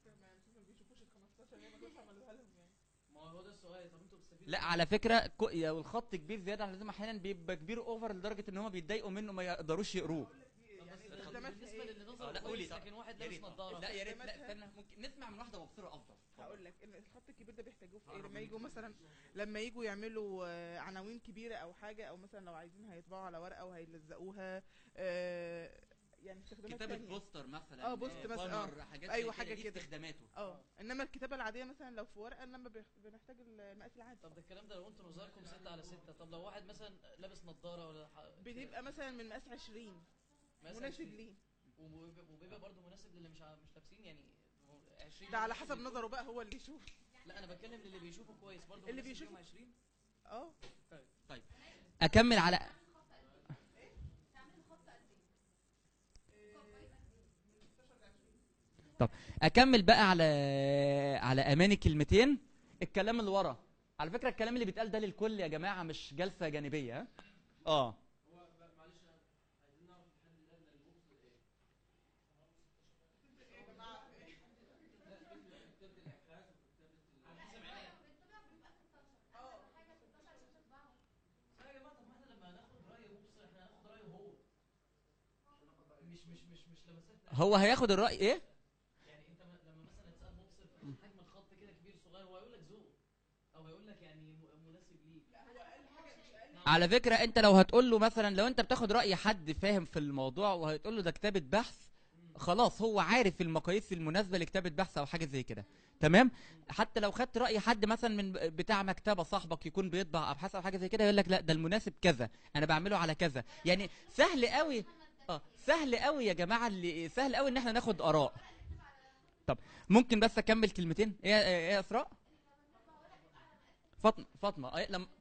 ما هو ده السؤال طب انتوا بتستفيدوا لا على فكره كو- لو الخط كبير زياده عن اللزوم احيانا بيبقى كبير اوفر لدرجه ان هم بيتضايقوا منه ما يقدروش يقروه بالنسبه للي نظر آه، لا، قولي كويس طب. لكن واحد يا لابس ريت. نظاره لا يا ريت لا استنى ممكن نسمع من واحده مبصره افضل هقول لك ان الخط الكبير ده بيحتاجوه في ايه لما يجوا مثلا لما يجوا يعملوا آه، عناوين كبيره او حاجه او مثلا لو عايزين هيطبعوا على ورقه وهيلزقوها آه، يعني استخدامات كتابه تانية. بوستر مثلا اه بوست مثلا بانر، اه حاجات ايوه زي حاجه دي كده استخداماته اه انما الكتابه العاديه مثلا لو في ورقه انما بيخ- بنحتاج المقاس العادي طب ده الكلام ده لو انتوا نظركم 6 على 6 طب لو واحد مثلا لابس نظاره ولا ح- بتبقى مثلا من مقاس 20 مثلاً مناسب في- ليه وبيبقى وبيبقى برضه مناسب للي مش ع- مش لابسين يعني 20 ده على حسب نظره بقى هو اللي يشوف لا انا بتكلم للي بيشوفه كويس برضه اللي مناسب بيشوفه- ليهم 20 اه طيب اكمل على طب اكمل بقى على على اماني كلمتين الكلام اللي ورا على فكره الكلام اللي بيتقال ده للكل يا جماعه مش جلسه جانبيه ها؟ اه يا جماعه طب ما احنا لما هناخد راي مبصر احنا هناخد رايه هو مش مش مش مش لمساتنا هو هياخد الراي ايه يعني انت م- لما مثلا تسال مبصر في حجم الخط كده كبير صغير هو هيقول لك ذوق او هيقول لك يعني م- مناسب ليك لا هو قال حاجه مش قال على فكره انت لو هتقول له مثلا لو انت بتاخد راي حد فاهم في الموضوع وهتقول له ده كتابه بحث خلاص هو عارف المقاييس المناسبه لكتابه بحث او حاجه زي كده تمام حتى لو خدت راي حد مثلا من بتاع مكتبه صاحبك يكون بيطبع ابحاث او حاجه زي كده يقول لك لا ده المناسب كذا انا بعمله على كذا يعني سهل قوي اه سهل قوي يا جماعه اللي سهل قوي ان احنا ناخد اراء طب ممكن بس اكمل كلمتين ايه ايه ايه يا اسراء فاطمه فاطمه ايه لما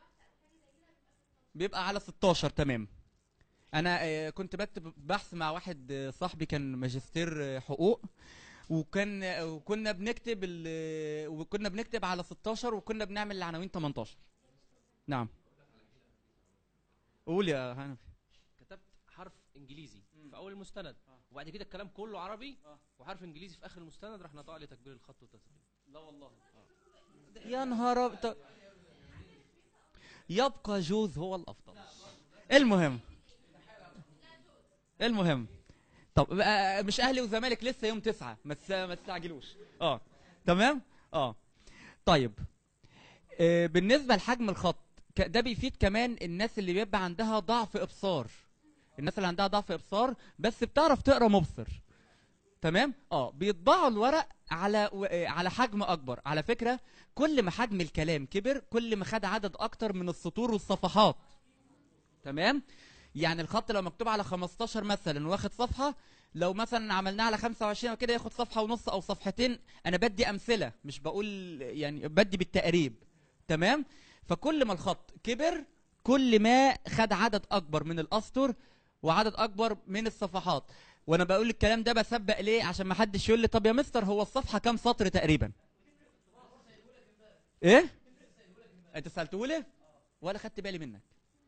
بيبقى على 16 تمام انا آه، كنت بكتب بحث مع واحد آه، صاحبي كان ماجستير آه، حقوق وكان آه، وكنا بنكتب ال- وكنا بنكتب على 16 وكنا بنعمل العناوين 18 نعم قول يا حنفي كتبت حرف انجليزي في اول المستند وبعد كده الكلام كله عربي وحرف انجليزي في اخر المستند راح نطق لي تكبير الخط والتسجيل لا والله يا نهار أب- طب- يبقى جوز هو الافضل المهم المهم طب آه، مش اهلي وزمالك لسه يوم تسعة ما تس- ما تستعجلوش اه تمام اه طيب آه، بالنسبه لحجم الخط ك- ده بيفيد كمان الناس اللي بيبقى عندها ضعف ابصار الناس اللي عندها ضعف ابصار بس بتعرف تقرا مبصر تمام اه بيطبعوا الورق على و... آه، على حجم اكبر على فكره كل ما حجم الكلام كبر كل ما خد عدد اكتر من السطور والصفحات تمام يعني الخط لو مكتوب على 15 مثلا واخد صفحه لو مثلا عملناه على 25 او كده ياخد صفحه ونص او صفحتين انا بدي امثله مش بقول يعني بدي بالتقريب تمام فكل ما الخط كبر كل ما خد عدد اكبر من الاسطر وعدد اكبر من الصفحات وانا بقول الكلام ده بسبق ليه عشان ما حدش يقول لي طب يا مستر هو الصفحه كام سطر تقريبا ايه انت سالته لي ولا خدت بالي منك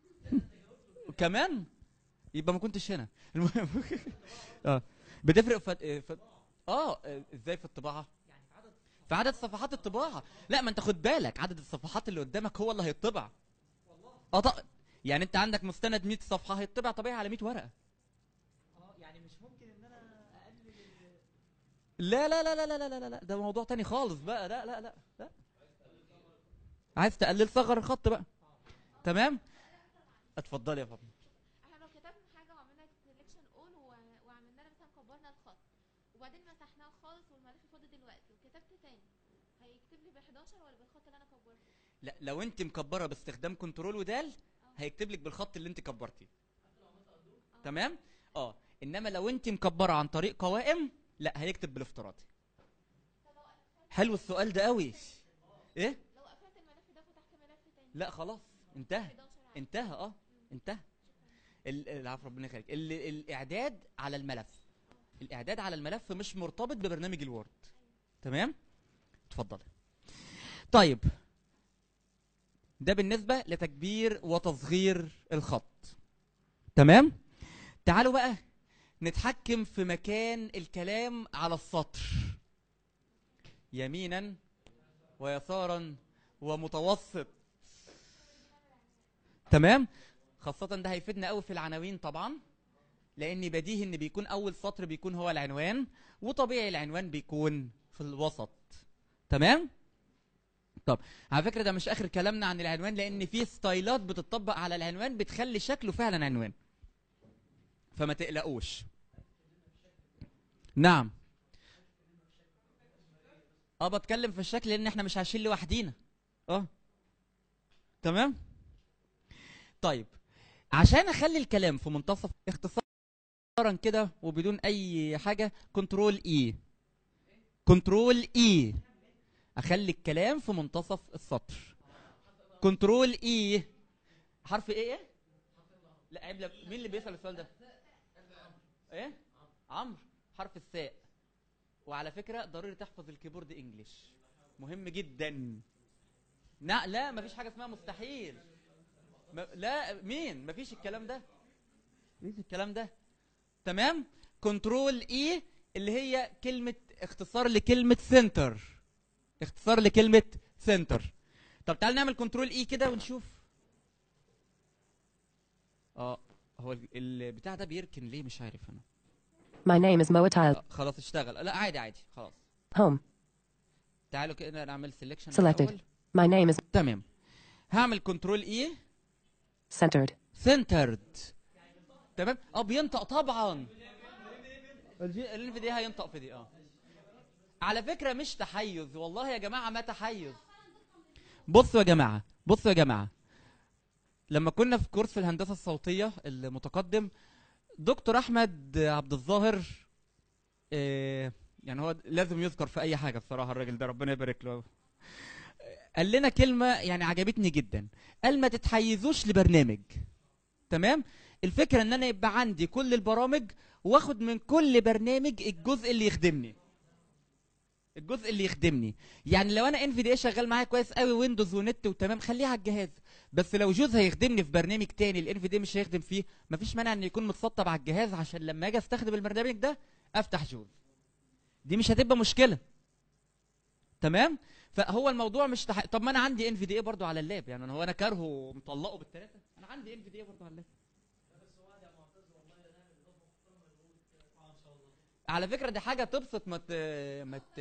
كمان يبقى ما كنتش هنا المهم اه بتفرق في في اه ازاي في الطباعه في عدد صفحات الطباعه لا ما انت خد بالك عدد الصفحات اللي قدامك هو اللي هيطبع اه طب يعني انت عندك مستند 100 صفحه هيطبع طبيعي على 100 ورقه اه يعني مش ممكن ان انا اقلل ال- لا لا لا لا لا لا لا لا ده موضوع تاني خالص بقى لا لا لا لا عايز تقلل صغر الخط بقى تمام اتفضلي يا فاطمه احنا لو كتبنا حاجه وعملنا سelection اول وعملنا لها مثلا كبرنا الخط وبعدين مسحناه خالص والملف فاضي دلوقتي وكتبت تاني هيكتب لي ب 11 ولا بالخط اللي انا كبرته لا لو انت مكبره باستخدام كنترول ودال هيكتب لك بالخط اللي انت كبرتيه تمام اه انما لو انت مكبره عن طريق قوائم لا هيكتب بالافتراضي حلو السؤال ده قوي ايه لو قفلت الملف ده فتحت ملف تاني لا خلاص انتهى انتهى اه انتهى ال- العفو ربنا يخليك ال- الاعداد على الملف الاعداد على الملف مش مرتبط ببرنامج الوورد تمام اتفضل طيب ده بالنسبه لتكبير وتصغير الخط تمام تعالوا بقى نتحكم في مكان الكلام على السطر يمينا ويسارا ومتوسط تمام خاصة ده هيفيدنا قوي في العناوين طبعا لان بديهي ان بيكون اول سطر بيكون هو العنوان وطبيعي العنوان بيكون في الوسط تمام طب على فكرة ده مش اخر كلامنا عن العنوان لان في ستايلات بتطبق على العنوان بتخلي شكله فعلا عنوان فما تقلقوش نعم اه بتكلم في الشكل لان احنا مش عايشين لوحدينا اه تمام طيب عشان اخلي الكلام في منتصف اختصارا كده وبدون اي حاجه كنترول اي كنترول اي اخلي الكلام في منتصف السطر كنترول اي حرف ايه ايه لا عيب لا مين اللي بيسال السؤال ده ايه عمرو حرف الثاء وعلى فكره ضروري تحفظ الكيبورد انجلش مهم جدا لا لا مفيش حاجه اسمها مستحيل ما لا مين مفيش الكلام ده مفيش الكلام ده تمام كنترول اي اللي هي كلمه اختصار لكلمه سنتر اختصار لكلمه سنتر طب تعال نعمل كنترول اي كده ونشوف اه هو ال- البتاع ده بيركن ليه مش عارف انا My name is Moatile. آه، خلاص اشتغل لا عادي عادي خلاص Home. تعالوا كده نعمل سيلكشن Selected. My name is تمام هعمل كنترول اي centered. سنترد تمام اه بينطق طبعا الان في دي هينطق في دي اه على فكره مش تحيز والله يا جماعه ما تحيز بصوا يا جماعه بصوا يا جماعه لما كنا في كورس في الهندسه الصوتيه المتقدم دكتور احمد عبد الظاهر آه، يعني هو لازم يذكر في اي حاجه بصراحه الراجل ده ربنا يبارك له قال لنا كلمه يعني عجبتني جدا قال ما تتحيزوش لبرنامج تمام الفكره ان انا يبقى عندي كل البرامج واخد من كل برنامج الجزء اللي يخدمني الجزء اللي يخدمني يعني لو انا ان في دي شغال معايا كويس قوي ويندوز ونت وتمام خليه على الجهاز بس لو جوز هيخدمني في برنامج تاني الان في دي مش هيخدم فيه مفيش مانع ان يكون متسطب على الجهاز عشان لما اجي استخدم البرنامج ده افتح جوز دي مش هتبقى مشكله تمام فهو الموضوع مش تح... طب ما انا عندي ان في دي اي برضه على اللاب يعني انا هو انا كارهه ومطلقه بالثلاثه انا عندي ان في دي اي برضه على اللاب على فكره دي حاجه تبسط ما ت... ما ت...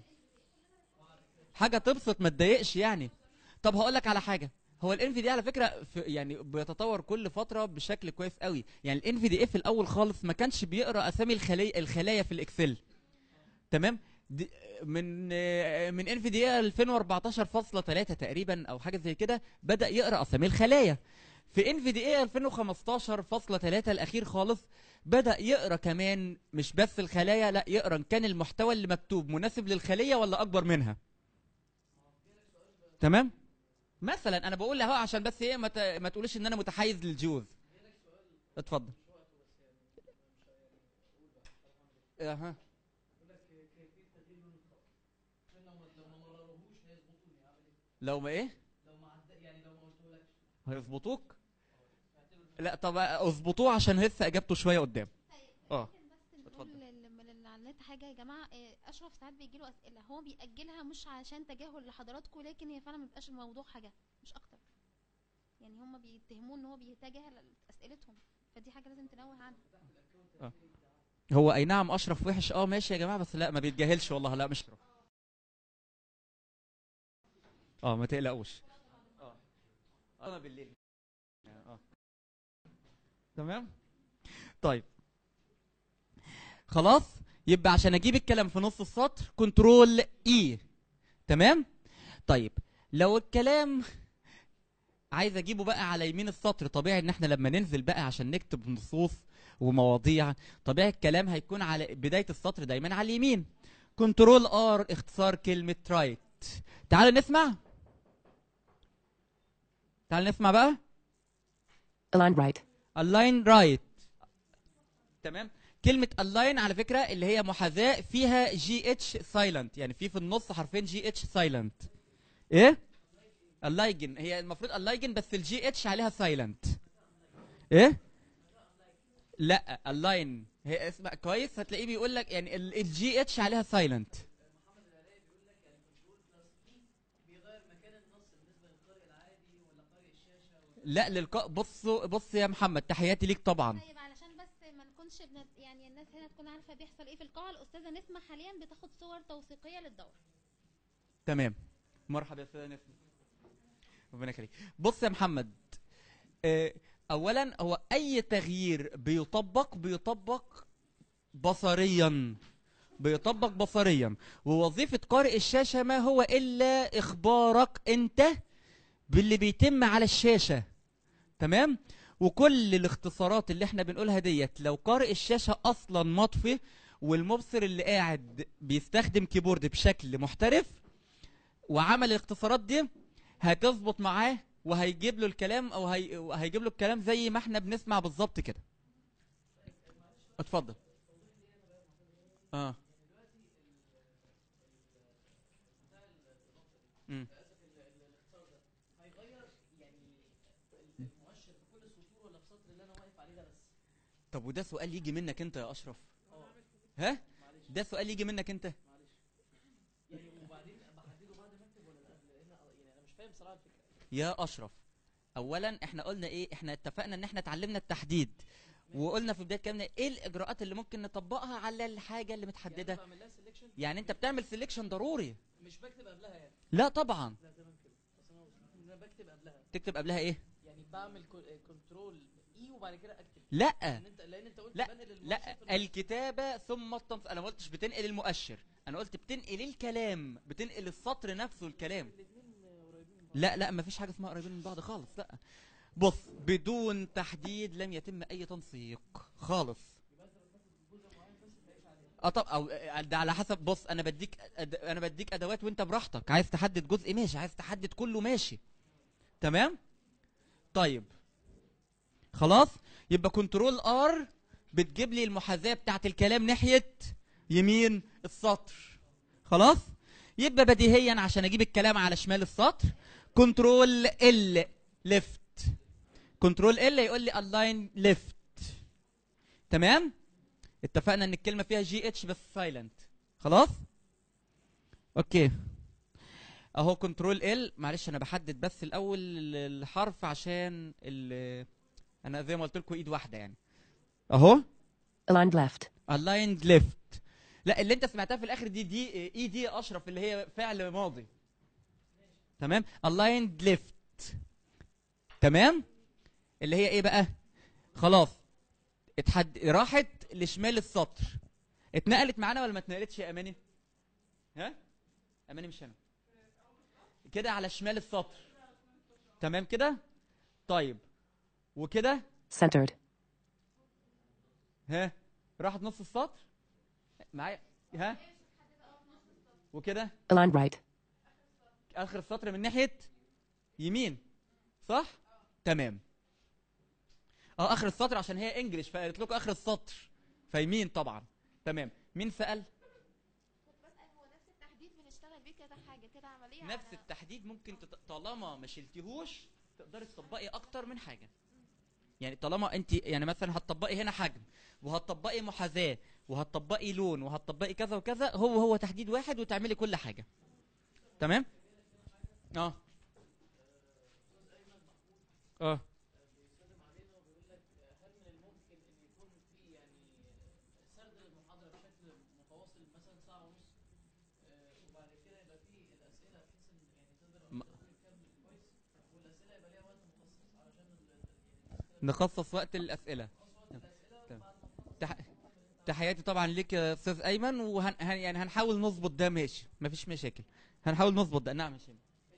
حاجه تبسط ما تضايقش يعني طب هقول لك على حاجه هو الان في دي على فكره في يعني بيتطور كل فتره بشكل كويس قوي يعني الان في دي اي في الاول خالص ما كانش بيقرا اسامي الخلايا الخلايا في الاكسل تمام دي من آه، من ان في دي 2014.3 تقريبا او حاجه زي كده بدا يقرا اسامي الخلايا في ان في دي اي 2015.3 الاخير خالص بدا يقرا كمان مش بس الخلايا لا يقرا إن كان المحتوى اللي مكتوب مناسب للخليه ولا اكبر منها تمام مثلا انا بقول اهو عشان بس ايه ما, ت... ما تقولش ان انا متحيز للجوز اتفضل اها لو ما ايه هيظبطوك لا طب اظبطوه عشان لسه اجابته شويه قدام اه نقول لل- من اللي على النت حاجه يا جماعه إيه، اشرف ساعات بيجي له اسئله هو بيأجلها مش عشان تجاهل لحضراتكم لكن هي فعلا ما بيبقاش الموضوع حاجه مش اكتر يعني هم بيتهموه ان هو بيتجاهل اسئلتهم فدي حاجه لازم تنوه عنها آه. هو اي نعم اشرف وحش اه ماشي يا جماعه بس لا ما بيتجاهلش والله لا مش اشرف اه ما تقلقوش اه انا بالليل اه تمام طيب خلاص يبقى عشان اجيب الكلام في نص السطر كنترول اي تمام طيب لو الكلام عايز اجيبه بقى على يمين السطر طبيعي ان احنا لما ننزل بقى عشان نكتب نصوص ومواضيع طبيعي الكلام هيكون على بدايه السطر دايما على اليمين كنترول ار اختصار كلمه رايت تعالوا نسمع تعالوا نسمع بقى Aligned right. align right تمام كلمة align على فكرة اللي هي محاذاة فيها جي اتش سايلنت يعني في في النص حرفين جي اتش سايلنت ايه؟ اللايجن هي المفروض اللايجن بس الجي اتش عليها سايلنت ايه؟ لا اللاين هي اسمع كويس هتلاقيه بيقول لك يعني الجي اتش عليها سايلنت لا للقاء بصوا بص يا محمد تحياتي ليك طبعا طيب علشان بس ما نكونش بنت يعني الناس هنا تكون عارفه بيحصل ايه في القاعه الاستاذه نسمه حاليا بتاخد صور توثيقيه للدوره تمام مرحبا يا استاذ نسمة ربنا يخليك بص يا محمد آه، اولا هو اي تغيير بيطبق بيطبق بصريا بيطبق بصريا ووظيفة قارئ الشاشة ما هو إلا إخبارك أنت باللي بيتم على الشاشة تمام وكل الاختصارات اللي احنا بنقولها ديت لو قارئ الشاشة أصلا مطفي والمبصر اللي قاعد بيستخدم كيبورد بشكل محترف وعمل الاختصارات دي هتظبط معاه وهيجيب له الكلام او هي... هيجيب له الكلام زي ما احنا بنسمع بالظبط كده اتفضل اه مم. اسف ال- ال- الاختصار ده هيغير يعني المؤشر في كل السطور ولا في السطر اللي انا واقف عليه ده بس طب وده سؤال يجي منك انت يا اشرف اه ها ده سؤال يجي منك انت معلش يعني وبعدين بحدده بعد ما اكتب ولا قبل لان يعني انا مش فاهم صراحه الفكره يا اشرف اولا احنا قلنا ايه احنا اتفقنا ان احنا اتعلمنا التحديد وقلنا في بدايه كلامنا ايه الاجراءات اللي ممكن نطبقها على الحاجه اللي يعني متحدده انا بعمل لها سelection يعني انت بتعمل سيلكشن ضروري مش بكتب قبلها يعني لا طبعا لا تمام كده بس انا وصلت ان انا بكتب قبلها تكتب قبلها ايه يعني بعمل كنترول اي وبعد كده اكتب لا لان انت لان انت قلت لا بنقل المؤشر لا في المؤشر. الكتابه ثم التنص انا ما قلتش بتنقل المؤشر انا قلت بتنقل الكلام بتنقل السطر نفسه الكلام لا لا ما فيش حاجه اسمها قريبين من بعض خالص لا بص بدون تحديد لم يتم اي تنسيق خالص اه طب او آه، ده على حسب بص انا بديك أد... انا بديك ادوات وانت براحتك عايز تحدد جزء ماشي عايز تحدد كله ماشي تمام طيب خلاص يبقى كنترول ار بتجيب لي المحاذاه بتاعت الكلام ناحيه يمين السطر خلاص يبقى بديهيا عشان اجيب الكلام على شمال السطر كنترول ال ليفت كنترول ال يقول لي الاين ليفت تمام اتفقنا ان الكلمه فيها جي اتش بس سايلنت خلاص اوكي اهو كنترول ال معلش انا بحدد بس الاول الحرف عشان ال انا زي ما قلت لكم ايد واحده يعني اهو Aligned left. aligned left لا اللي انت سمعتها في الاخر دي دي اي دي اشرف اللي هي فعل ماضي تمام aligned left تمام اللي هي ايه بقى خلاص اتحد... راحت لشمال السطر اتنقلت معانا ولا ما اتنقلتش يا اماني ها اماني مش هنا كده على شمال السطر تمام كده طيب وكده Centered. ها راحت نص السطر معايا ها وكده Aligned right. اخر السطر من ناحيه يمين صح تمام اه اخر السطر عشان هي انجلش فقالت لكم اخر السطر فيمين طبعا تمام مين سال بسأل هو نفس التحديد بنشتغل بيه كده حاجة كده عملية نفس على- التحديد ممكن تط... طالما ما شلتيهوش تقدري تطبقي اكتر من حاجه يعني طالما انت يعني مثلا هتطبقي هنا حجم وهتطبقي محاذاه وهتطبقي لون وهتطبقي كذا وكذا هو هو تحديد واحد وتعملي كل حاجه تمام اه اه سرد المحاضره بشكل متواصل مثلا ساعه ونص آه، وبعد كده يبقى فيه الاسئله بحيث ان يعني تقدر م- تكمل كويس والاسئله يبقى ليها وقت مخصص علشان ال- نخصص وقت الاسئله تمام. تح... تحياتي طبعا ليك يا استاذ ايمن وهن هن- يعني هنحاول نظبط ده ماشي مفيش مشاكل هنحاول نظبط ده نعم يا شيماء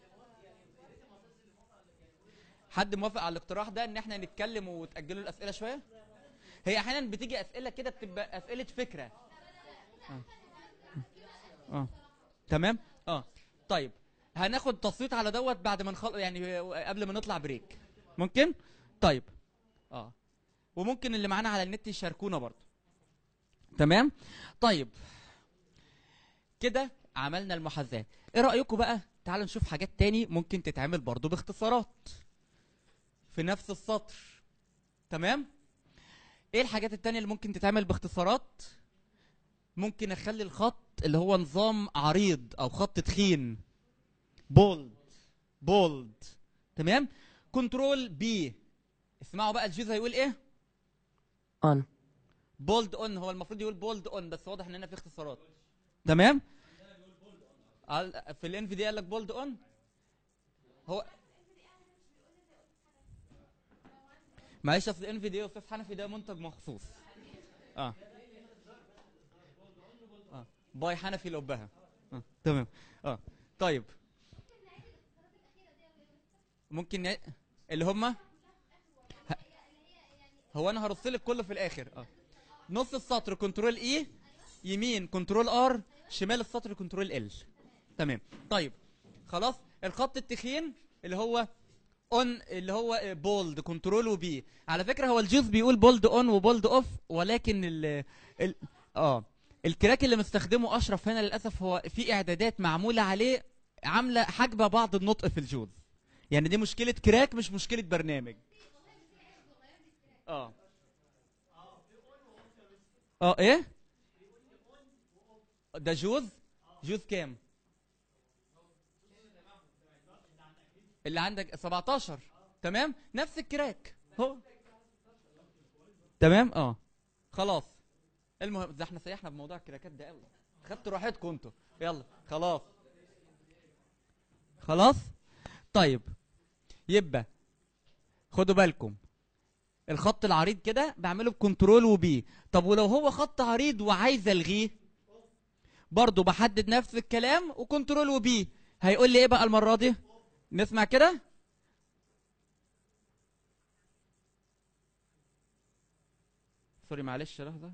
حد موافق على الاقتراح ده ان احنا نتكلم وتاجلوا الاسئله شويه هي احيانا بتيجي اسئله كده بتبقى اسئله فكره اه اه تمام اه طيب هناخد تصويت على دوت بعد ما نخل... يعني قبل ما نطلع بريك ممكن طيب اه وممكن اللي معانا على النت يشاركونا برضه تمام طيب كده عملنا المحاذاه ايه رايكم بقى تعالوا نشوف حاجات تاني ممكن تتعمل برضه باختصارات في نفس السطر تمام ايه الحاجات التانية اللي ممكن تتعمل باختصارات ممكن اخلي الخط اللي هو نظام عريض او خط تخين بولد بولد تمام كنترول بي اسمعوا بقى الجيز هيقول ايه On. بولد اون هو المفروض يقول بولد اون بس واضح ان هنا في اختصارات تمام قال- في الان في دي قال لك بولد اون هو معلش اصل الان في دي استاذ حنفي ده منتج مخصوص اه اه باي حنفي لقبها اه تمام اه طيب ممكن ن... اللي هم ه... هو انا هرص لك كله في الاخر اه نص السطر كنترول اي يمين كنترول ار شمال السطر كنترول ال تمام طيب خلاص الخط التخين اللي هو اون اللي هو بولد كنترول وبي على فكره هو الجوز بيقول بولد اون وبولد اوف ولكن ال ال اه الكراك اللي مستخدمه اشرف هنا للاسف هو في اعدادات معموله عليه عامله حاجبه بعض النطق في الجوز يعني دي مشكله كراك مش مشكله برنامج اه اه ايه ده جوز جوز كام اللي عندك 17 تمام نفس الكراك هو تمام اه خلاص المهم ده احنا سيحنا بموضوع الكراكات ده قوي خدتوا راحتكم انتوا يلا خلاص خلاص طيب يبقى خدوا بالكم الخط العريض كده بعمله بكنترول وبي طب ولو هو خط عريض وعايز الغيه برضه بحدد نفس الكلام وكنترول وبي هيقول لي ايه بقى المره دي نسمع كده سوري معلش لحظه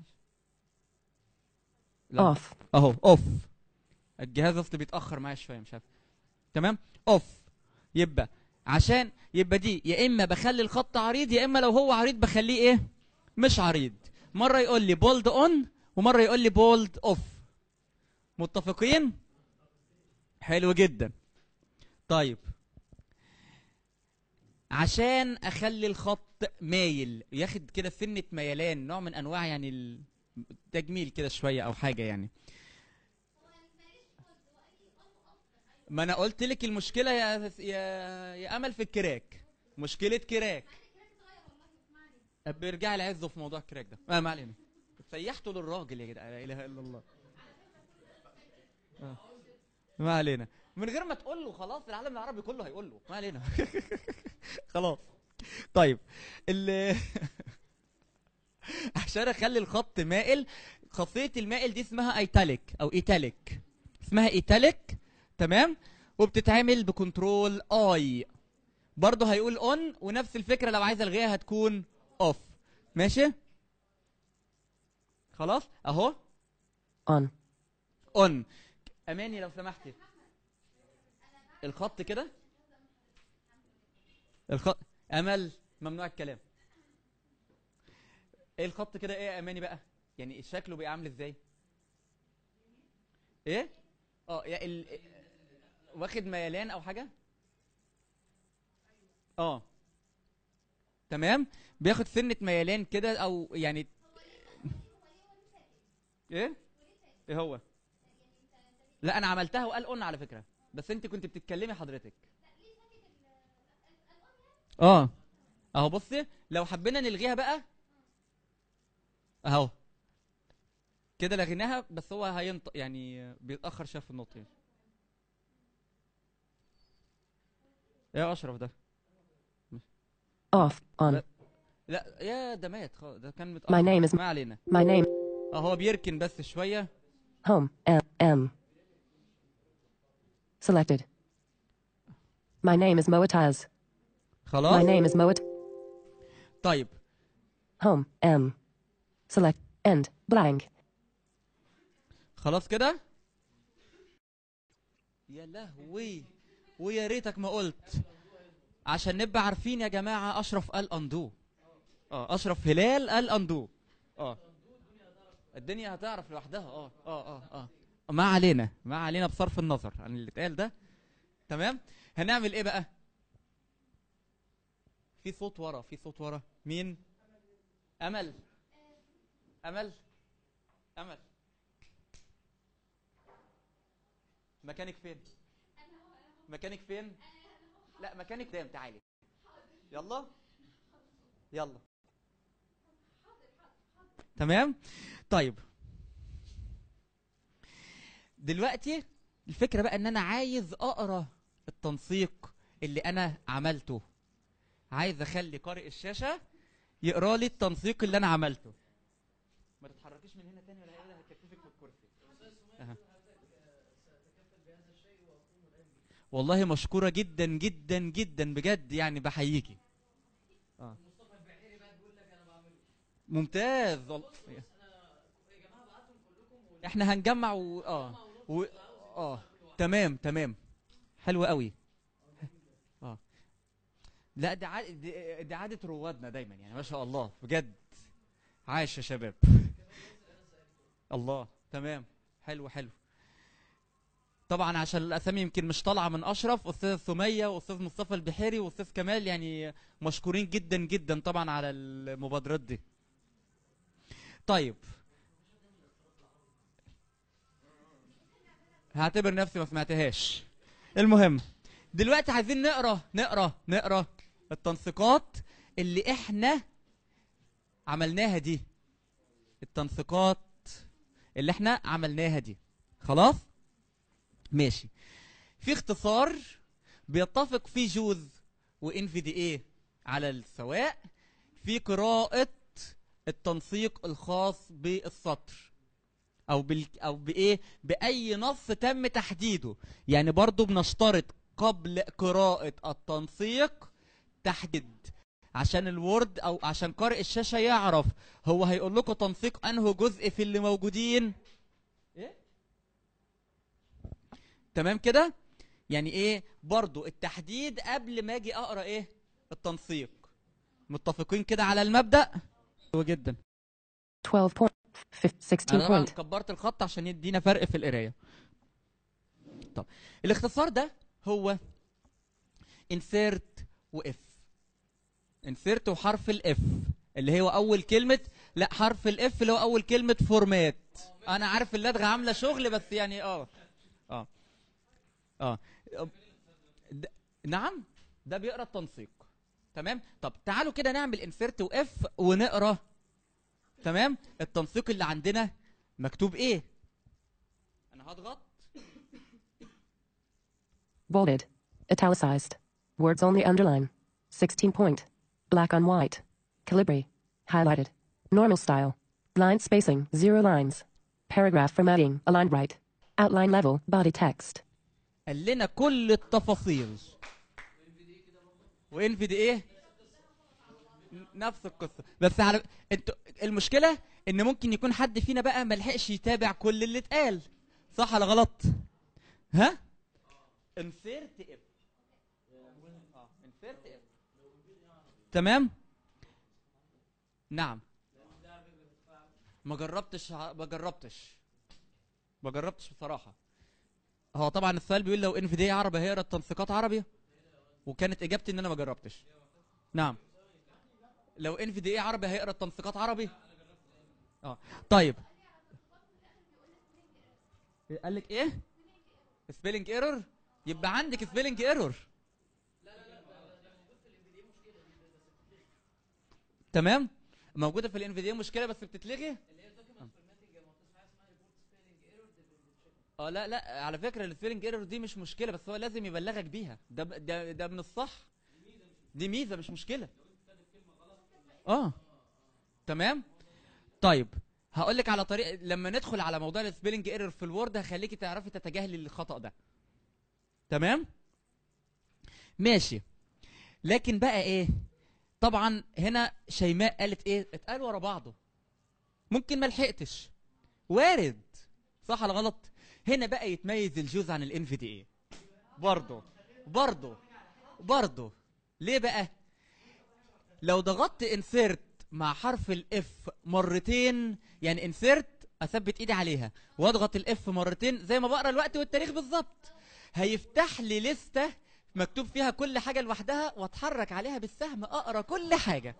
لا. Off. اهو اوف الجهاز اصلي بيتاخر معايا شويه مش عارف تمام اوف يبقى عشان يبقى دي يا اما بخلي الخط عريض يا اما لو هو عريض بخليه ايه مش عريض مره يقول لي بولد اون ومره يقول لي بولد اوف متفقين حلو جدا طيب عشان اخلي الخط مايل ياخد كده سنه ميلان نوع من انواع يعني التجميل كده شويه او حاجه يعني ما انا قلت لك المشكله يا يا يا امل في الكراك مشكله كراك بيرجع لي عزه في موضوع الكراك ده ما ما علينا سيحته للراجل يا جدعان لا اله الا الله آه. ما علينا من غير ما تقول له خلاص العالم العربي كله هيقول له ما علينا خلاص طيب ال عشان اخلي الخط مائل خاصيه المائل دي اسمها ايتاليك او ايتاليك اسمها ايتاليك تمام وبتتعمل بكنترول اي برضه هيقول اون ونفس الفكره لو عايز الغيها هتكون اوف ماشي خلاص اهو On. اون اماني لو سمحتي الخط كده الخط امل ممنوع الكلام ايه الخط كده ايه يا اماني بقى يعني شكله بيبقى عامل ازاي ايه اه يا ال... واخد ميلان او حاجه اه تمام بياخد سنه ميلان كده او يعني ايه ايه هو لا انا عملتها وقال قلنا على فكره بس انت كنت بتتكلمي حضرتك اه اهو بصي لو حبينا نلغيها بقى اهو كده لغيناها بس هو هينطق يعني بيتاخر شويه في النطق يعني. ايه يا اشرف ده Off. On. لا يا ده مات خلاص ده كان My متاخر name is. ما علينا My name. اه هو بيركن بس شويه Home. M. M. Selected. My name is Moataz. خلاص My name is Moat. طيب Home. M. Select. End. Blank. خلاص كده يا لهوي ويا ريتك ما قلت عشان نبقى عارفين يا جماعه اشرف قال اندو اه اشرف هلال قال اندو اه الدنيا هتعرف لوحدها اه اه اه اه ما علينا ما علينا بصرف النظر عن اللي اتقال ده تمام هنعمل ايه بقى في صوت ورا في صوت ورا مين امل امل امل مكانك فين مكانك فين لا مكانك قدام تعالي يلا يلا تمام طيب دلوقتي الفكره بقى ان انا عايز اقرا التنسيق اللي انا عملته عايز اخلي قارئ الشاشه يقرا لي التنسيق اللي انا عملته ما تتحركيش من هنا تاني ولا هنا هتكتفك من الكرسي أها. والله مشكوره جدا جدا جدا بجد يعني بحييكي اه ممتاز والله احنا هنجمع و... اه و... اه تمام تمام حلو قوي اه لا دي عاد... دي دي عاده روادنا دايما يعني ما شاء الله بجد عاش يا شباب الله تمام حلو حلو طبعا عشان الاسامي يمكن مش طالعه من اشرف استاذ سميه واستاذ مصطفى البحيري واستاذ كمال يعني مشكورين جدا جدا طبعا على المبادرات دي طيب هعتبر نفسي ما سمعتهاش المهم دلوقتي عايزين نقرا نقرا نقرا التنسيقات اللي احنا عملناها دي التنسيقات اللي احنا عملناها دي خلاص ماشي في اختصار بيتفق فيه جوز وان في دي ايه على السواء في قراءة التنسيق الخاص بالسطر او بال او بايه باي نص تم تحديده يعني برضو بنشترط قبل قراءة التنسيق تحديد عشان الوورد او عشان قارئ الشاشة يعرف هو هيقول لكم تنسيق انه جزء في اللي موجودين ايه تمام كده يعني ايه برضو التحديد قبل ما اجي اقرا ايه التنسيق متفقين كده على المبدأ حلو جدا 12 point, fif- 16 انا طبعا point, كبرت الخط عشان يدينا فرق في القرايه طب الاختصار ده هو insert واف insert وحرف الاف اللي هو اول كلمه لا حرف الاف اللي هو اول كلمه فورمات انا عارف اللدغه عامله شغل بس يعني اه اه اه د- نعم ده بيقرا التنسيق تمام طب تعالوا كده نعمل انسيرت واف ونقرا تمام التنسيق اللي عندنا مكتوب ايه انا هضغط bolded, italicized, words only underline, 16 point, black on white, calibri, highlighted, normal style, line spacing, zero lines, paragraph formatting, aligned right, outline level, body text, قال لنا كل التفاصيل وان في دي ايه نفس القصه بس على انتوا المشكله ان ممكن يكون حد فينا بقى ما لحقش يتابع كل اللي اتقال صح ولا غلط ها انسيرت اف اه انسيرت اف تمام نعم ما جربتش ع- ما جربتش ما جربتش بصراحه هو طبعا السؤال بيقول لو ان في دي عربي هيقرا التنسيقات عربي وكانت اجابتي ان انا ما جربتش نعم لو ان في دي عربي هيقرا التنسيقات عربي اه طيب قال لك ايه سبيلنج ايرور يبقى عندك سبيلنج ايرور تمام موجوده في الان في دي مشكله بس بتتلغي اه لا لا على فكره السبيلنج ايرور دي مش مشكله بس هو لازم يبلغك بيها ده ده ده من الصح دي ميزه مش مشكله اه تمام طيب هقول لك على طريقه لما ندخل على موضوع السبيلنج ايرور في الوورد هخليكي تعرفي تتجاهلي الخطا ده تمام ماشي لكن بقى ايه طبعا هنا شيماء قالت ايه اتقال ورا بعضه ممكن ما لحقتش وارد صح ولا غلط هنا بقى يتميز الجوز عن الان في دي ايه برضه برضه برضه ليه بقى لو ضغطت انسيرت مع حرف الاف مرتين يعني انسيرت اثبت ايدي عليها واضغط الاف مرتين زي ما بقرا الوقت والتاريخ بالظبط هيفتح لي لستة مكتوب فيها كل حاجة لوحدها واتحرك عليها بالسهم اقرا كل حاجة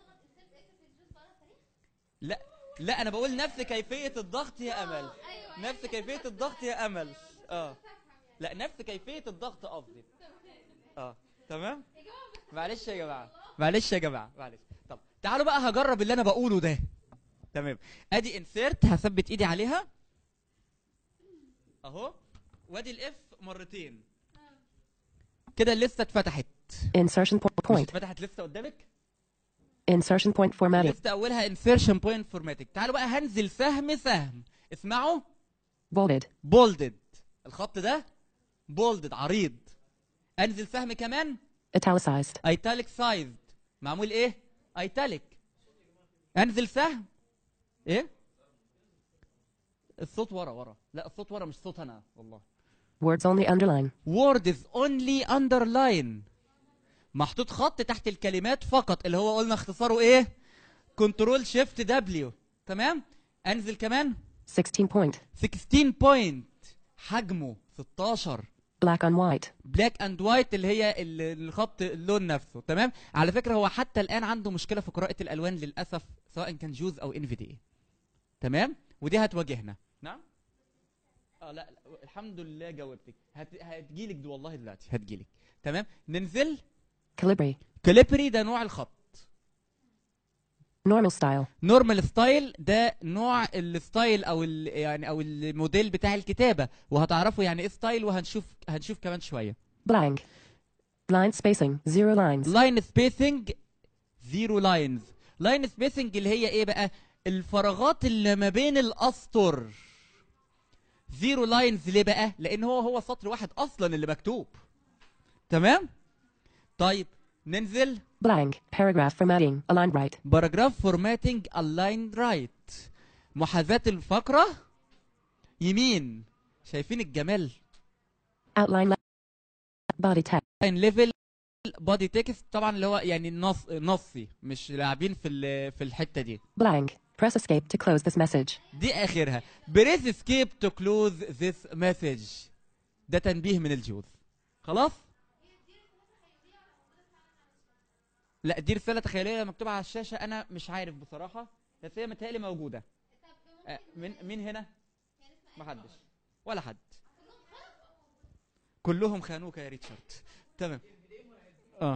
لا لا انا بقول نفس كيفية الضغط يا امل نفس كيفية الضغط يا امل اه لا نفس كيفية الضغط قصدي اه تمام معلش يا جماعة معلش يا جماعة معلش طب تعالوا بقى هجرب اللي انا بقوله ده تمام ادي انسيرت هثبت ايدي عليها اهو وادي الاف مرتين كده الليسته اتفتحت insertion po- مش point, اتفتحت لسه قدامك insertion point formatting, لسه اولها انسيرشن بوينت فورماتيك تعالوا بقى هنزل سهم سهم اسمعوا bolded, بولدد الخط ده بولدد عريض انزل سهم كمان italicized, ايتاليك سايزد معمول ايه ايتاليك انزل سهم ايه الصوت ورا ورا لا الصوت ورا مش صوت انا والله words only underline, word is only underline محطوط خط تحت الكلمات فقط اللي هو قلنا اختصاره ايه كنترول شيفت دبليو تمام انزل كمان 16 point, 16 بوينت حجمه 16 Black on white. بلاك اند وايت اللي هي ال- الخط اللون نفسه تمام على فكره هو حتى الان عنده مشكله في قراءه الالوان للاسف سواء كان جوز او ان في دي تمام ودي هتواجهنا نعم اه لا, لا الحمد لله جاوبتك هت... هتجيلك دي والله دلوقتي هتجيلك تمام ننزل Calibri. كاليبري ده نوع الخط Normal style. نورمال ستايل ده نوع الستايل او ال يعني او الموديل بتاع الكتابه وهتعرفوا يعني ايه ستايل وهنشوف هنشوف كمان شويه Blank. Line spacing. Zero lines. لاين سبيسنج زيرو لاينز لاين سبيسنج اللي هي ايه بقى الفراغات اللي ما بين الاسطر زيرو لاينز ليه بقى لان هو هو سطر واحد اصلا اللي مكتوب تمام طيب ننزل Blank. Paragraph formatting. Aligned right. باراجراف فورماتنج الايند رايت محاذاة الفقرة يمين شايفين الجمال Outline left. Body text. لاين ليفل بودي تكست طبعا اللي هو يعني نص نصي مش لاعبين في ال- في الحته دي Blank. Press escape to close this message. دي اخرها بريس اسكيب تو كلوز ذيس مسج ده تنبيه من الجوز خلاص لا دي رساله تخيليه مكتوبه على الشاشه انا مش عارف بصراحه بس هي متهيألي موجوده آه، من مين هنا ما حدش ولا حد كلهم خانوك يا ريتشارد تمام اه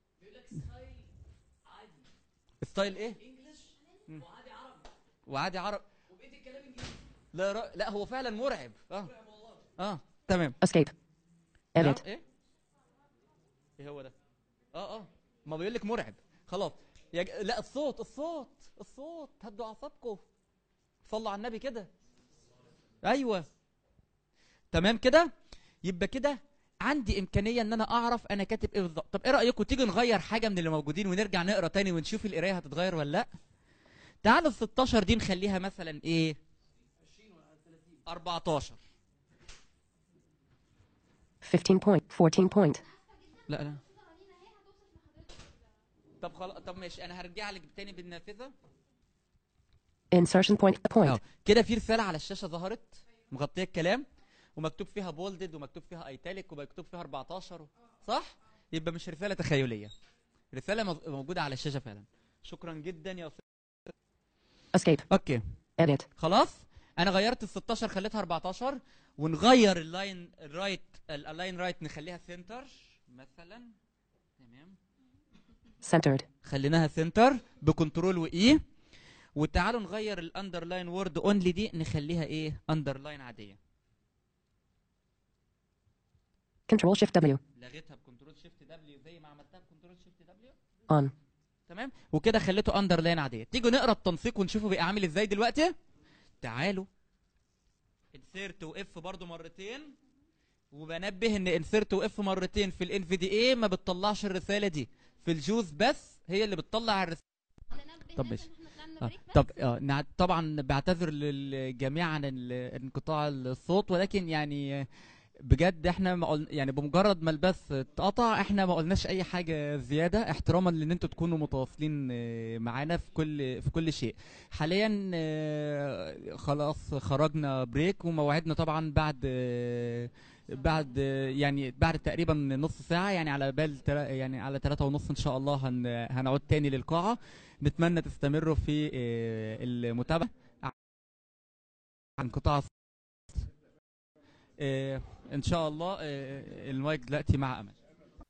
ستايل ايه مم. وعادي عرب لا را... لا هو فعلا مرعب اه اه تمام Escape. نعم، Edit. ايه ايه هو ده اه اه ما بيقول لك مرعب خلاص يا ج... لا الصوت الصوت الصوت هدوا اعصابكم صلوا على النبي كده ايوه تمام كده يبقى كده عندي امكانيه ان انا اعرف انا كاتب ايه بالظبط طب ايه رايكم تيجي نغير حاجه من اللي موجودين ونرجع نقرا تاني ونشوف القرايه هتتغير ولا لا تعالوا ال 16 دي نخليها مثلا ايه 14 15 point. 14 point. لا لا طب خلاص طب ماشي انا هرجع لك تاني بالنافذه Insertion point. Point. أهو. كده في رساله على الشاشه ظهرت مغطيه الكلام ومكتوب فيها بولدد ومكتوب فيها ايتاليك ومكتوب فيها 14 صح يبقى مش رساله تخيليه رساله مز- موجوده على الشاشه فعلا شكرا جدا يا استاذ Escape. اوكي Edit. خلاص انا غيرت ال 16 خليتها 14 ونغير اللاين الرايت اللاين رايت نخليها سنتر مثلا تمام Centered. خليناها سنتر بكنترول واي وتعالوا نغير الاندرلاين وورد اونلي دي نخليها ايه اندرلاين عاديه Control Shift W. لغيتها بكنترول شيفت دبليو زي ما عملتها بكنترول شيفت دبليو On. تمام وكده خليته اندرلاين عاديه تيجوا نقرا التنسيق ونشوفه بقى عامل ازاي دلوقتي تعالوا انسيرت واف برضو مرتين وبنبه ان انسيرت واف مرتين في الان في دي اي ما بتطلعش الرساله دي في الجوز بس هي اللي بتطلع الرساله طب ماشي آه. طب آه نع- طبعا بعتذر للجميع عن ال- انقطاع الصوت ولكن يعني آه، بجد احنا ما قل... يعني بمجرد ما البث اتقطع احنا ما قلناش اي حاجه زياده احتراما لان انتوا تكونوا متواصلين آه، معانا في كل في كل شيء حاليا آه، خلاص خرجنا بريك وموعدنا طبعا بعد آه، بعد آه، يعني بعد تقريبا نص ساعه يعني على بال تلا- يعني على ثلاثة ونص ان شاء الله هن... هنعود تاني للقاعه نتمنى تستمروا في آه، المتابعه عن قطاع الصوت. آه، ان شاء الله آه، المايك دلوقتي مع امل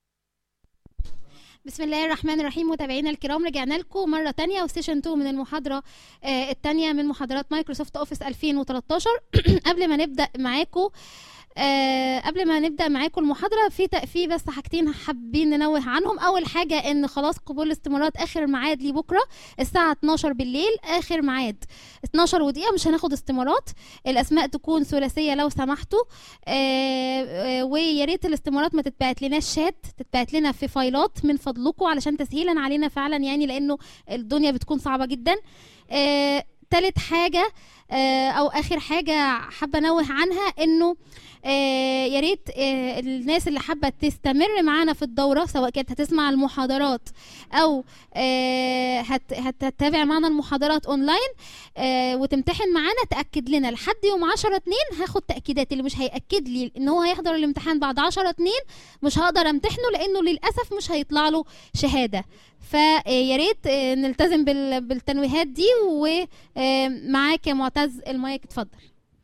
بسم الله الرحمن الرحيم متابعينا الكرام رجعنا لكم مره تانية وسيشن 2 من المحاضره آه الثانيه من محاضرات مايكروسوفت اوفيس 2013 قبل ما نبدا معاكم آه قبل ما نبدا معاكم المحاضره في ت- في بس حاجتين حابين ننوه عنهم اول حاجه ان خلاص قبول الاستمارات اخر ميعاد ليه بكره الساعه 12 بالليل اخر ميعاد 12 ودقيقه مش هناخد استمارات الاسماء تكون ثلاثيه لو سمحتوا آه، آه، ويا ريت الاستمارات ما تتبعت لناش شات تتبعت لنا في فايلات من فضلكم علشان تسهيلا علينا فعلا يعني لانه الدنيا بتكون صعبه جدا آه، تالت حاجه آه، او اخر حاجه حابه انوه عنها انه آه، يا ريت آه، الناس اللي حابه تستمر معانا في الدوره سواء كانت هتسمع المحاضرات او آه، هت- هت- هتتابع معانا المحاضرات اونلاين آه، وتمتحن معانا تاكد لنا لحد يوم 10 2 هاخد تاكيدات اللي مش هياكد لي ان هو هيحضر الامتحان بعد 10 2 مش هقدر امتحنه لانه للاسف مش هيطلع له شهاده فيا ريت آه، نلتزم بال- بالتنويهات دي ومعاك يا معتز المايك اتفضل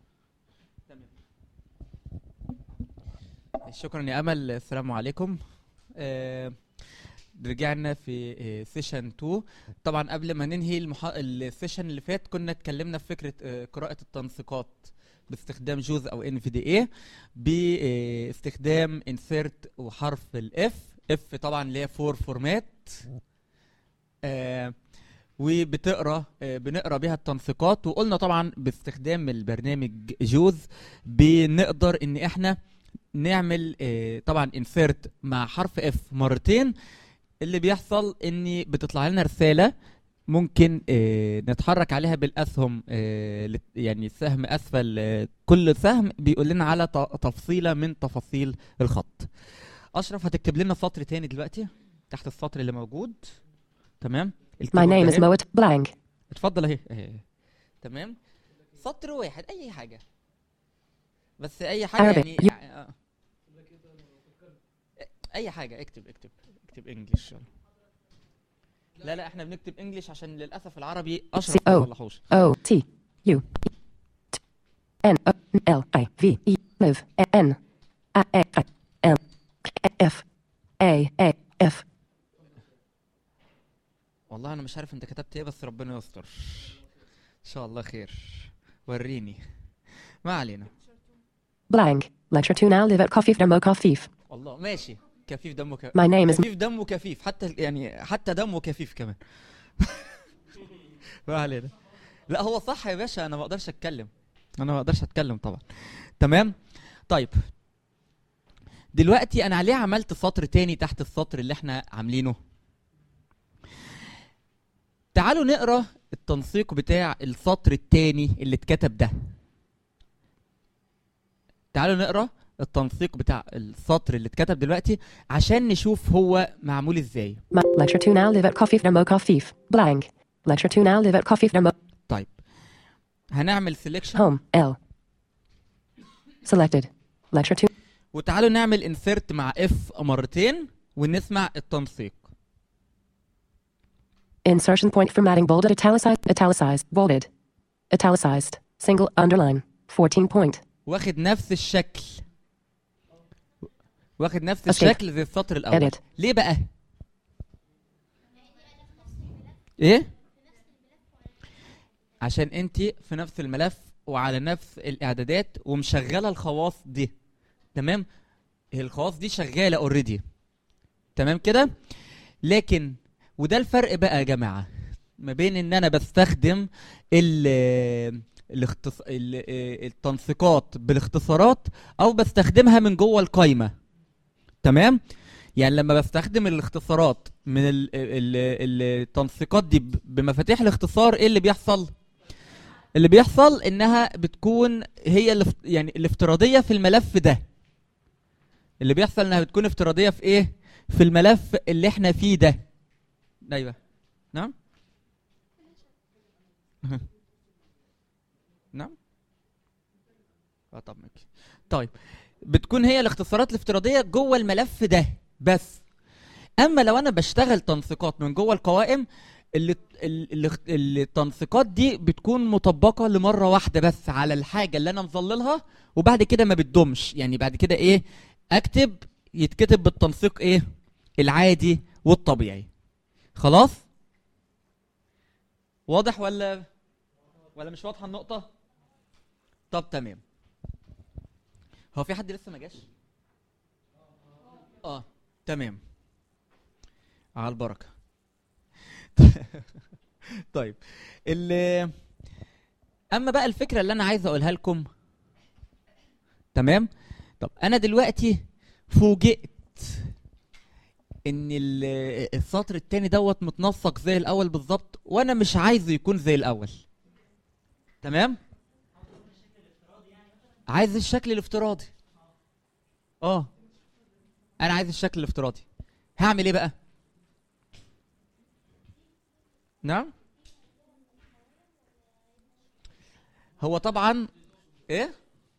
شكرا يا امل السلام عليكم آه، رجعنا في آه، سيشن 2 طبعا قبل ما ننهي المحا... السيشن اللي فات كنا اتكلمنا في فكره آه، قراءه التنسيقات باستخدام جوز او ان في دي اي باستخدام انسيرت وحرف الاف اف طبعا اللي هي فور فورمات آه وبتقرا آه بنقرا بيها التنسيقات وقلنا طبعا باستخدام البرنامج جوز بنقدر ان احنا نعمل آه طبعا انسيرت مع حرف اف مرتين اللي بيحصل ان بتطلع لنا رساله ممكن آه نتحرك عليها بالاسهم آه لت- يعني سهم اسفل آه كل سهم بيقول لنا على ت- تفصيله من تفاصيل الخط اشرف هتكتب لنا سطر تاني دلوقتي تحت السطر اللي موجود تمام My الكيبورد name is أهي. Moet blank. اتفضل اهي اهي اهي. تمام سطر واحد اي حاجه بس اي حاجه Arabic. يعني You- آه. اي حاجه اكتب اكتب اكتب انجلش لا لا احنا بنكتب انجلش عشان للاسف العربي اشرف C ما O يصلحوش O T U T N O L I V E live N I A I M F A A F والله انا مش عارف انت كتبت ايه بس ربنا يستر ان شاء الله خير وريني ما علينا blank. Lecture 2 now live at Coffee Demo Coffee. والله ماشي كفيف دمه ك... My name is- كفيف دمه كفيف حتى يعني حتى دمه كفيف كمان ما علينا لا هو صح يا باشا انا ما اقدرش اتكلم انا ما اقدرش اتكلم طبعا تمام طيب دلوقتي انا ليه عملت سطر تاني تحت السطر اللي احنا عاملينه تعالوا نقرا التنسيق بتاع السطر التاني اللي اتكتب ده تعالوا نقرا التنسيق بتاع السطر اللي اتكتب دلوقتي عشان نشوف هو معمول ازاي My, lecture 2 now live at Coffee Demo Coffee. Blank. Lecture 2 now live at Coffee Demo طيب هنعمل سيلكشن home L. Selected. Lecture 2 وتعالوا نعمل انسيرت مع اف مرتين ونسمع التنسيق Insertion point formatting bolded italicized italicized bolded italicized single underline 14 point واخد نفس الشكل واخد نفس Escape. الشكل زي السطر الاول Edit. ليه بقى ايه عشان انت في نفس الملف وعلى نفس الاعدادات ومشغله الخواص دي تمام الخواص دي شغاله اوريدي تمام كده لكن وده الفرق بقى يا جماعه ما بين ان انا بستخدم ال الاختص... ال- آه، التنسيقات بالاختصارات او بستخدمها من جوه القايمه تمام يعني لما بستخدم الاختصارات من ال... ال... التنسيقات دي ب- بمفاتيح الاختصار ايه اللي بيحصل اللي بيحصل انها بتكون هي الاف... يعني الافتراضيه في الملف ده اللي بيحصل انها بتكون افتراضيه في ايه في الملف اللي احنا فيه ده ايوه نعم نعم اه طب ماشي طيب بتكون هي الاختصارات الافتراضيه جوه الملف ده بس اما لو انا بشتغل تنسيقات من جوه القوائم اللي ال- ال- التنسيقات دي بتكون مطبقه لمره واحده بس على الحاجه اللي انا مظللها وبعد كده ما بتدومش يعني بعد كده ايه اكتب يتكتب بالتنسيق ايه العادي والطبيعي خلاص واضح ولا ولا مش واضحه النقطه طب تمام هو في حد لسه ما جاش اه تمام على البركه طيب ال اما بقى الفكره اللي انا عايز اقولها لكم تمام طب انا دلوقتي فوجئت ان ال- السطر التاني دوت متنسق زي الاول بالظبط وانا مش عايزه يكون زي الاول تمام عايز الشكل الافتراضي اه انا عايز الشكل الافتراضي هعمل ايه بقى نعم هو طبعا ايه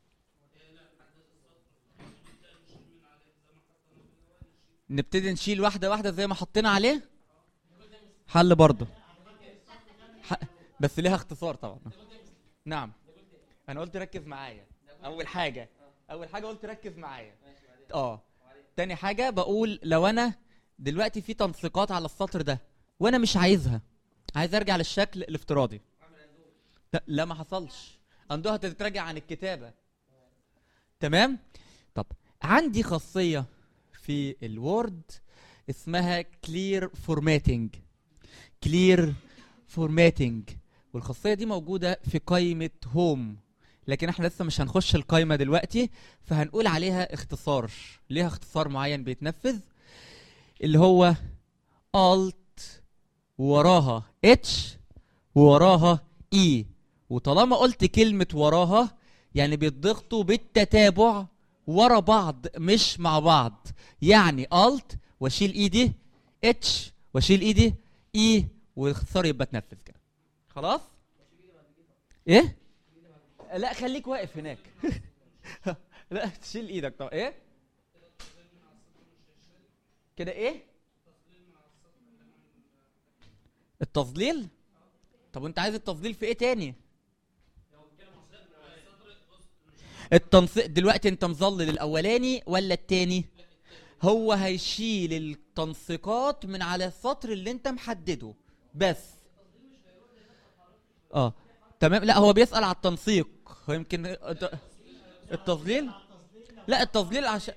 نبتدي نشيل واحده واحده زي ما حطينا عليه حل برضه ح... بس ليها اختصار طبعا نعم انا قلت ركز معايا اول حاجه اول حاجه قلت ركز معايا اه تاني حاجه بقول لو انا دلوقتي في تنسيقات على السطر ده وانا مش عايزها عايز ارجع للشكل الافتراضي لا, لا ما حصلش اندوها تتراجع عن الكتابه تمام طب عندي خاصيه في الوورد اسمها كلير فورماتنج كلير فورماتنج والخاصيه دي موجوده في قائمه هوم لكن احنا لسه مش هنخش القائمه دلوقتي فهنقول عليها اختصار ليها اختصار معين بيتنفذ اللي هو alt وراها اتش وراها اي وطالما قلت كلمه وراها يعني بيتضغطوا بالتتابع ورا بعض مش مع بعض يعني alt واشيل ايدي اتش واشيل ايدي اي والاختصار يبقى تنفذ كده خلاص ايه لا خليك واقف هناك لا تشيل ايدك طب ايه كده ايه التظليل طب وانت عايز التظليل في ايه تاني التنسيق دلوقتي انت مظلل الاولاني ولا التاني هو هيشيل التنسيقات من على السطر اللي انت محدده بس اه تمام لا هو بيسأل على التنسيق هو يمكن الت- التظليل لا التظليل عشان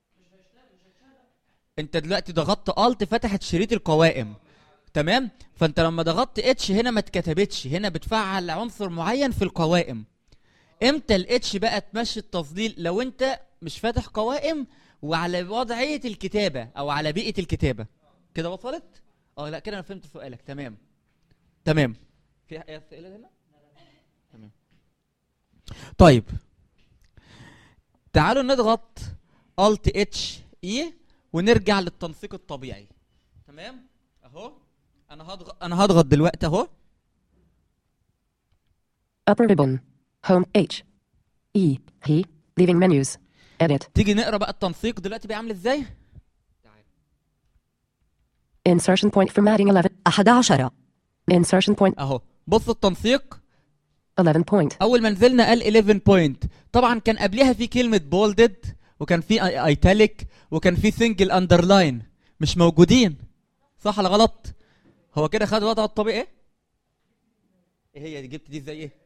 انت دلوقتي ضغطت الت فتحت شريط القوائم تمام فانت لما ضغطت اتش هنا ما اتكتبتش هنا بتفعل عنصر معين في القوائم امتى الاتش بقى تمشي التظليل لو انت مش فاتح قوائم وعلى وضعيه الكتابه او على بيئه الكتابه كده وصلت اه لا كده انا فهمت سؤالك تمام تمام في اي اسئله هنا تمام طيب تعالوا نضغط Alt اتش اي ونرجع للتنسيق الطبيعي تمام اهو انا هضغط انا هضغط دلوقتي اهو Upper ribbon. Home H. E. He. Leaving menus. Edit. تيجي نقرا بقى التنسيق دلوقتي بيعمل ازاي Insertion point formatting 11. 11. Insertion point اهو بص التنسيق 11 point. اول ما نزلنا قال 11 بوينت طبعا كان قبلها في كلمه بولدد وكان في ايتاليك وكان في سنجل اندرلاين مش موجودين صح ولا غلط هو كده خد وضعه الطبيعي ايه ايه هي دي جبت دي ازاي ايه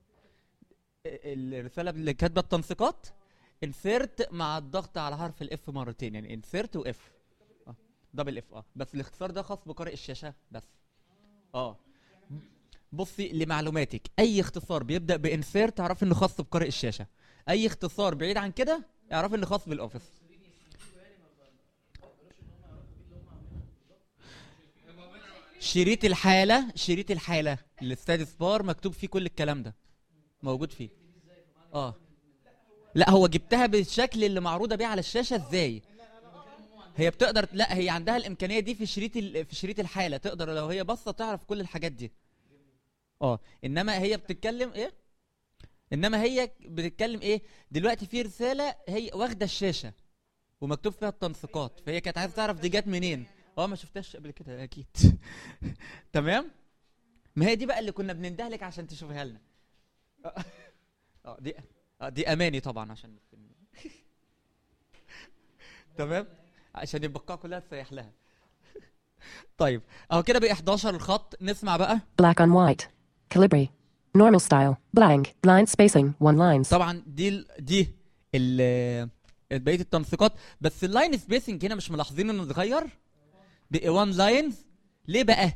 ال- الرساله اللي كاتبه التنسيقات انسيرت مع الضغط على حرف الاف مرتين يعني انسيرت واف دبل اف اه بس الاختصار ده خاص بقارئ الشاشه بس اه بصي لمعلوماتك اي اختصار بيبدا بانسيرت اعرف انه خاص بقارئ الشاشه اي اختصار بعيد عن كده اعرف انه خاص بالاوفيس شريط الحاله شريط الحاله الستاتس بار مكتوب فيه كل الكلام ده موجود فيه اه لا هو جبتها بالشكل اللي معروضه بيه على الشاشه ازاي هي بتقدر لا هي عندها الامكانيه دي في شريط ال- في شريط الحاله تقدر لو هي باصه تعرف كل الحاجات دي اه انما هي بتتكلم ايه انما هي بتتكلم ايه دلوقتي في رساله هي واخده الشاشه ومكتوب فيها التنسيقات فهي كانت عايزه تعرف دي جت منين اه ما شفتهاش قبل كده اكيد تمام ما هي دي بقى اللي كنا بنندهلك عشان تشوفيها لنا اه آه، دي آه، دي اماني طبعا عشان تمام عشان البقاء كلها تسيح لها طيب اهو كده بقى 11 الخط نسمع بقى Black on white. Calibri. Normal style. Blank. Line spacing. One lines. طبعا دي ال- دي ال بقيه التنسيقات بس اللاين سبيسنج هنا مش ملاحظين انه اتغير بقى 1 لاينز ليه بقى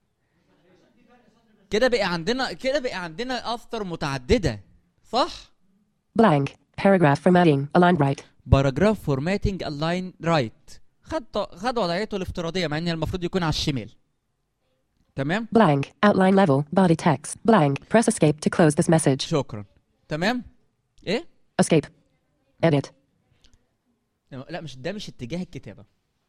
كده بقى عندنا كده بقى عندنا اسطر متعدده صح Blank. Paragraph formatting. Aligned right. باراجراف فورماتنج الاين رايت خد خد وضعيته الافتراضيه مع ان المفروض يكون على الشمال تمام Blank. Outline level. Body text. Blank. Press escape to close this message. شكرا تمام ايه Escape. Edit. لا مش ده مش اتجاه الكتابة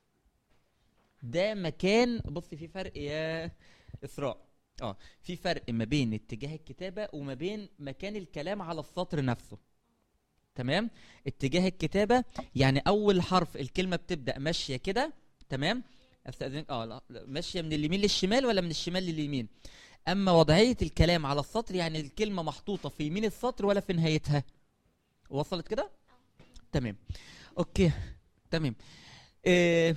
ده مكان بص في فرق يا إسراء اه في فرق ما بين اتجاه الكتابة وما بين مكان الكلام على السطر نفسه تمام اتجاه الكتابة يعني أول حرف الكلمة بتبدأ ماشية كده تمام استأذنك اه لا لا، ماشية من اليمين للشمال ولا من الشمال لليمين أما وضعية الكلام على السطر يعني الكلمة محطوطة في يمين السطر ولا في نهايتها وصلت كده تمام اوكي تمام إيه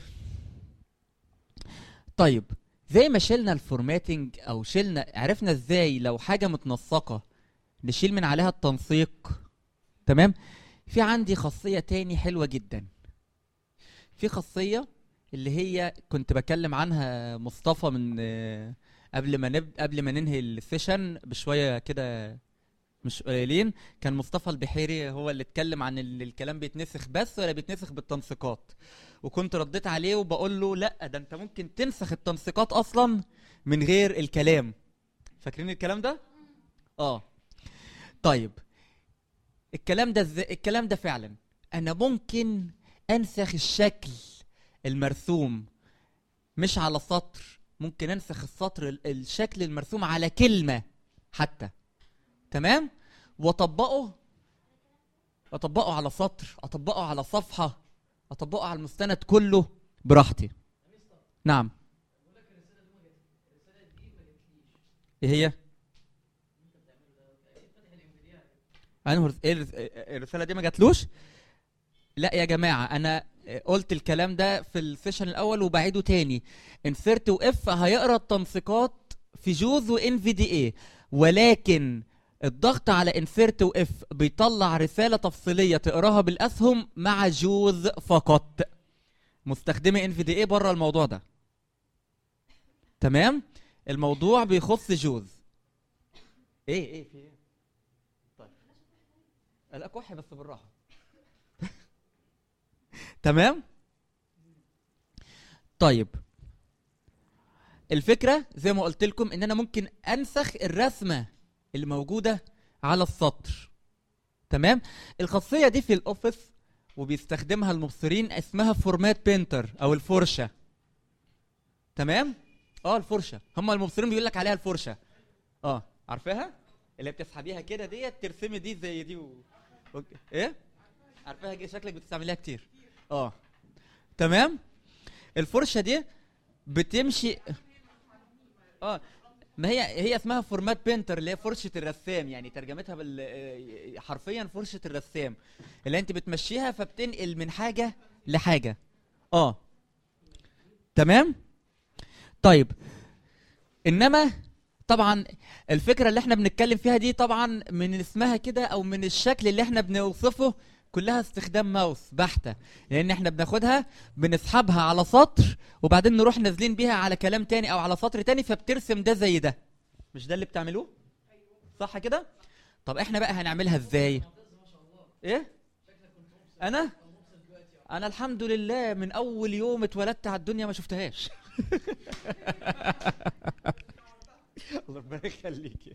طيب زي ما شلنا الفورماتنج او شلنا عرفنا ازاي لو حاجه متنسقه نشيل من عليها التنسيق تمام في عندي خاصيه تاني حلوه جدا في خاصيه اللي هي كنت بكلم عنها مصطفى من آه، قبل ما نب... قبل ما ننهي السيشن بشويه كده مش قليلين كان مصطفى البحيري هو اللي اتكلم عن ال- الكلام بيتنسخ بس ولا بيتنسخ بالتنسيقات وكنت رديت عليه وبقول له لا ده انت ممكن تنسخ التنسيقات اصلا من غير الكلام فاكرين الكلام ده اه طيب الكلام ده ازاي الكلام ده فعلا انا ممكن انسخ الشكل المرسوم مش على سطر ممكن انسخ السطر ال- الشكل المرسوم على كلمة حتى تمام واطبقه اطبقه على سطر اطبقه على صفحة اطبقه على المستند كله براحتي نعم ايه هي انا هرس- ايه الرس- إيه الرساله دي ما جاتلوش لا يا جماعه انا قلت الكلام ده في السيشن الاول وبعيده تاني انسرت واف هيقرا التنسيقات في جوز وان في دي اي ولكن الضغط على انسرت واف بيطلع رساله تفصيليه تقراها بالاسهم مع جوز فقط مستخدمي ان في دي اي بره الموضوع ده تمام الموضوع بيخص جوز ايه ايه في ايه طيب لا كحي بس بالراحه تمام طيب الفكره زي ما قلت لكم ان انا ممكن انسخ الرسمه اللي موجوده على السطر تمام الخاصيه دي في الاوفيس وبيستخدمها المبصرين اسمها فورمات بينتر او الفرشه تمام اه الفرشه هم المبصرين بيقول لك عليها الفرشه اه عارفاها اللي بتسحبيها كده ديت ترسمي دي زي دي و... أوكي. ايه عارفاها كده شكلك بتستعمليها كتير اه تمام الفرشه دي بتمشي اه ما هي هي اسمها فورمات بينتر اللي هي فرشه الرسام يعني ترجمتها بال آه، حرفيا فرشه الرسام اللي انت بتمشيها فبتنقل من حاجه لحاجه اه تمام طيب انما طبعا الفكره اللي احنا بنتكلم فيها دي طبعا من اسمها كده او من الشكل اللي احنا بنوصفه كلها استخدام ماوس بحته لان احنا بناخدها بنسحبها على سطر وبعدين نروح نازلين بيها على كلام تاني او على سطر تاني فبترسم ده زي ده مش ده اللي بتعملوه صح كده طب احنا بقى هنعملها ازاي ايه انا انا الحمد لله من اول يوم اتولدت على الدنيا ما شفتهاش الله ربنا يخليك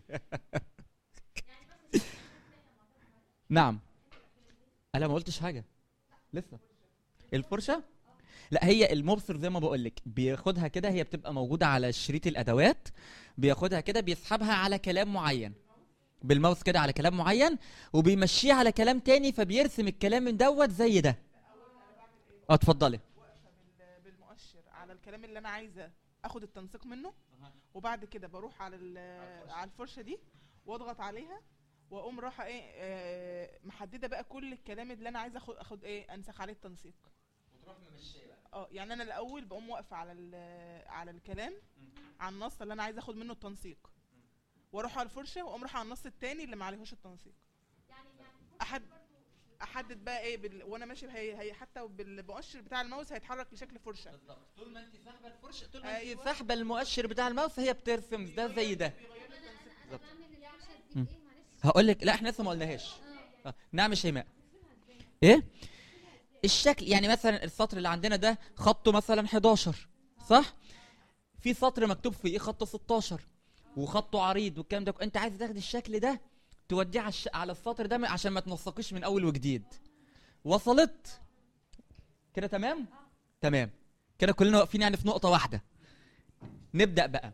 نعم انا ما قلتش حاجه لسه الفرشه لا هي المبصر زي ما بقول لك بياخدها كده هي بتبقى موجوده على شريط الادوات بياخدها كده بيسحبها على كلام معين بالماوس كده على كلام معين وبيمشيه على كلام تاني فبيرسم الكلام من دوت زي ده اه اتفضلي بالمؤشر على الكلام اللي انا عايزه اخد التنسيق منه وبعد كده بروح على ال- على الفرشه دي واضغط عليها واقوم رايحه ايه آه، محدده بقى كل الكلام اللي انا عايزه اخد اخد ايه انسخ عليه التنسيق وتروح ممشيه بقى اه يعني انا الاول بقوم واقفه على ال- على الكلام على النص اللي انا عايزه اخد منه التنسيق واروح على الفرشه واقوم رايحه على النص التاني اللي ما عليهوش التنسيق احد احدد بقى ايه بال... وانا ماشي هي هي حتى بالمؤشر بتاع الماوس هيتحرك بشكل فرشه بالظبط طول ما انت ساحبه الفرشه طول ما أيوة. انت ساحبه المؤشر بتاع الماوس هي بترسم ده زي ده بالظبط. مم. هقول لك لا احنا لسه ما قلناهاش آه، نعم يا شيماء ايه الشكل يعني مثلا السطر اللي عندنا ده خطه مثلا 11 صح في سطر مكتوب فيه خط 16 وخطه عريض والكلام ده انت عايز تاخد الشكل ده توديه على, الش... على السطر ده عشان ما تنسقيش من اول وجديد وصلت كده تمام تمام كده كلنا واقفين يعني في نقطه واحده نبدا بقى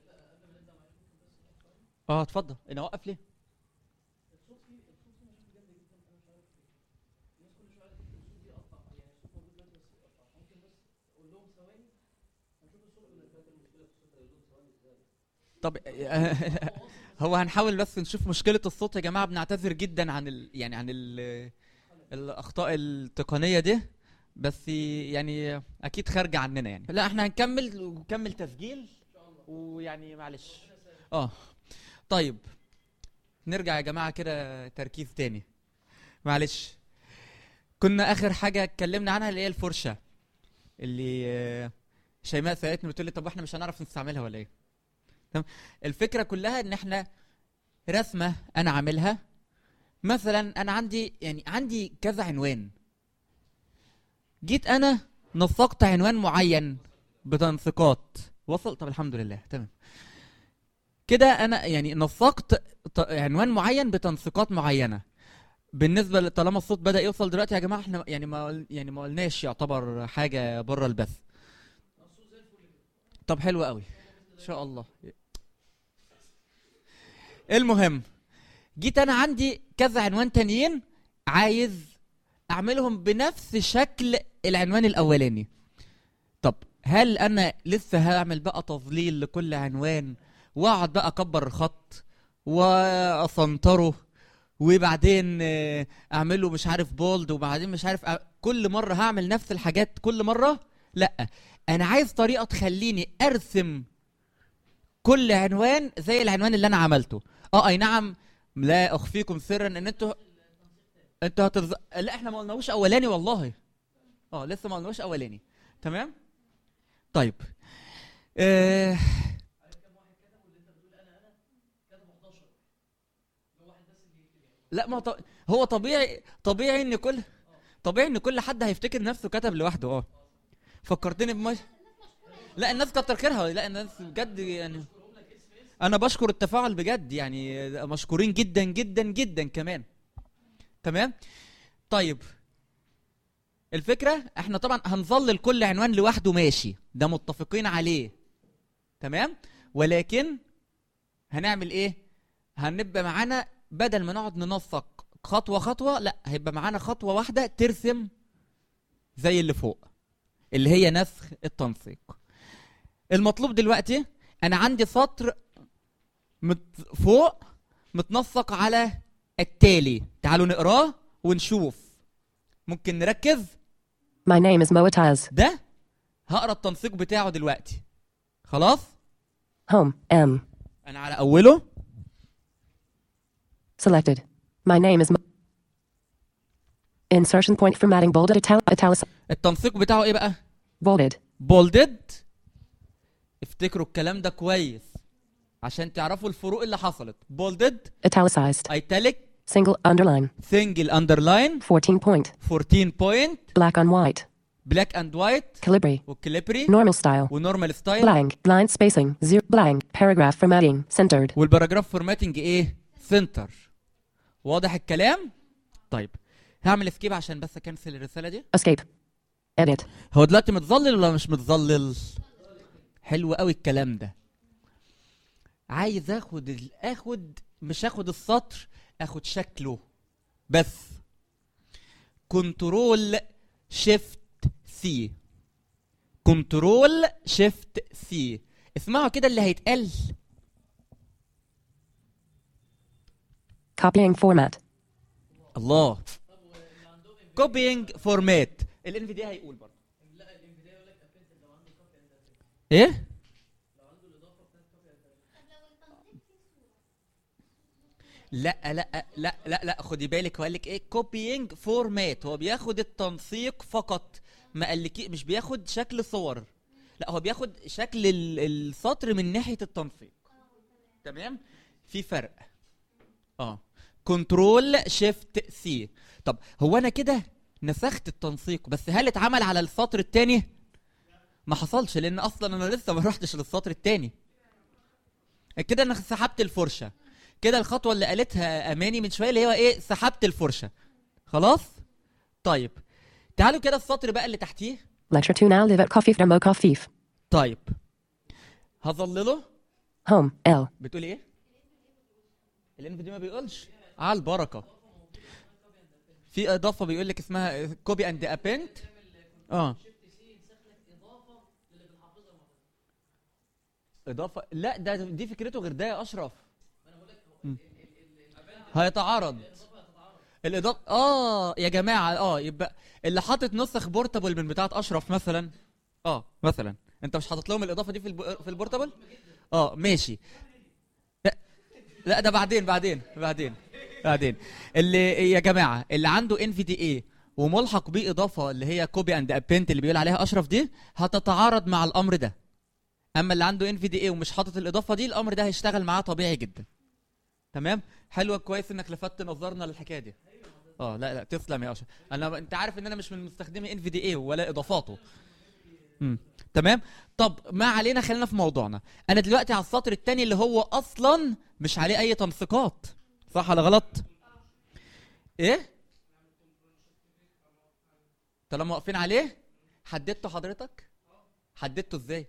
اه اتفضل انا اوقف ليه طب هو هنحاول بس نشوف مشكله الصوت يا جماعه بنعتذر جدا عن ال... يعني عن ال... الاخطاء التقنيه دي بس يعني اكيد خارجه عننا يعني لا احنا هنكمل ونكمل تسجيل ويعني معلش اه طيب نرجع يا جماعه كده تركيز تاني معلش كنا اخر حاجه اتكلمنا عنها اللي هي الفرشه اللي آه، شيماء سالتني بتقول لي طب احنا مش هنعرف نستعملها ولا ايه تمام الفكره كلها ان احنا رسمه انا عاملها مثلا انا عندي يعني عندي كذا عنوان جيت انا نسقت عنوان معين بتنسيقات وصل طب الحمد لله تمام كده انا يعني نسقت ط- عنوان معين بتنسيقات معينه بالنسبه ل- طالما الصوت بدا يوصل دلوقتي يا جماعه احنا يعني ما قل- يعني ما قلناش يعتبر حاجه بره البث طب حلو قوي ان شاء الله المهم جيت انا عندي كذا عنوان تانيين عايز اعملهم بنفس شكل العنوان الاولاني طب هل انا لسه هعمل بقى تظليل لكل عنوان واقعد بقى اكبر الخط واسنطره وبعدين آه، اعمله مش عارف بولد وبعدين مش عارف أ- كل مره هعمل نفس الحاجات كل مره لا انا عايز طريقه تخليني ارسم كل عنوان زي العنوان اللي انا عملته اه اي نعم لا اخفيكم سرا ان انتوا انتوا هترز... لا احنا ما قلناهوش اولاني والله اه لسه ما قلناهوش اولاني تمام طيب آه... لا ما ط... هو طبيعي طبيعي ان كل طبيعي ان كل حد هيفتكر نفسه كتب لوحده اه فكرتني بمش لا الناس كتر خيرها لا الناس بجد يعني انا بشكر التفاعل بجد يعني مشكورين جدا جدا جدا كمان تمام طيب الفكره احنا طبعا هنظلل كل عنوان لوحده ماشي ده متفقين عليه تمام ولكن هنعمل ايه هنبقى معانا بدل ما نقعد ننسق خطوه خطوه لا هيبقى معانا خطوه واحده ترسم زي اللي فوق اللي هي نسخ التنسيق المطلوب دلوقتي انا عندي سطر مت فوق متنسق على التالي تعالوا نقراه ونشوف ممكن نركز My name is Moataz. ده هقرا التنسيق بتاعه دلوقتي خلاص Home. M. انا على اوله Selected. My name is Mo- Insertion point formatting bolded ital- italic التنسيق بتاعه ايه بقى bolded. بولدد افتكروا الكلام ده كويس عشان تعرفوا الفروق اللي حصلت بولدد italicized, ايتاليك single underline, سنجل اندرلاين 14 point, 14 بوينت black on white, بلاك اند وايت calibri, والكليبري normal style, ونورمال ستايل blank, blind spacing, zero, blank, paragraph formatting, centered, والباراجراف فورماتنج ايه سنتر واضح الكلام طيب هعمل سكيب عشان بس اكنسل الرساله دي escape, edit, هو دلوقتي متظلل ولا مش متظلل حلو قوي الكلام ده عايز اخد ال- اخد مش اخد السطر اخد شكله بس كنترول شيفت سي كنترول شيفت سي اسمعوا كده اللي هيتقال copying format, الله كوبينج فورمات الان في دي هيقول برضه ايه لا لا لا لا لا خدي بالك هو قال لك ايه كوبينج فورمات هو بياخد التنسيق فقط ما قالك مش بياخد شكل صور لا هو بياخد شكل ال- السطر من ناحيه التنسيق تمام في فرق اه كنترول شيفت سي طب هو انا كده نسخت التنسيق بس هل اتعمل على السطر الثاني ما حصلش لان اصلا انا لسه ما رحتش للسطر الثاني كده انا سحبت الفرشه كده الخطوه اللي قالتها اماني من شويه اللي هو ايه سحبت الفرشه خلاص طيب تعالوا كده السطر بقى اللي تحتيه Lecture 2 now live at Kafif Demo Kafif. طيب هظلله Home. L. بتقولي ايه الانف دي ما بيقولش على البركه في اضافه بيقول لك اسمها كوبي اند ابنت اه اضافه لا ده دي فكرته غير ده يا اشرف مم. هيتعارض الاضافه اه يا جماعه اه يبقى اللي حاطط نسخ بورتابل من بتاعه اشرف مثلا اه مثلا انت مش حاطط لهم الاضافه دي في الب... في البورتابل اه ماشي لا لا ده بعدين بعدين بعدين بعدين اللي يا جماعه اللي عنده ان في دي اي وملحق بيه اضافه اللي هي كوبي اند ابنت اللي بيقول عليها اشرف دي هتتعارض مع الامر ده اما اللي عنده ان في دي اي ومش حاطط الاضافه دي الامر ده هيشتغل معاه طبيعي جدا تمام حلوه كويس انك لفتت نظرنا للحكايه دي اه لا لا تسلم يا اشرف انا انت عارف ان انا مش من مستخدمي ان في دي اي ولا اضافاته امم تمام طب ما علينا خلينا في موضوعنا انا دلوقتي على السطر الثاني اللي هو اصلا مش عليه اي تنسيقات صح ولا غلط ايه طالما واقفين عليه حددته حضرتك حددته ازاي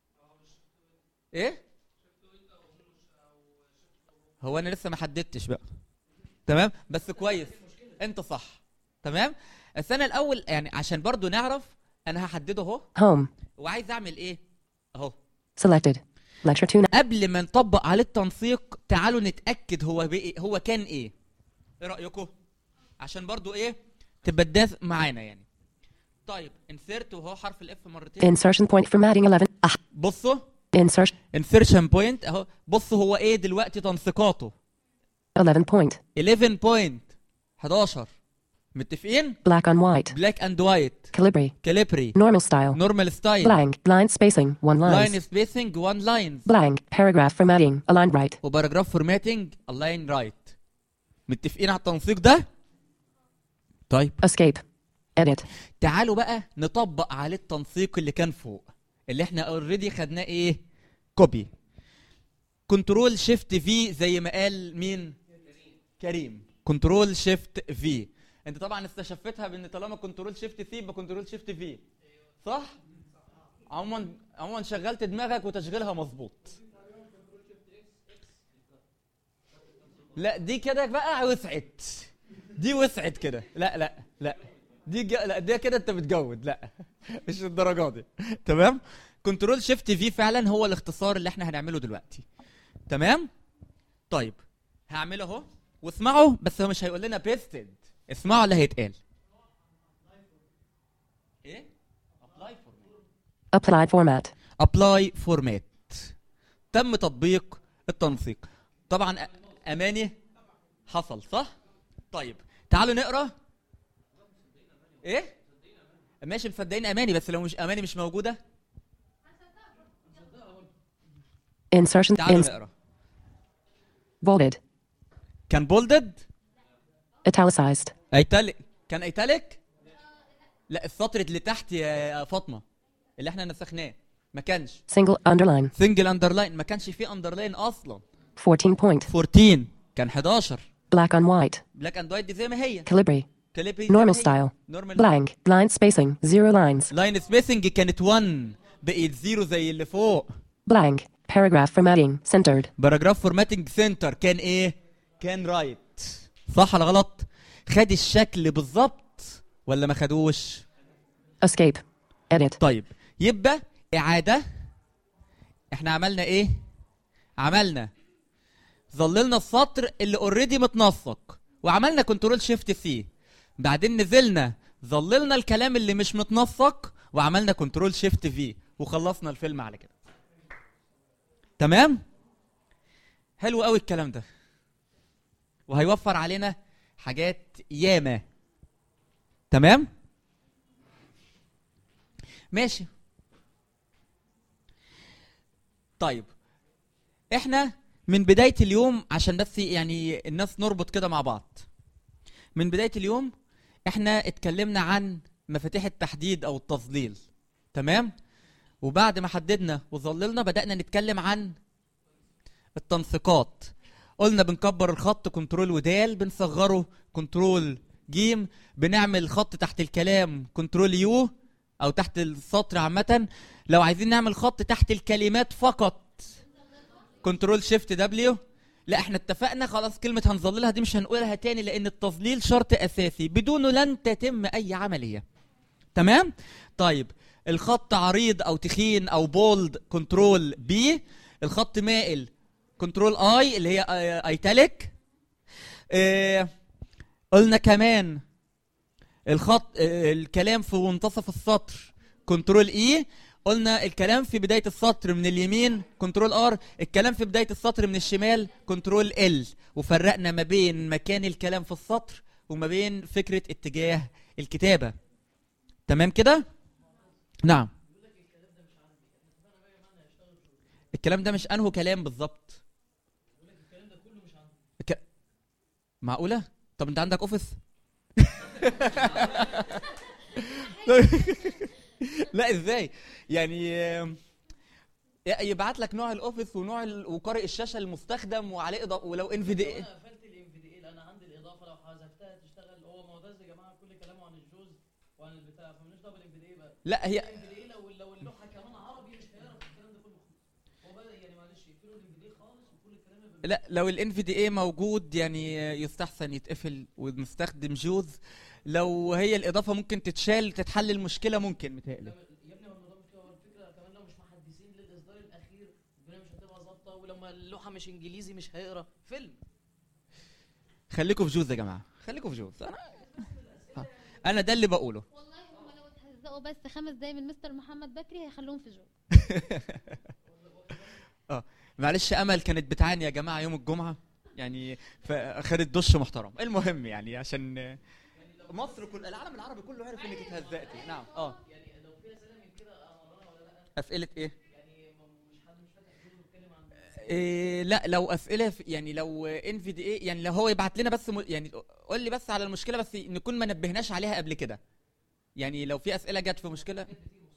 ايه هو انا لسه ما حددتش بقى تمام بس كويس انت صح تمام بس انا الاول يعني عشان برضو نعرف انا هحدده اهو Home. وعايز اعمل ايه اهو Selected. Lecture 2 now. قبل ما نطبق عليه التنسيق تعالوا نتاكد هو بقى هو كان ايه ايه رايكم عشان برضو ايه تبقى الداث معانا يعني طيب انسيرت وهو حرف الاف مرتين Insertion point formatting 11. Ah. بصوا Insert. انسيرشن بوينت اهو بصوا هو ايه دلوقتي تنسيقاته 11 point. 11 بوينت 11 متفقين Black on white. بلاك اند وايت Calibri. كاليبري Normal style. نورمال ستايل Blank. Line spacing. One لاين lines. سبيسنج 1 لاينز Blank. Paragraph formatting. Aligned right. وباراجراف فورماتنج الاين رايت متفقين على التنسيق ده طيب Escape. Edit. تعالوا بقى نطبق عليه التنسيق اللي كان فوق اللي احنا اوريدي خدناه ايه كوبي كنترول شيفت في زي ما قال مين كريم كنترول شيفت في انت طبعا استشفتها بان طالما كنترول شيفت سي يبقى كنترول شيفت في صح عموما عموما شغلت دماغك وتشغيلها مظبوط لا دي كده بقى وسعت دي وسعت كده لا لا لا دي ج... لا دي كده انت بتجود لا مش الدرجه دي تمام كنترول شيفت في فعلا هو الاختصار اللي احنا هنعمله دلوقتي تمام طيب هعمله اهو واسمعوا بس هو مش هيقول لنا بيستد اسمعوا اللي هيتقال ايه Applied format. ابلاي فورمات تم تطبيق التنسيق طبعا أ- اماني حصل صح طيب تعالوا نقرا ايه ماشي مصدقين اماني بس لو مش اماني مش موجوده Insertion. تعالوا Ins- نقرا bolded. كان بولدد Italicized. ايتاليك كان ايتاليك لا السطر اللي تحت يا فاطمه اللي احنا نسخناه ما كانش Single underline. سنجل اندرلاين ما كانش فيه اندرلاين اصلا 14 point. 14 كان 11 Black on white. بلاك اند وايت دي زي ما هي Calibri. كاليبري Normal style. نورمال Blank. Line spacing. Zero lines. لاين سبيسنج كانت 1 بقيت زيرو زي اللي فوق Blank. Paragraph formatting. Centered. باراجراف فورماتنج سنتر كان ايه كان رايت صح ولا غلط خد الشكل بالظبط ولا ما خدوش Escape. Edit. طيب يبقى اعاده احنا عملنا ايه عملنا ظللنا السطر اللي اوريدي متنسق وعملنا كنترول شيفت سي بعدين نزلنا ظللنا الكلام اللي مش متنسق وعملنا كنترول شيفت في وخلصنا الفيلم على كده تمام حلو قوي الكلام ده وهيوفر علينا حاجات ياما تمام ماشي طيب احنا من بداية اليوم عشان بس يعني الناس نربط كده مع بعض من بداية اليوم احنا اتكلمنا عن مفاتيح التحديد او التظليل تمام وبعد ما حددنا وظللنا بدأنا نتكلم عن التنسيقات قلنا بنكبر الخط كنترول ودال بنصغره كنترول جيم بنعمل خط تحت الكلام كنترول يو او تحت السطر عامه لو عايزين نعمل خط تحت الكلمات فقط كنترول شيفت دبليو لا احنا اتفقنا خلاص كلمة هنظللها دي مش هنقولها تاني لأن التظليل شرط أساسي بدونه لن تتم أي عملية تمام؟ طيب الخط عريض أو تخين أو بولد كنترول بي الخط مائل كنترول اي اللي هي ايتاليك اه قلنا كمان الخط اه الكلام في منتصف السطر كنترول اي قلنا الكلام في بداية السطر من اليمين كنترول ار الكلام في بداية السطر من الشمال كنترول ال وفرقنا ما بين مكان الكلام في السطر وما بين فكرة اتجاه الكتابة تمام كده نعم الكلام ده مش انه كلام بالظبط الك... معقولة طب انت عندك اوفيس لا ازاي يعني آم، يبعت لك نوع الاوفيس ونوع ال... وقارئ الشاشه المستخدم وعليه اضافه ولو ان في دي انا قفلت الام في دي انا عندي الاضافه لو حذفتها تشتغل هو معتز يا جماعه كل كلامه عن الجوز وعن البتاع فمالناش دعوه بالام في دي بقى لا هي الام في دي لو لو اللوحه كمان عربي مش هيعرف الكلام ده كله هو بقى يعني معلش يقفلوا الام في دي خالص وكل الكلام يبقى لا لو الان في دي اي موجود يعني يستحسن يتقفل ونستخدم جوز لو هي الاضافه ممكن تتشال تتحل المشكله ممكن متهيألي يا ابني هو الموضوع مش كده هو الفكره كمان لو مش محدثين للاصدار الاخير الدنيا مش هتبقى ظابطه ولما اللوحه مش انجليزي مش هيقرا فيلم خليكم في جوز يا جماعه خليكم في جوز انا ها. انا ده اللي بقوله والله هم لو اتهزقوا بس خمس دقايق من مستر محمد بكري هيخلوهم في جو اه معلش امل كانت بتعاني يا جماعه يوم الجمعه يعني فخدت دش محترم المهم يعني عشان مصر كل العالم العربي كله عرف انك اتهزقتي نعم اه يعني لو في اسئله من كده امرنا ولا لا اسئله ايه يعني م- مش حد مش فاتح جوز بيتكلم عن إيه لا لو اسئله في- يعني لو ان في دي اي يعني لو هو يبعت لنا بس م... يعني قول لي بس على المشكله بس نكون ما نبهناش عليها قبل كده يعني لو في اسئله جت في مشكله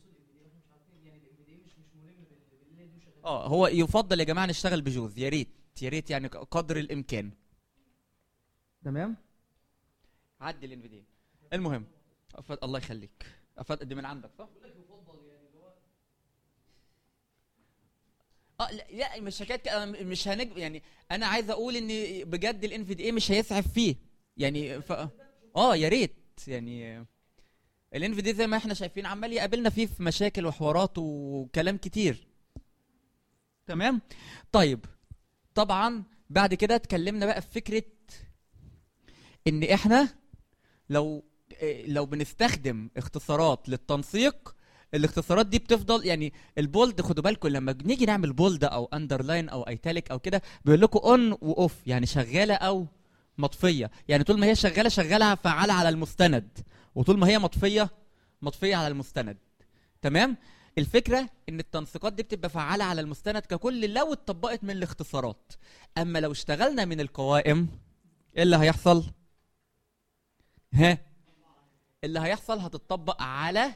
اه هو يفضل يا جماعه نشتغل بجوز يا ريت يا ريت يعني قدر الامكان تمام عدي الان في دي المهم أفضل الله يخليك افضل دي من عندك صح اه لا, لا مش حكايه كده، أنا مش هنج يعني انا عايز اقول ان بجد الان في دي اي مش هيسعف فيه يعني ف... اه يا ريت يعني الان في دي زي ما احنا شايفين عمال يقابلنا فيه في مشاكل وحوارات وكلام كتير تمام طيب طبعا بعد كده اتكلمنا بقى في فكره ان احنا لو إيه، لو بنستخدم اختصارات للتنسيق الاختصارات دي بتفضل يعني البولد خدوا بالكم لما بنيجي نعمل بولد او اندرلاين او ايتاليك او كده بيقول لكم اون واوف يعني شغاله او مطفيه يعني طول ما هي شغاله شغاله فعاله على المستند وطول ما هي مطفيه مطفيه على المستند تمام الفكره ان التنسيقات دي بتبقى فعاله على المستند ككل لو اتطبقت من الاختصارات اما لو اشتغلنا من القوائم ايه اللي هيحصل ها اللي هيحصل هتطبق على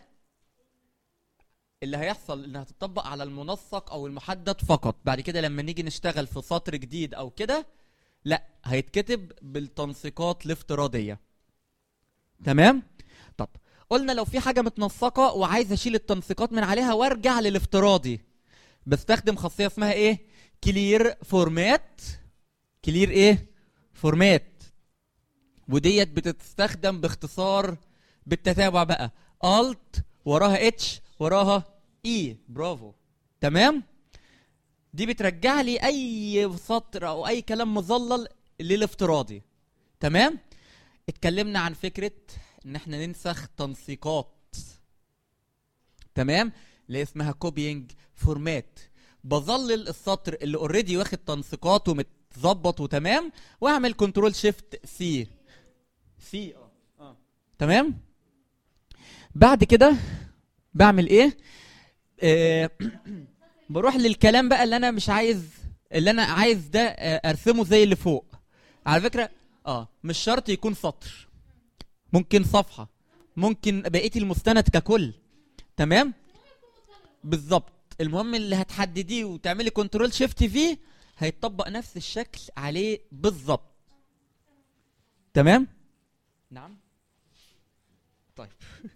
اللي هيحصل انها هتطبق على المنسق او المحدد فقط بعد كده لما نيجي نشتغل في سطر جديد او كده لا هيتكتب بالتنسيقات الافتراضيه تمام طب قلنا لو في حاجه متنسقه وعايز اشيل التنسيقات من عليها وارجع للافتراضي بستخدم خاصيه اسمها ايه كلير فورمات كلير ايه فورمات وديت بتستخدم باختصار بالتتابع بقى alt وراها اتش وراها اي برافو تمام دي بترجع لي اي سطر او اي كلام مظلل للافتراضي تمام اتكلمنا عن فكره ان احنا ننسخ تنسيقات تمام اللي اسمها كوبينج فورمات بظلل السطر اللي اوريدي واخد تنسيقات ومتظبط وتمام واعمل كنترول شيفت سي سي اه اه تمام بعد كده بعمل ايه آه بروح للكلام بقى اللي انا مش عايز اللي انا عايز ده آه، ارسمه زي اللي فوق على فكره اه مش شرط يكون سطر ممكن صفحه ممكن بقيه المستند ككل تمام بالظبط المهم اللي هتحدديه وتعملي كنترول شيفت فيه هيطبق نفس الشكل عليه بالظبط تمام نعم طيب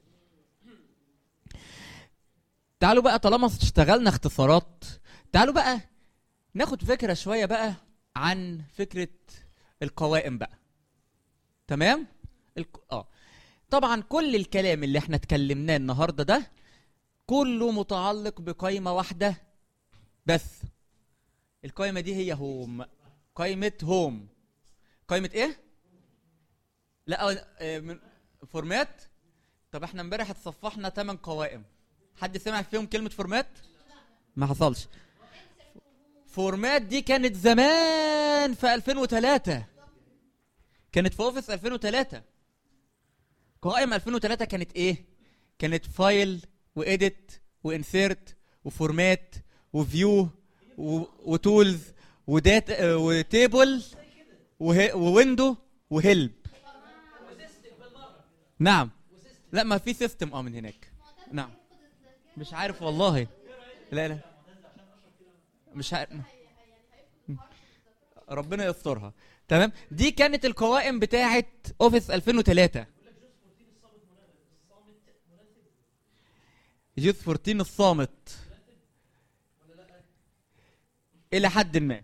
تعالوا بقى طالما اشتغلنا اختصارات تعالوا بقى ناخد فكرة شوية بقى عن فكرة القوائم بقى تمام الك... اه طبعا كل الكلام اللي احنا اتكلمناه النهارده ده كله متعلق بقائمة واحدة بس القائمة دي هي هوم قائمة هوم قائمة ايه؟ لا آه، من فورمات طب احنا امبارح اتصفحنا 8 قوائم حد سمع فيهم كلمة فورمات؟ ما حصلش فورمات دي كانت زمان في 2003 كانت في اوفيس 2003 قوائم 2003 كانت ايه؟ كانت فايل واديت وانسيرت وفورمات وفيو وتولز ودات وتيبل وويندو وهيلب نعم لا ما في سيستم اه من هناك نعم مش عارف والله لا لا مش عارف ربنا يسترها تمام دي كانت القوائم بتاعه اوفيس 2003 جوز 14 الصامت الى حد ما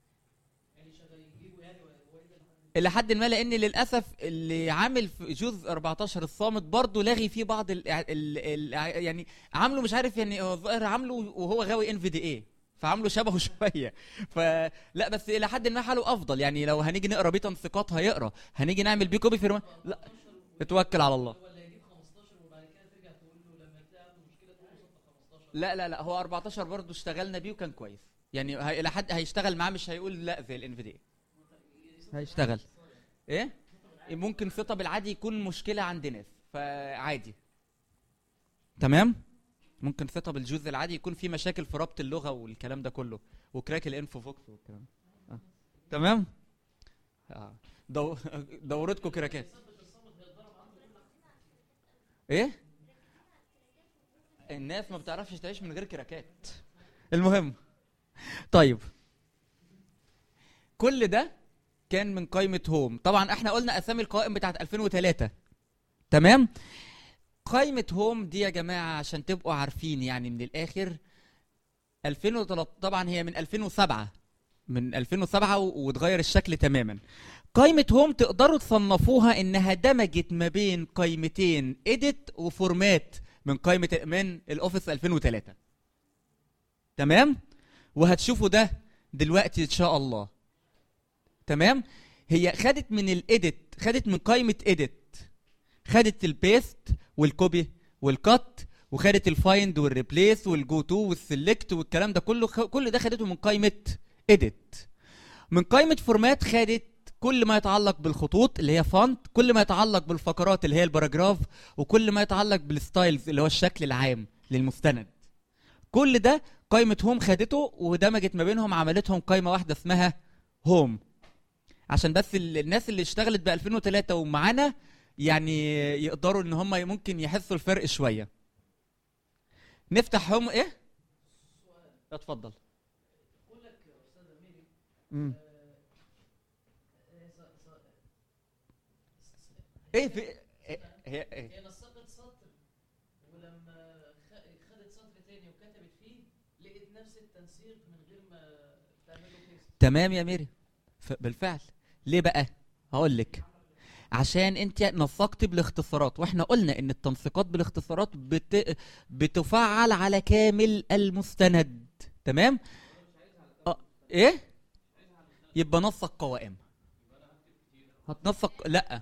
الى حد ما لان للاسف اللي عامل في جزء 14 الصامت برضه لاغي فيه بعض ال ال ال يعني عامله مش عارف يعني هو الظاهر عامله وهو غاوي ان في دي اي فعامله شبهه شويه فلا بس الى حد ما حاله افضل يعني لو هنيجي نقرا بيه تنسيقات هيقرا هنيجي نعمل بيه كوبي فيرما لا اتوكل على الله لا لا لا هو 14 برضه اشتغلنا بيه وكان كويس يعني هي- الى حد هيشتغل معاه مش هيقول لا زي الان في دي هيشتغل ايه ممكن خطب العادي يكون مشكله عند ناس فعادي تمام ممكن خطب الجزء العادي يكون في مشاكل في ربط اللغه والكلام ده كله وكراك الانفو فوكس والكلام ده. آه. تمام آه. دو... دورتكم كراكات ايه الناس ما بتعرفش تعيش من غير كراكات المهم طيب كل ده كان من قائمة هوم طبعا احنا قلنا اسامي القوائم بتاعت 2003 تمام قائمة هوم دي يا جماعة عشان تبقوا عارفين يعني من الاخر 2003 طبعا هي من 2007 من 2007 و- واتغير الشكل تماما قائمة هوم تقدروا تصنفوها انها دمجت ما بين قائمتين اديت وفورمات من قائمة من الاوفيس 2003 تمام وهتشوفوا ده دلوقتي ان شاء الله تمام هي خدت من الايديت خدت من قائمه ايديت خدت البيست والكوبي والكات وخدت الفايند والريبليس والجو تو والسلكت والكلام ده كله خ- كل ده خدته من قائمه ايديت من قائمه فورمات خدت كل ما يتعلق بالخطوط اللي هي فونت كل ما يتعلق بالفقرات اللي هي الباراجراف وكل ما يتعلق بالستايلز اللي هو الشكل العام للمستند كل ده قائمه هوم خدته ودمجت ما بينهم عملتهم قائمه واحده اسمها هوم عشان بس ال- الناس اللي اشتغلت ب 2003 ومعانا يعني يقدروا ان هم ممكن يحسوا الفرق شويه نفتح هم ايه اتفضل مم. ايه في إيه هي ايه هي نسقت سطر ولما خ- خدت سطر تاني وكتبت فيه لقيت نفس التنسيق من غير ما تعمله بيست تمام يا ميري ف- بالفعل ليه بقى هقول لك عشان انت نسقت بالاختصارات واحنا قلنا ان التنسيقات بالاختصارات بت... بتفعل على كامل المستند تمام اه ايه يبقى نسق قوائم هتنسق لا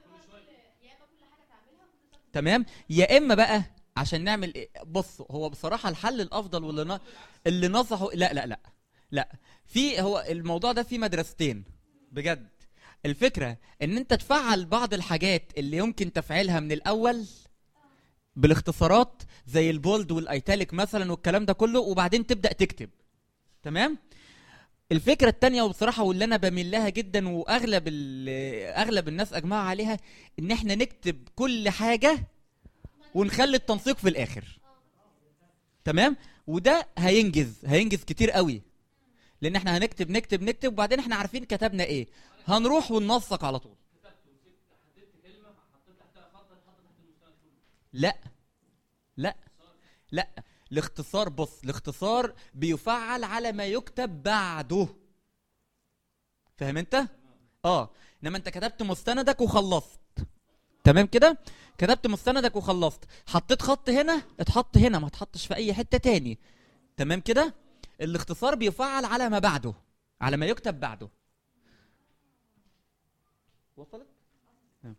تمام يا اما بقى عشان نعمل إيه؟ بص هو بصراحه الحل الافضل واللي ن... اللي نصحه لا لا لا لا في هو الموضوع ده فيه مدرستين بجد الفكره ان انت تفعل بعض الحاجات اللي يمكن تفعيلها من الاول بالاختصارات زي البولد والايتاليك مثلا والكلام ده كله وبعدين تبدا تكتب تمام الفكره التانية وبصراحه واللي انا بميل لها جدا واغلب ال- اغلب الناس اجمعوا عليها ان احنا نكتب كل حاجه ونخلي التنسيق في الاخر تمام وده هينجز هينجز كتير قوي لان احنا هنكتب نكتب نكتب وبعدين احنا عارفين كتبنا ايه هنروح وننسق على طول لا لا لا الاختصار بص الاختصار بيفعل على ما يكتب بعده فاهم انت اه انما انت كتبت مستندك وخلصت تمام كده كتبت مستندك وخلصت حطيت خط هنا اتحط هنا ما اتحطش في اي حته تاني تمام كده الاختصار بيفعل على ما بعده على ما يكتب بعده وصلت تمام.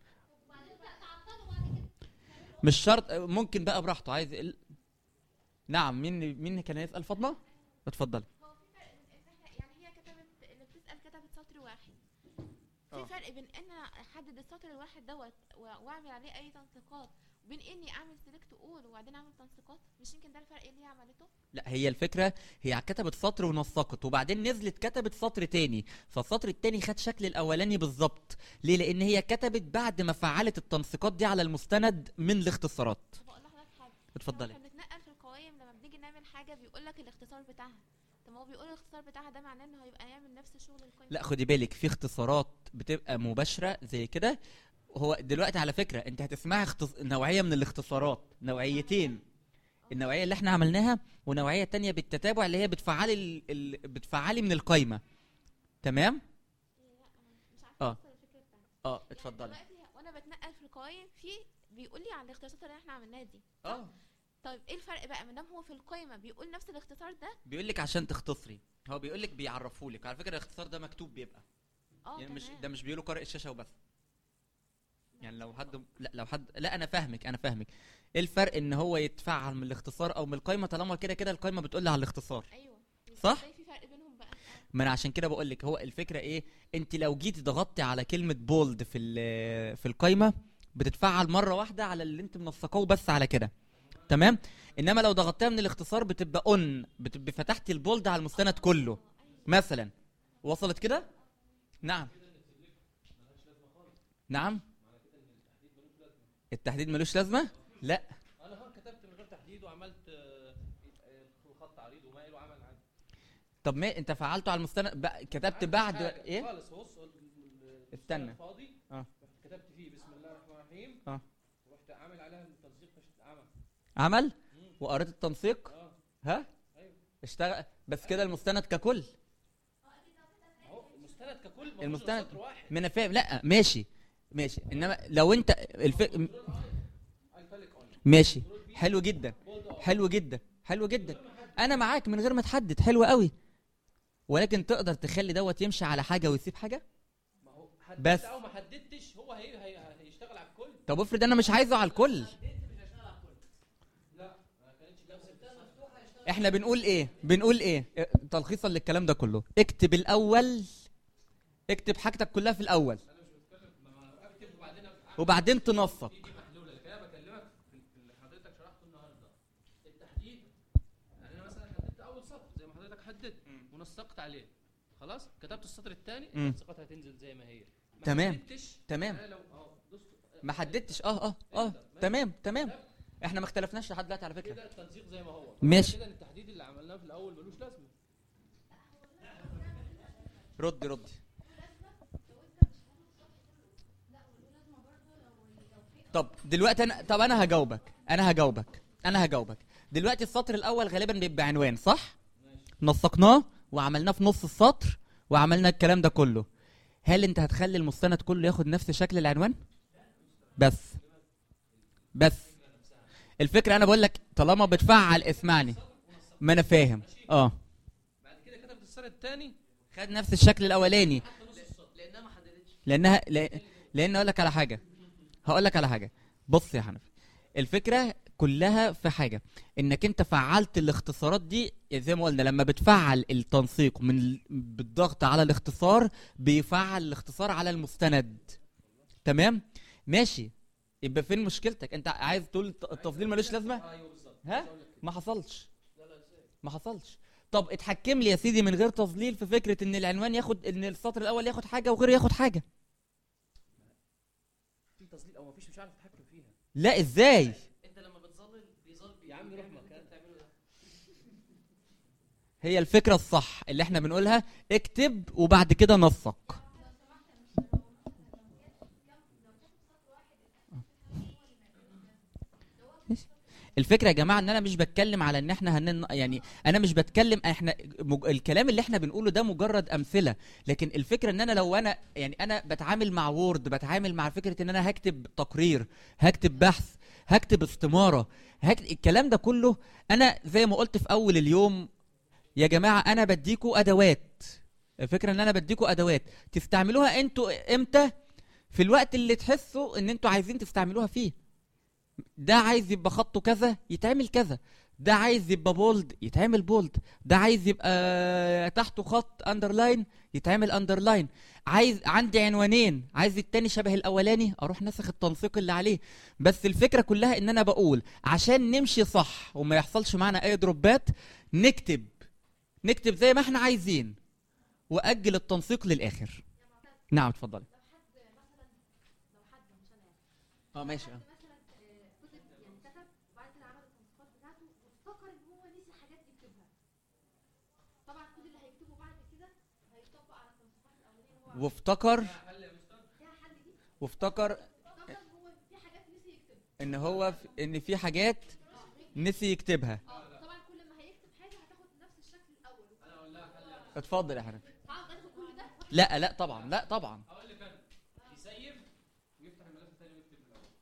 مش شرط ممكن بقى براحته عايز ال... نعم مين مين كان هيسال فاطمه اتفضل يعني هي كتبت اللي بتسأل كتبت سطر واحد آه. في فرق بين ان انا احدد السطر الواحد دوت و- واعمل عليه اي تنسيقات وبين اني اعمل سيلكت اول وبعدين اعمل تنسيقات مش يمكن ده الفرق اللي هي عملته لا هي الفكره هي كتبت سطر ونسقت وبعدين نزلت كتبت سطر تاني فالسطر التاني خد شكل الاولاني بالظبط ليه لان هي كتبت بعد ما فعلت التنسيقات دي على المستند من الاختصارات بقول لحضرتك حاجه اتفضلي احنا بنتنقل في القوائم لما بنيجي نعمل حاجه بيقول لك الاختصار بتاعها طب ما هو بيقول الاختصار بتاعها ده معناه انه هيبقى يعمل نفس شغل القائمه لا خدي بالك في اختصارات بتبقى مباشره زي كده هو دلوقتي على فكره انت هتسمعي اختص... نوعيه من الاختصارات نوعيتين النوعيه اللي احنا عملناها ونوعيه تانية بالتتابع اللي هي بتفعلي ال... ال... بتفعلي من القايمه تمام اه اه اتفضلي دلوقتي وانا بتنقل في القوائم في بيقول لي على الاختصارات اللي احنا عملناها دي اه طيب ايه الفرق بقى ما دام هو في القائمه بيقول نفس الاختصار ده بيقول لك عشان تختصري هو بيقول لك بيعرفوا لك على فكره الاختصار ده مكتوب بيبقى اه يعني مش تمام. ده مش بيقولوا قارئ الشاشه وبس يعني لو حد لا لو حد لا انا فاهمك انا فاهمك ايه الفرق ان هو يتفعل من الاختصار او من القايمه طالما كده كده القايمه بتقول لي على الاختصار ايوه صح ازاي في فرق بينهم بقى ما انا عشان كده بقول لك هو الفكره ايه انت لو جيتي ضغطتي على كلمه بولد في ال- في القايمه بتتفعل مره واحده على اللي انت منسقاه بس على كده تمام انما لو ضغطتها من الاختصار بتبقى اون بتبقى فتحتي البولد على المستند كله مثلا وصلت كده نعم نعم التحديد ملوش لازمه لا انا ها كتبت من غير تحديد وعملت آه، آه، خط عريض ومائل وعمل عادي طب ما انت فعلته على المستند بقى- كتبت بعد حاجة ايه خالص بص ال- ال- استنى. المستند فاضي اه رحت كتبت فيه بسم الله الرحمن الرحيم اه ورحت عامل عليها التنسيق مش عمل عمل وقريت التنسيق اه ها ايوه اشتغل بس كده المستند ككل اهو المستند ككل موجود المستند سطر واحد ما انا فاهم لا ماشي ماشي انما لو انت الف... م- ماشي حلو جدا حلو جدا حلو جدا انا معاك من غير ما تحدد حلو قوي ولكن تقدر تخلي دوت يمشي على حاجه ويسيب حاجه ما هو حددت بس. او ما حددتش هو هي هي هيشتغل على الكل طب افرض انا مش عايزه على الكل لا ما كانتش لو احنا بنقول ايه بنقول ايه اه، تلخيصا للكلام ده كله اكتب الاول اكتب حاجتك كلها في الاول اكتب وبعدين وبعدين تنسق دي محلوله لكن انا بكلمك في في اللي حضرتك شرحته النهارده التحديد يعني انا مثلا حددت اول سطر زي ما حضرتك حددت ونسقت عليه خلاص كتبت السطر الثاني مم. التنسيقات هتنزل زي ما هي ما تمام. حددتش تمام. أنا لو اهو دوست ما حددتش اه اه اه تمام تمام احنا ما اختلفناش لحد دلوقتي على فكره كده التنسيق زي ما هو ماشي. كده إن التحديد اللي عملناه في الاول ملوش لازمه ردي ردي طب دلوقتي انا طب انا هجاوبك انا هجاوبك انا هجاوبك دلوقتي السطر الاول غالبا بيبقى عنوان صح نسقناه وعملناه في نص السطر وعملنا الكلام ده كله هل انت هتخلي المستند كله ياخد نفس شكل العنوان بس بس الفكره انا بقول لك طالما بتفعل اسمعني ما انا فاهم اه بعد كده كتبت السطر الثاني خد نفس الشكل الاولاني لانها ما حددتش لانها لا- لان اقول لك على حاجه هقول لك على حاجه بص يا حنفي الفكره كلها في حاجه انك انت فعلت الاختصارات دي زي ما قلنا لما بتفعل التنسيق من ال- بالضغط على الاختصار بيفعل الاختصار على المستند تمام ماشي يبقى فين مشكلتك انت عايز تقول الت- التفضيل ملوش لازمه ايوه بالظبط ها ما حصلش لا لا ازاي ما حصلش طب اتحكم لي يا سيدي من غير تظليل في فكره ان العنوان ياخد ان السطر الاول ياخد حاجه وغيره ياخد حاجه في تظليل او ما فيش مش عارف اتحكم فيها لا ازاي انت لما بتظلل بيظل يا عم روح بيعمل اللي مكان. انت بتعمله ده هي الفكره الصح اللي احنا بنقولها اكتب وبعد كده نسق الفكره يا جماعه ان انا مش بتكلم على ان احنا هنن يعني انا مش بتكلم احنا مج... الكلام اللي احنا بنقوله ده مجرد امثله لكن الفكره ان انا لو انا يعني انا بتعامل مع وورد بتعامل مع فكره ان انا هكتب تقرير هكتب بحث هكتب استماره هكتب الكلام ده كله انا زي ما قلت في اول اليوم يا جماعه انا بديكوا ادوات الفكره ان انا بديكوا ادوات تستعملوها انتوا امتى في الوقت اللي تحسوا ان انتوا عايزين تستعملوها فيه ده عايز يبقى خطه كذا يتعمل كذا ده عايز يبقى بولد يتعمل بولد ده عايز يبقى تحته خط اندرلاين يتعمل اندرلاين عايز عندي عنوانين عايز التاني شبه الاولاني اروح نسخ التنسيق اللي عليه بس الفكره كلها ان انا بقول عشان نمشي صح وما يحصلش معانا اي دروبات نكتب نكتب زي ما احنا عايزين واجل التنسيق للاخر نعم اتفضلي اه ماشي اه وافتكر وافتكر ان هو في ان في حاجات نسي يكتبها اتفضل يا حنفي لا لا طبعا لا طبعا اقول لك انا يسيف ويفتح الملف الثاني ويكتب من الاول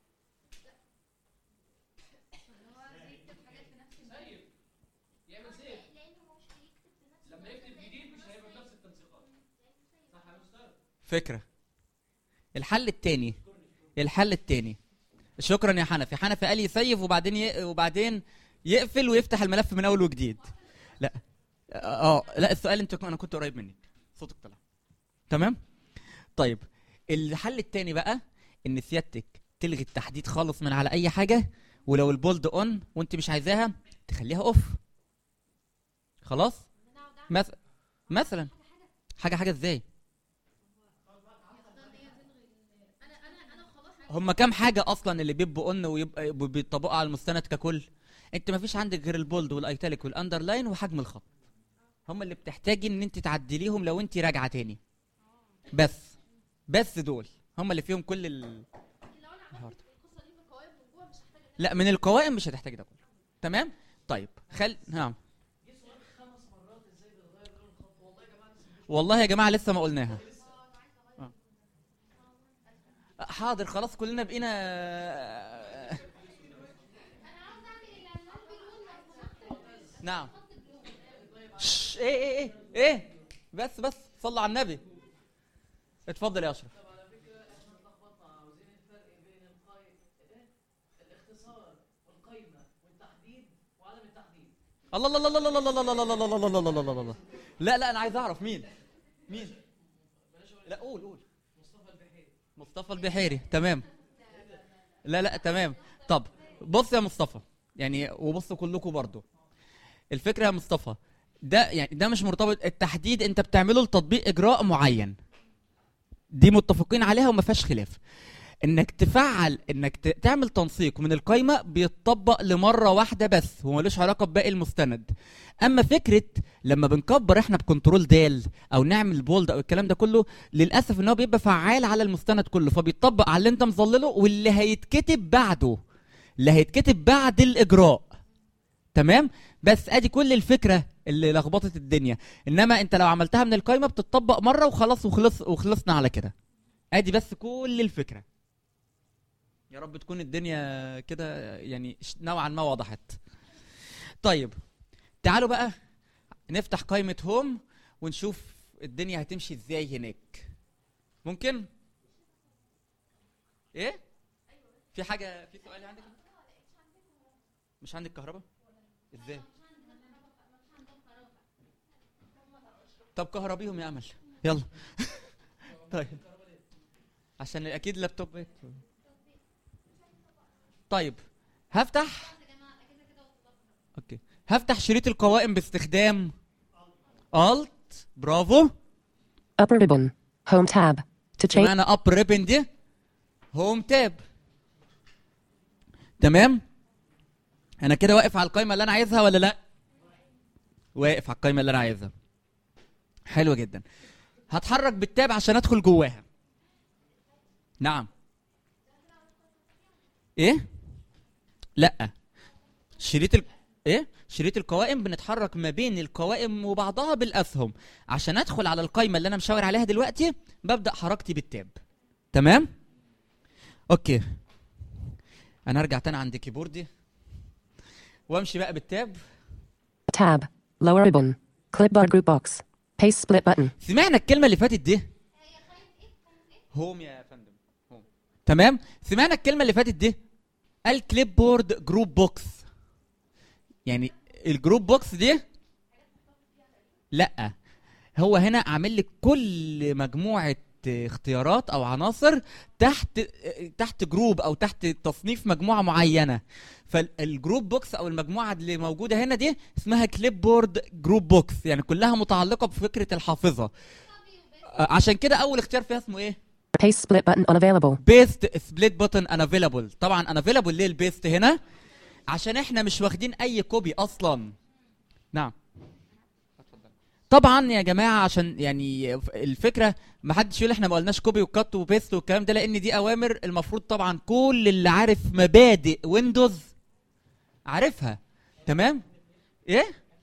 سيف يعمل سيف لما يكتب جديد مش هيبقى بنفس التنسيقات صح يا مستر فكره الحل التاني الحل التاني شكرا يا حنفي حنفي قال يسيف وبعدين ي... وبعدين يقفل ويفتح الملف من اول وجديد لا اه لا السؤال انت انا كنت قريب منك صوتك طلع تمام طيب الحل التاني بقى ان سيادتك تلغي التحديد خالص من على اي حاجه ولو البولد اون وانت مش عايزاها تخليها اوف خلاص مثلا مثلا حاجه حاجه ازاي هما كام حاجه اصلا اللي بيبقوا اون ويبقى بيطبقوا على المستند ككل انت ما فيش عندك غير البولد والايتاليك والاندرلاين وحجم الخط هما اللي بتحتاجي ان انت تعدليهم لو انت راجعه تاني بس بس دول هما اللي فيهم كل ال لا من القوائم مش هتحتاج ده كله تمام طيب خل نعم والله يا جماعه لسه ما قلناها آه. حاضر خلاص كلنا بقينا نعم شش، ايه ايه ايه ايه بس بس صلى على النبي اتفضل يا اشرف الاختصار والقيمه والتحديد وعدم التحديد الله الله الله الله الله الله الله الله الله الله الله الله الله الله لا لا انا عايز اعرف مين مين لا قول قول مصطفى البحيري مصطفى البحيري تمام لا لا تمام طب بص يا مصطفى يعني وبصوا كلكم برضو الفكره يا مصطفى ده يعني ده مش مرتبط التحديد انت بتعمله لتطبيق اجراء معين دي متفقين عليها وما فيهاش خلاف انك تفعل انك ت- تعمل تنسيق من القايمه بيتطبق لمره واحده بس وملوش علاقه بباقي المستند اما فكره لما بنكبر احنا بكنترول دال او نعمل بولد او الكلام ده كله للاسف ان هو بيبقى فعال على المستند كله فبيتطبق على اللي انت مظلله واللي هيتكتب بعده اللي هيتكتب بعد الاجراء تمام بس ادي كل الفكره اللي لخبطت الدنيا انما انت لو عملتها من القايمه بتطبق مره وخلاص وخلص وخلصنا على كده ادي بس كل الفكره يا رب تكون الدنيا كده يعني ش- نوعا ما وضحت طيب تعالوا بقى نفتح قائمة هوم ونشوف الدنيا هتمشي ازاي هناك ممكن ايه في حاجة في سؤال عندك مش عندك كهرباء ازاي طب كهربيهم يا امل يلا طيب عشان اكيد لابتوب طيب هفتح اوكي هفتح شريط القوائم باستخدام الت برافو Upper ribbon. Home tab. To change. معنى اب ريبن دي هوم تاب تمام انا كده واقف على القائمه اللي انا عايزها ولا لا واقف على القايمه اللي انا عايزها حلو جدا هتحرك بالتاب عشان ادخل جواها نعم ايه لا شريط ال... ايه شريط القوائم بنتحرك ما بين القوائم وبعضها بالاسهم عشان ادخل على القايمه اللي انا مشاور عليها دلوقتي ببدا حركتي بالتاب تمام اوكي انا هرجع تاني عند كيبوردي وامشي بقى بالتاب Tab. Lower ribbon. Clipboard group box. Paste split button. سمعنا الكلمه اللي فاتت دي هوم يا فندم هوم تمام سمعنا الكلمه اللي فاتت دي الكليب بورد جروب بوكس يعني الجروب بوكس دي لا هو هنا عامل لك كل مجموعه اختيارات او عناصر تحت تحت جروب او تحت تصنيف مجموعه معينه فالجروب بوكس او المجموعه اللي موجوده هنا دي اسمها كليب بورد جروب بوكس يعني كلها متعلقه بفكره الحافظه آه، عشان كده اول اختيار فيها اسمه ايه Paste split button unavailable. بيست سبليت بutton unavailable طبعا unavailable ليه البيست هنا عشان احنا مش واخدين اي كوبي اصلا نعم طبعا يا جماعه عشان يعني الفكره ما حدش يقول احنا ما قلناش كوبي وكات وبيست والكلام ده لان دي اوامر المفروض طبعا كل اللي عارف مبادئ ويندوز عارفها تمام ايه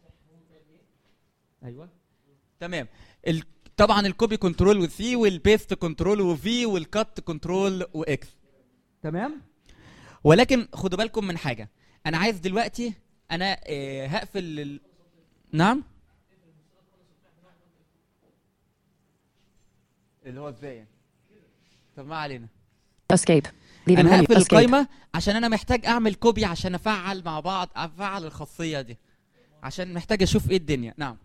ايوه تمام ال... طبعا الكوبي كنترول وسي والبيست كنترول وفي والكات كنترول واكس تمام ولكن خدوا بالكم من حاجه انا عايز دلوقتي انا آه، هقفل ال... نعم اللي هو ازاي يعني؟ طب ما علينا Escape. Leaving انا menu. هقفل Escape. القايمه عشان انا محتاج اعمل كوبي عشان افعل مع بعض افعل الخاصيه دي عشان محتاج اشوف ايه الدنيا نعم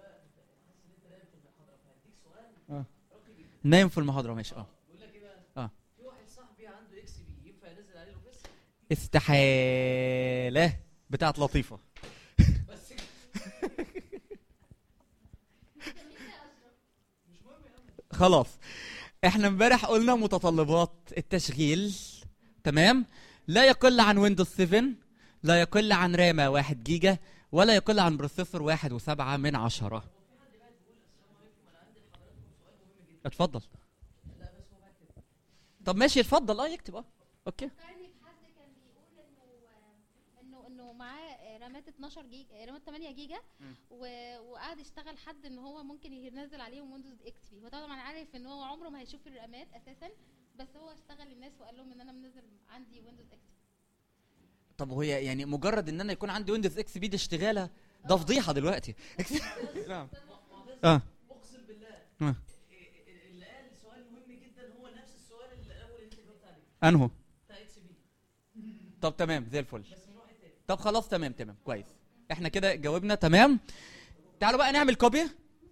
آه. نايم في المحاضره ماشي اه اه في واحد صاحبي عنده اكس بي ينفع ينزل عليه الاوفيس استحاله بتاعت لطيفه بس خلاص احنا امبارح قلنا متطلبات التشغيل تمام لا يقل عن ويندوز 7 لا يقل عن رامة 1 جيجا ولا يقل عن بروسيسور واحد وسبعة من عشرة اتفضل طب ماشي اتفضل اه يكتب اه اوكي انه انه معاه رامات 12 جيجا رامات 8 جيجا و... وقعد يشتغل حد ان هو ممكن ينزل عليهم ويندوز اكس بي هو طبعا عارف ان هو عمره ما هيشوف الرامات اساسا بس هو اشتغل للناس وقال لهم ان انا منزل عندي ويندوز اكس بي طب وهي يعني مجرد ان انا يكون عندي ويندوز اكس بي دي اشتغاله ده فضيحه دلوقتي نعم اه اقسم بالله آه. اللي قال سؤال مهم جدا هو نفس السؤال اللي الاول اللي انت جاوبت عليه انهو بتاع اكس بي طب تمام زي الفل بس من واحد تاني طب خلاص تمام تمام كويس احنا كده جاوبنا تمام تعالوا بقى نعمل كوبي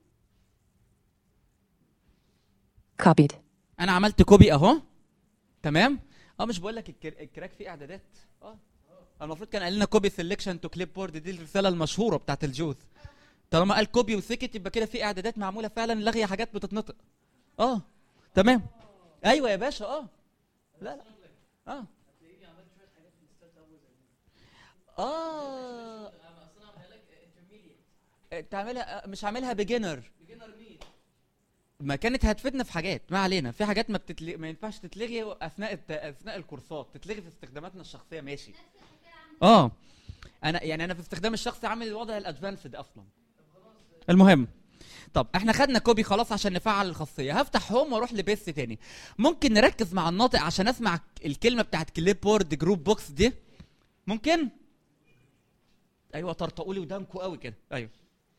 Copied. انا عملت كوبي اهو تمام اه مش بقول لك الكر... الكراك فيه اعدادات اه المفروض كان قال لنا كوبي سيلكشن تو كليب بورد دي الرساله المشهوره بتاعت الجوز طالما قال كوبي وسكت يبقى كده في اعدادات معموله فعلا لاغيه حاجات بتتنطق اه تمام ايوه يا باشا اه لا لا اه هتلاقيني عملت شويه حاجات في الستارت اب وزي اه انا اصلا اعملها لك انترميديت تعملها مش عاملها بيجنر بيجنر مين ما كانت هتفيدنا في حاجات ما علينا في حاجات ما بتتل... ما ينفعش تتلغي اثناء الت... اثناء الكورسات تتلغي في استخداماتنا الشخصيه ماشي اه انا يعني انا في استخدام الشخصي عامل الوضع الادفانسد اصلا المهم طب احنا خدنا كوبي خلاص عشان نفعل الخاصيه هفتح هوم واروح لبيست تاني ممكن نركز مع الناطق عشان اسمع الكلمه بتاعت كليب بورد جروب بوكس دي ممكن ايوه طرطقوا لي ودانكوا قوي كده ايوه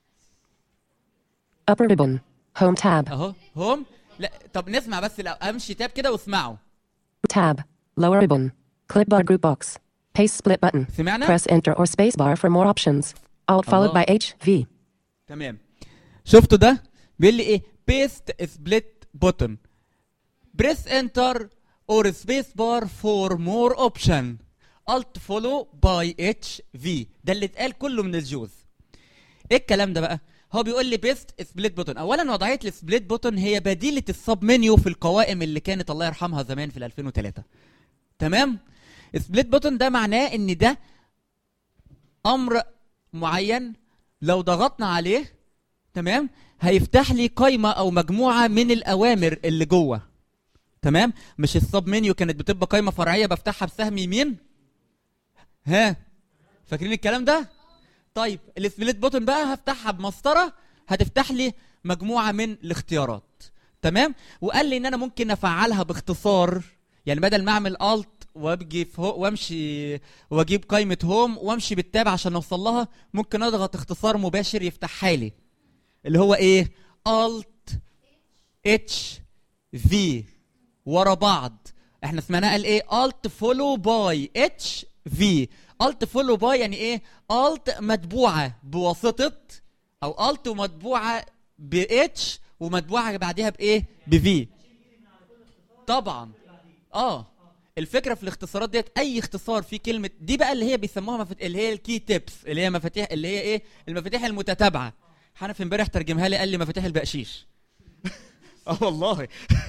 Upper ribbon. Home tab. اهو هوم لا طب نسمع بس لا امشي تاب كده واسمعوا Tab. Lower ribbon. Clipboard group box. Paste split button. سمعنا Press enter or spacebar for more options. Alt followed الله. by H, V. تمام شفتوا ده بيقول لي ايه بيست سبليت بوتن بريس انتر اور سبيس بار فور مور اوبشن الت فولو باي اتش في ده اللي اتقال كله من الجوز ايه الكلام ده بقى هو بيقول لي بيست سبليت بوتن اولا وضعيه السبليت بوتن هي بديله السب منيو في القوائم اللي كانت الله يرحمها زمان في ال 2003 تمام سبليت بوتن ده معناه ان ده امر معين لو ضغطنا عليه تمام هيفتح لي قائمه او مجموعه من الاوامر اللي جوه تمام مش السب منيو كانت بتبقى قائمه فرعيه بفتحها بسهم يمين ها فاكرين الكلام ده طيب السبليت بوتن بقى هفتحها بمسطره هتفتح لي مجموعه من الاختيارات تمام وقال لي ان انا ممكن افعلها باختصار يعني بدل ما اعمل الت وابجي فوق وامشي واجيب قائمه هوم وامشي بالتاب عشان اوصل لها ممكن اضغط اختصار مباشر يفتحها لي اللي هو ايه الت اتش في ورا بعض احنا سمعناها قال ايه الت فولو باي اتش في الت فولو باي يعني ايه الت متبوعه بواسطه او الت ومتبوعه باتش ومتبوعه بعدها بايه بفي طبعا اه الفكره في الاختصارات ديت اي اختصار في كلمه دي بقى اللي هي بيسموها مفاتيح اللي هي الكي تيبس اللي هي مفاتيح اللي هي ايه المفاتيح المتتابعه حنفي امبارح ترجمها لي قال لي مفاتيح البقشيش اه والله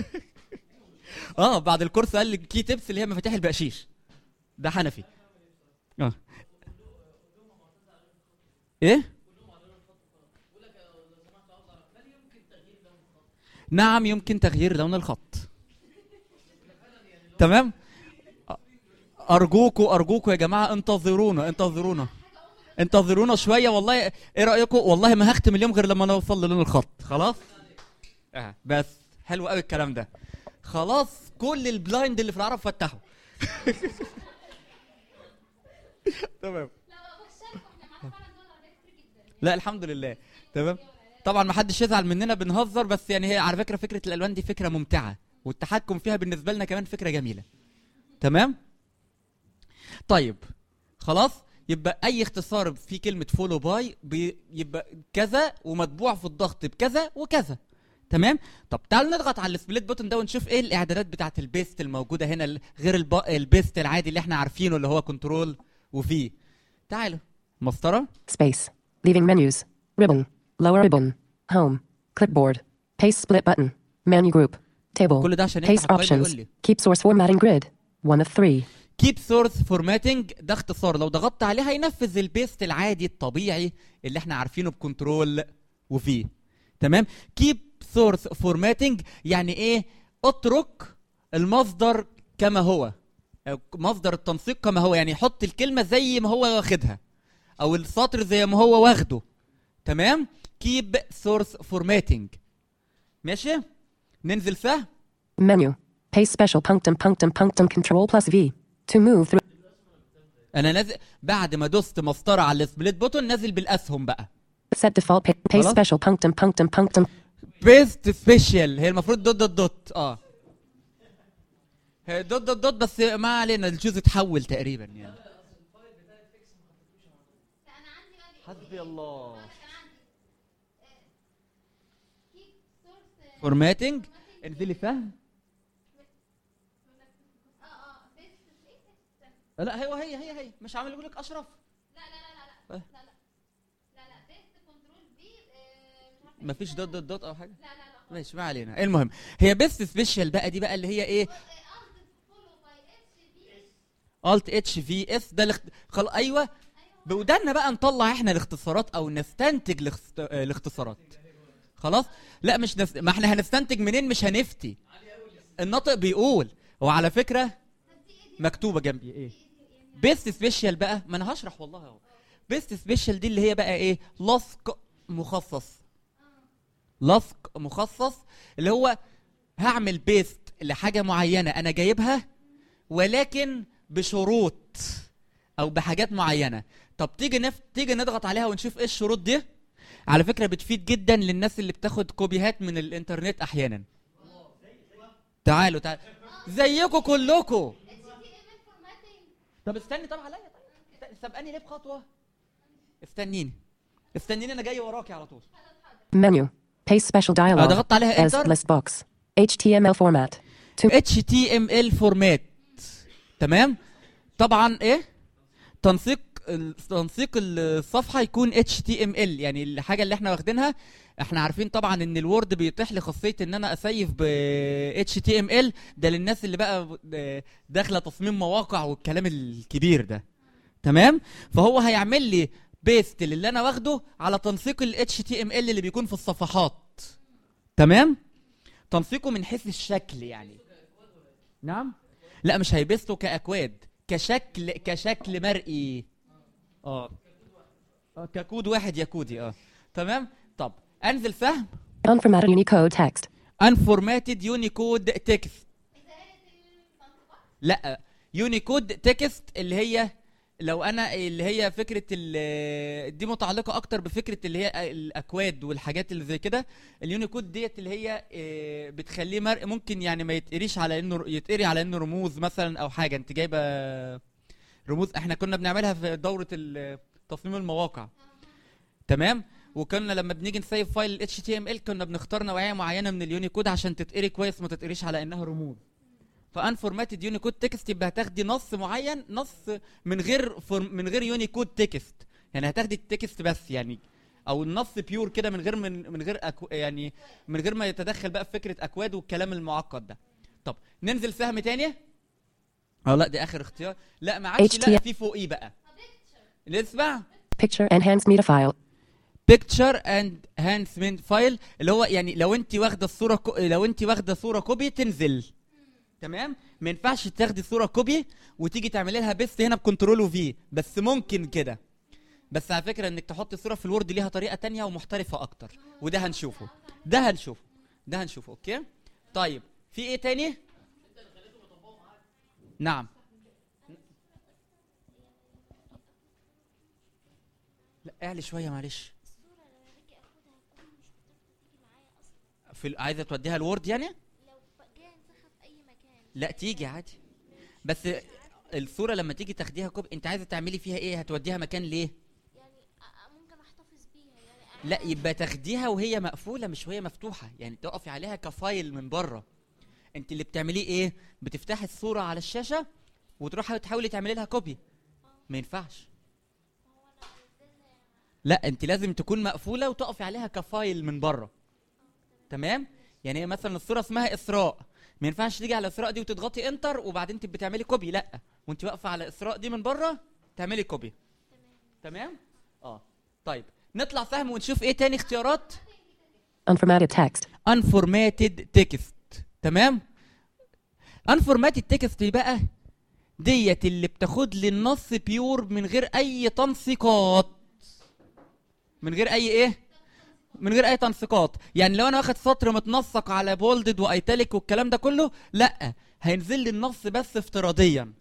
اه بعد الكورس قال لي كي تيبس اللي هي مفاتيح البقشيش ده حنفي اه ايه نعم يمكن تغيير لون الخط تمام ارجوكوا ارجوكوا يا جماعه انتظرونا انتظرونا انتظرونا شويه والله ايه رايكم والله ما هختم اليوم غير لما نوصل للون الخط خلاص اه بس حلو قوي الكلام ده خلاص كل البلايند اللي في العرب فتحوا تمام لا الحمد لله تمام طبعا ما حدش يزعل مننا بنهزر بس يعني هي على فكره فكره الالوان دي فكره ممتعه والتحكم فيها بالنسبه لنا كمان فكره جميله تمام طيب خلاص يبقى اي اختصار في كلمه فولو باي يبقى كذا ومطبوع في الضغط بكذا وكذا تمام طب تعالوا نضغط على السبليت بوتن ده ونشوف ايه الاعدادات بتاعه البيست الموجوده هنا ال- غير الب... البيست العادي اللي احنا عارفينه اللي هو كنترول وفي تعالوا مسطره Space. Leaving menus. Ribbon. Lower ribbon. Home. Clipboard. Paste split button. Menu group. Table. كل ده عشان Paste يفتح القائمة يقول options. لي. Keep source formatting grid. One of three. كيب سورس فورماتنج ده اختصار لو ضغطت عليه هينفذ البيست العادي الطبيعي اللي احنا عارفينه بكنترول وفي تمام كيب سورس فورماتنج يعني ايه اترك المصدر كما هو أو مصدر التنسيق كما هو يعني حط الكلمه زي ما هو واخدها او السطر زي ما هو واخده تمام كيب سورس فورماتنج ماشي ننزل سهم Menu. Paste special punctum punctum punctum control plus V. To move through. انا نازل بعد ما دوست مسطره على السبليت بوتون نازل بالاسهم بقى Set default pa- paste خلاص. special punctum punctum punctum. بيست سبيشال هي المفروض دوت دوت دوت اه هي دوت دوت دوت بس ما علينا الجزء اتحول تقريبا يعني حسبي الله فورماتنج انزلي فهم لا هو هي هي هي مش عامل لك اشرف مفيش دوت دوت دوت او حاجه ماشي ما علينا المهم هي بيست سبيشال بقى دي بقى اللي هي ايه الت اتش في اس ده الاخت... خل... ايوه بودنا بقى نطلع احنا الاختصارات او نستنتج الاخت... آه، الاختصارات خلاص لا مش نس... ما احنا هنستنتج منين مش هنفتي الناطق بيقول وعلى فكره مكتوبه جنبي ايه بيست سبيشال بقى ما انا هشرح والله اهو بيست سبيشال دي اللي هي بقى ايه لصق مخصص لصق مخصص اللي هو هعمل بيست لحاجه معينه انا جايبها ولكن بشروط او بحاجات معينه طب تيجي نف... تيجي نضغط عليها ونشوف ايه الشروط دي على فكره بتفيد جدا للناس اللي بتاخد كوبيهات من الانترنت احيانا تعالوا تعالوا زيكم كلكم طب استني طب عليا طيب است- سبقني ليه بخطوه استنيني استنيني انا جاي وراكي على طول Menu. Paste special dialog. ضغطت عليها As enter. list box. HTML format. To HTML فورمات تمام طبعا ايه تنسيق ال- تنسيق الصفحه يكون HTML يعني الحاجه اللي احنا واخدينها احنا عارفين طبعا ان الوورد بيتيح لي خاصيه ان انا اسيف ب HTML ده للناس اللي بقى ب- داخله تصميم مواقع والكلام الكبير ده تمام فهو هيعمل لي بيست اللي انا واخده على تنسيق ال HTML اللي بيكون في الصفحات تمام تنسيقه من حيث الشكل يعني نعم لا مش هيبسته كاكواد كشكل كشكل مرئي اه آه، ككود واحد يا كودي اه تمام طب انزل فهم Unformatted Unicode text. unformatted unicode text لا يونيكود تكست اللي هي لو انا اللي هي فكره ال- دي متعلقه اكتر بفكره اللي هي الاكواد والحاجات اللي زي كده اليونيكود ديت اللي هي آه، بتخليه مرء ممكن يعني ما يتقريش على انه يتقري على انه رموز مثلا او حاجه انت جايبه رموز احنا كنا بنعملها في دوره ال- تصميم المواقع تمام وكنا لما بنيجي نسيف فايل ال HTML كنا بنختار نوعيه معينه من اليونيكود عشان تتقري كويس ما تتقريش على انها رموز فانفورماتد يونيكود تكست يبقى هتاخدي نص معين نص من غير فورم من غير يونيكود تكست يعني هتاخدي التكست بس يعني او النص بيور كده من غير من من غير أكو يعني من غير ما يتدخل بقى في فكره اكواد والكلام المعقد ده طب ننزل سهم تاني اه لا دي اخر اختيار لا ما عادش لا HTML. في فوقيه بقى نسمع Picture enhanced media file. picture and enhancement file اللي هو يعني لو انت واخده الصوره كو... لو انت واخده صوره كوبي تنزل تمام ما ينفعش تاخدي صوره كوبي وتيجي تعملي لها بيست هنا بكنترول وفي بس ممكن كده بس على فكره انك تحطي صوره في الوورد ليها طريقه تانية ومحترفه اكتر وده هنشوفه ده هنشوفه ده هنشوفه اوكي طيب في ايه تاني نعم لا اعلي شويه معلش في ال- عايزه توديها الوورد يعني لا تيجي عادي بس الصوره لما تيجي تاخديها كوب انت عايزه تعملي فيها ايه هتوديها مكان ليه ممكن احتفظ بيها يعني لا يبقى تاخديها وهي مقفوله مش وهي مفتوحه يعني تقفي عليها كفايل من بره انت اللي بتعمليه ايه بتفتحي الصوره على الشاشه وتروحي تحاولي تعملي لها كوبي ما ينفعش لا انت لازم تكون مقفوله وتقفي عليها كفايل من بره تمام يعني هي مثلا الصوره اسمها اسراء ما ينفعش تيجي على اسراء دي وتضغطي انتر وبعدين انت بتعملي كوبي لا وانت واقفه على اسراء دي من بره تعملي كوبي تمام اه طيب نطلع فهم ونشوف ايه تاني اختيارات Unformatted text. unformatted text تمام unformatted text دي بقى ديت اللي بتاخد لي النص بيور من غير اي تنسيقات من غير اي ايه من غير اي تنسيقات يعني لو انا واخد سطر متنسق على بولدد وايتاليك والكلام ده كله لا هينزل لي النص بس افتراضيا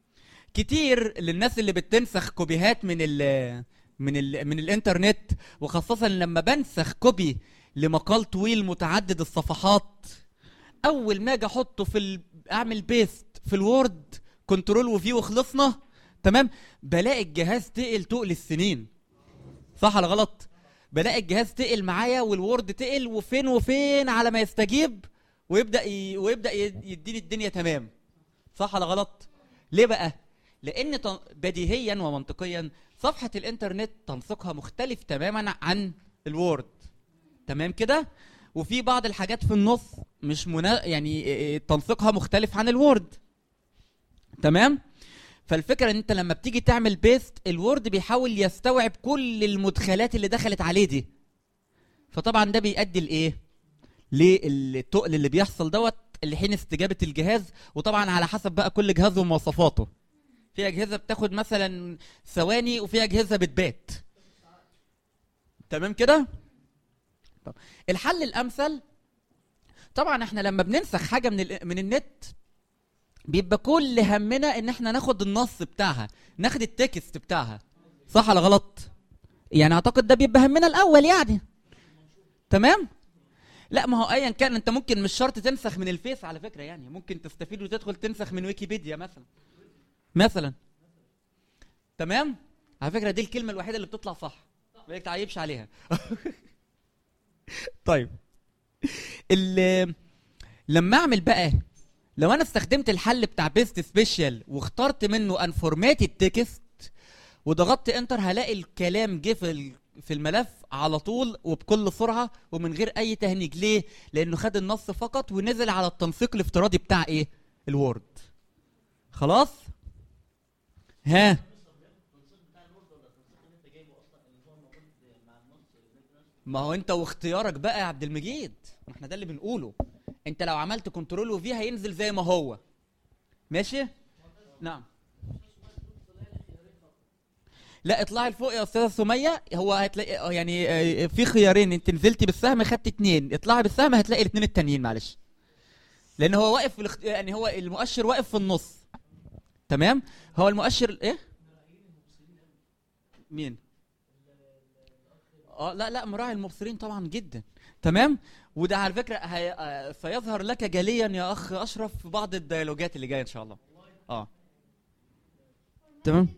كتير للناس اللي بتنسخ كوبيهات من ال من ال من الانترنت وخاصة لما بنسخ كوبي لمقال طويل متعدد الصفحات اول ما اجي احطه في ال... اعمل بيست في الوورد كنترول وفي وخلصنا تمام بلاقي الجهاز تقل تقل السنين صح ولا غلط بلاقي الجهاز تقل معايا والوورد تقل وفين وفين على ما يستجيب ويبدا ي... ويبدا ي- يديني الدنيا تمام صح ولا غلط ليه بقى لان تن- بديهيا ومنطقيا صفحه الانترنت تنسيقها مختلف تماما عن الوورد تمام كده وفي بعض الحاجات في النص مش منا... يعني إيه، تنسيقها مختلف عن الوورد تمام فالفكره ان انت لما بتيجي تعمل بيست الوورد بيحاول يستوعب كل المدخلات اللي دخلت عليه دي فطبعا ده بيؤدي لايه للتقل اللي بيحصل دوت اللي حين استجابه الجهاز وطبعا على حسب بقى كل جهاز ومواصفاته في اجهزه بتاخد مثلا ثواني وفي اجهزه بتبات تمام كده طب الحل الامثل طبعا احنا لما بننسخ حاجه من ال- من النت بيبقى كل همنا ان احنا ناخد النص بتاعها ناخد التكست بتاعها صح ولا غلط يعني اعتقد ده بيبقى همنا الاول يعني تمام لا ما هو ايا كان انت ممكن مش شرط تنسخ من الفيس على فكره يعني ممكن تستفيد وتدخل تنسخ من ويكيبيديا مثلا مثلا تمام على فكره دي الكلمه الوحيده اللي بتطلع صح ما تعيبش عليها طيب ال- لما اعمل بقى لو انا استخدمت الحل بتاع بيست سبيشال واخترت منه انفورماتد تكست وضغطت انتر هلاقي الكلام جه في ال- في الملف على طول وبكل سرعه ومن غير اي تهنيج ليه لانه خد النص فقط ونزل على التنسيق الافتراضي بتاع ايه الوورد خلاص ها ما هو انت واختيارك بقى يا عبد المجيد ما احنا ده اللي بنقوله انت لو عملت كنترول وفي هينزل زي ما هو ماشي نعم لا اطلعي لفوق يا استاذه سميه هو هتلاقي يعني آه، في خيارين انت نزلتي بالسهم خدت اتنين اطلعي بالسهم هتلاقي الاتنين التانيين معلش لان هو واقف في الاخت... يعني هو المؤشر واقف في النص تمام هو المؤشر ايه مين اه لا لا مراعي المبصرين طبعا جدا تمام وده على فكره هي... آه، سيظهر لك جليا يا اخ اشرف في بعض الديالوجات اللي جايه ان شاء الله اه تمام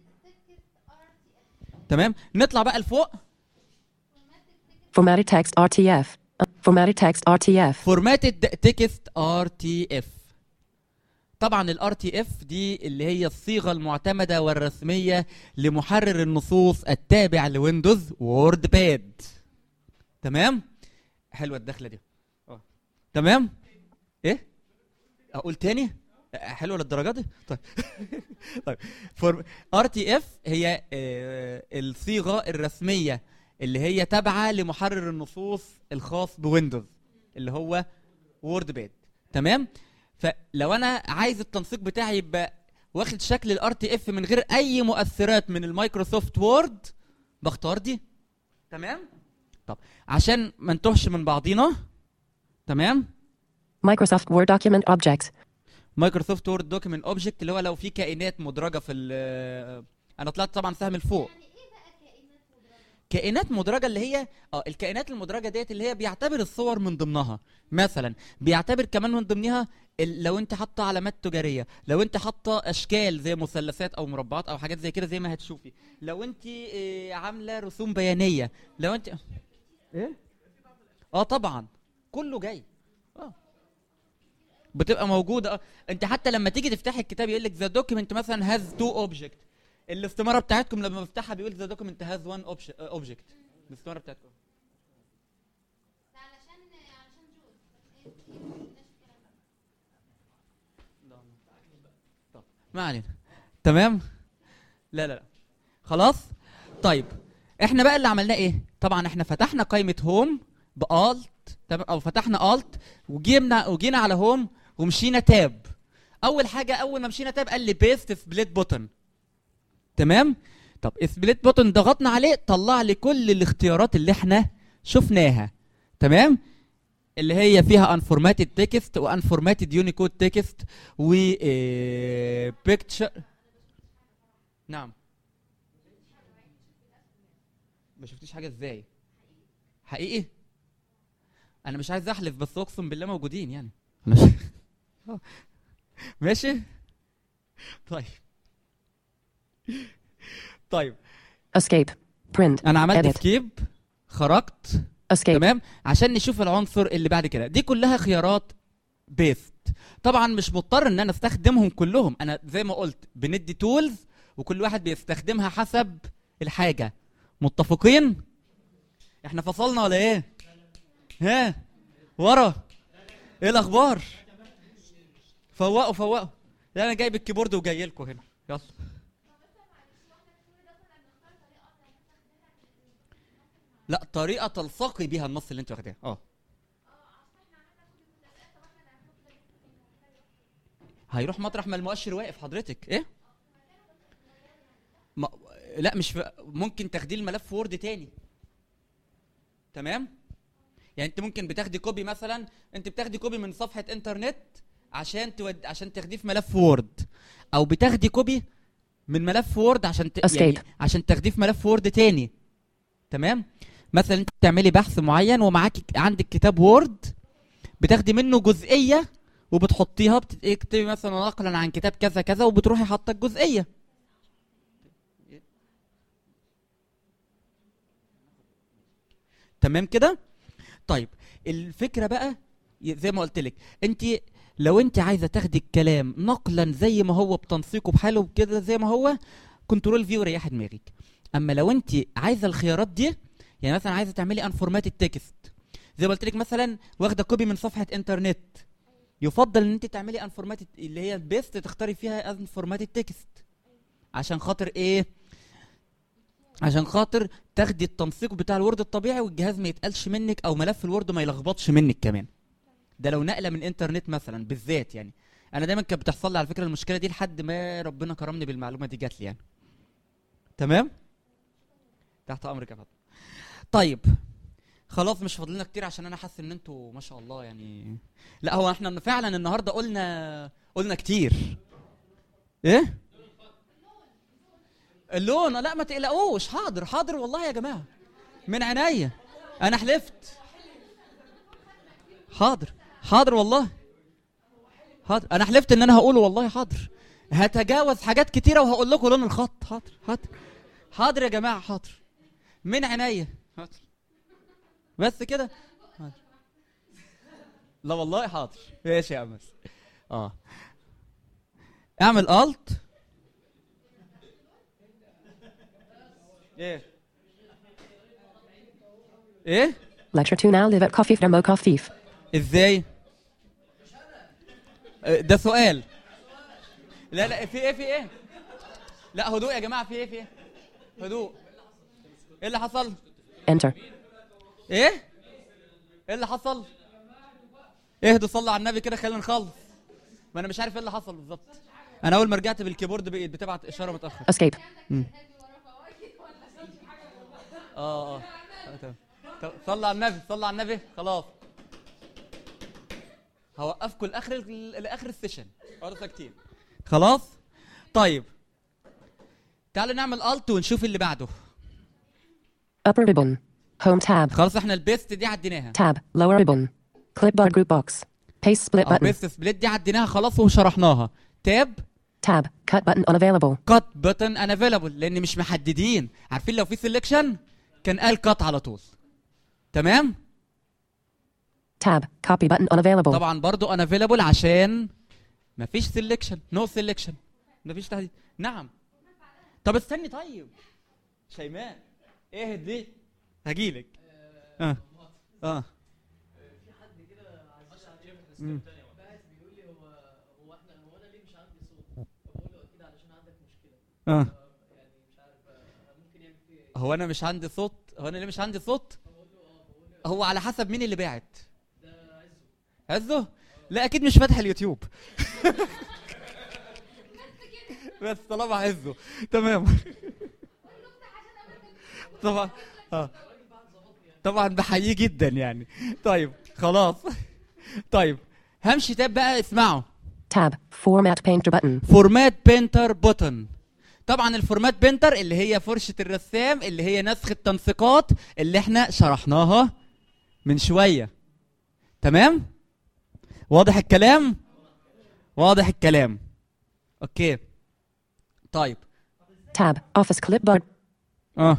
تمام نطلع بقى لفوق Formatted text RTF. Uh, Formatted text RTF. فورماتد تكست ار تي اف طبعا الار تي اف دي اللي هي الصيغه المعتمده والرسميه لمحرر النصوص التابع لويندوز وورد باد تمام حلوه الدخله دي اه تمام ايه اقول تاني حلوه للدرجه دي طيب طيب فور ار تي اف هي آه، الصيغه الرسميه اللي هي تابعه لمحرر النصوص الخاص بويندوز اللي هو وورد باد تمام فلو انا عايز التنسيق بتاعي يبقى واخد شكل الار تي اف من غير اي مؤثرات من المايكروسوفت وورد بختار دي تمام طب عشان ما نتوهش من بعضينا تمام Microsoft Word document object. مايكروسوفت وورد دوكيمنت اوبجكت اللي هو لو في كائنات مدرجه في ال انا طلعت طبعا سهم لفوق كائنات مدرجه اللي هي اه الكائنات المدرجه ديت اللي هي بيعتبر الصور من ضمنها مثلا بيعتبر كمان من ضمنها ال- لو انت حاطه علامات تجاريه لو انت حاطه اشكال زي مثلثات او مربعات او حاجات زي كده زي ما هتشوفي لو انت آه، عامله رسوم بيانيه لو انت ايه اه طبعا كله جاي اه بتبقى موجوده اه انت حتى لما تيجي تفتحي الكتاب يقول لك ذا دوكيمنت مثلا هاز تو اوبجكت الاستماره بتاعتكم لما بفتحها بيقول ذا دوكيمنت هاز وان اوبجكت الاستماره بتاعتكم ما علينا تمام لا لا لا خلاص طيب احنا بقى اللي عملناه ايه طبعا احنا فتحنا قائمه هوم بالت تمام او فتحنا الت وجينا وجينا على هوم ومشينا تاب اول حاجه اول ما مشينا تاب قال لي بيست سبليت بوتن تمام طب سبليت بوتن ضغطنا عليه طلع لي كل الاختيارات اللي احنا شفناها تمام اللي هي فيها unformatted text و unformatted unicode text و آه، picture نعم ما شفتيش حاجه ازاي حقيقي انا مش عايز احلف بس اقسم بالله موجودين يعني أنا- آه. ماشي طيب طيب Escape. Print. انا عملت Edit. سكيب خرجت Escape. تمام عشان نشوف العنصر اللي بعد كده دي كلها خيارات بيست طبعا مش مضطر ان انا استخدمهم كلهم انا زي ما قلت بندي تولز وكل واحد بيستخدمها حسب الحاجه متفقين احنا فصلنا ولا ايه ها ورا ايه الاخبار فوقوا فوقوا لا انا جايب الكيبورد وجاي لكم هنا يلا لا طريقه تلصقي بيها النص اللي انت واخداه اه هيروح مطرح ما المؤشر واقف حضرتك ايه ما لا مش في... ممكن تاخديه الملف وورد تاني تمام يعني انت ممكن بتاخدي كوبي مثلا انت بتاخدي كوبي من صفحه انترنت عشان تود... عشان تاخديه في ملف وورد او بتاخدي كوبي من ملف وورد عشان ت... يعني Escape. عشان تاخديه في ملف وورد تاني تمام مثلا انت بتعملي بحث معين ومعاكي عندك كتاب وورد بتاخدي منه جزئيه وبتحطيها بتكتبي مثلا نقلا عن كتاب كذا كذا وبتروحي حاطه الجزئيه تمام كده طيب الفكره بقى ي- زي ما قلت لك انت لو انت عايزه تاخدي الكلام نقلا زي ما هو بتنسيقه بحاله كده زي ما هو كنترول فيو ريح دماغك اما لو انت عايزه الخيارات دي يعني مثلا عايزه تعملي انفورماتد تكست زي ما قلت لك مثلا واخده كوبي من صفحه انترنت يفضل ان انت تعملي انفورماتد اللي هي بيست تختاري فيها انفورماتد تكست عشان خاطر ايه عشان خاطر تاخدي التنسيق بتاع الوورد الطبيعي والجهاز ما يتقلش منك او ملف الوورد ما يلخبطش منك كمان ده لو نقله من انترنت مثلا بالذات يعني انا دايما كانت بتحصل لي على فكره المشكله دي لحد ما ربنا كرمني بالمعلومه دي جات لي يعني تمام تحت امرك يا فاطمه طيب خلاص مش فاضلنا كتير عشان انا حاسس ان انتوا ما شاء الله يعني لا هو احنا فعلا النهارده قلنا قلنا كتير ايه اللون لا ما تقلقوش حاضر حاضر والله يا جماعه من عينيا انا حلفت حاضر حاضر والله حاضر انا حلفت ان انا هقوله والله حاضر هتجاوز حاجات كتيره وهقول لكم لون الخط حاضر حاضر حاضر يا جماعه حاضر من عينيا حاضر بس كده حاضر. لا والله حاضر ماشي يا امس اه اعمل الت ايه ايه Lecture 2 now live at Kafif Demo Kafif. ازاي آه، ده سؤال لا لا في ايه في ايه لا هدوء يا جماعه في ايه في ايه هدوء ايه اللي حصل Enter. ايه ايه اللي حصل اهدوا صلوا على النبي كده خلينا نخلص ما انا مش عارف ايه اللي حصل بالظبط انا اول ما رجعت بالكيبورد بقيت بتبعت اشاره متاخر Escape. مم. اه اه آه، تمام طب صلوا على النبي صلوا على النبي خلاص هوقفكم لاخر ال- لاخر السيشن اقعدوا ساكتين خلاص طيب تعالوا نعمل الت ونشوف اللي بعده Upper ribbon. Home tab. خلاص احنا البيست دي عديناها Tab. Lower ribbon. Clipboard group box. Paste split اه button. بيست سبليت دي عديناها خلاص وشرحناها تاب Tab. Cut button unavailable. كات بutton ان افيلابل لان مش محددين عارفين لو في سelection كان قال كات على طول تمام Tab. Copy button unavailable. طبعا برضو ان افيلابل عشان مفيش سelection نو سelection مفيش تحديد نعم طب استني طيب شيماء ايه دي هجيلك اه اه في حد كده عايز مم. باعت بيقول لي هو هو احنا هو انا ليه مش عندي صوت؟ فبقول له اكيد علشان عندك مشكله اه يعني مش عارف آه، ممكن يعمل فيه ايه؟ هو انا مش عندي صوت هو انا ليه مش عندي صوت هو على حسب مين اللي باعت ده عزه عزه لا اكيد مش فاتح اليوتيوب بس طالما عزه تمام طبعا اه طبعا بحييه جدا يعني طيب خلاص طيب همشي تاب بقى اسمعوا Tab. Format painter button. فورمات بينتر بوتن طبعا الفورمات بينتر اللي هي فرشة الرسام اللي هي نسخ التنسيقات اللي احنا شرحناها من شوية تمام واضح الكلام واضح الكلام اوكي طيب Tab. Office clipboard. اه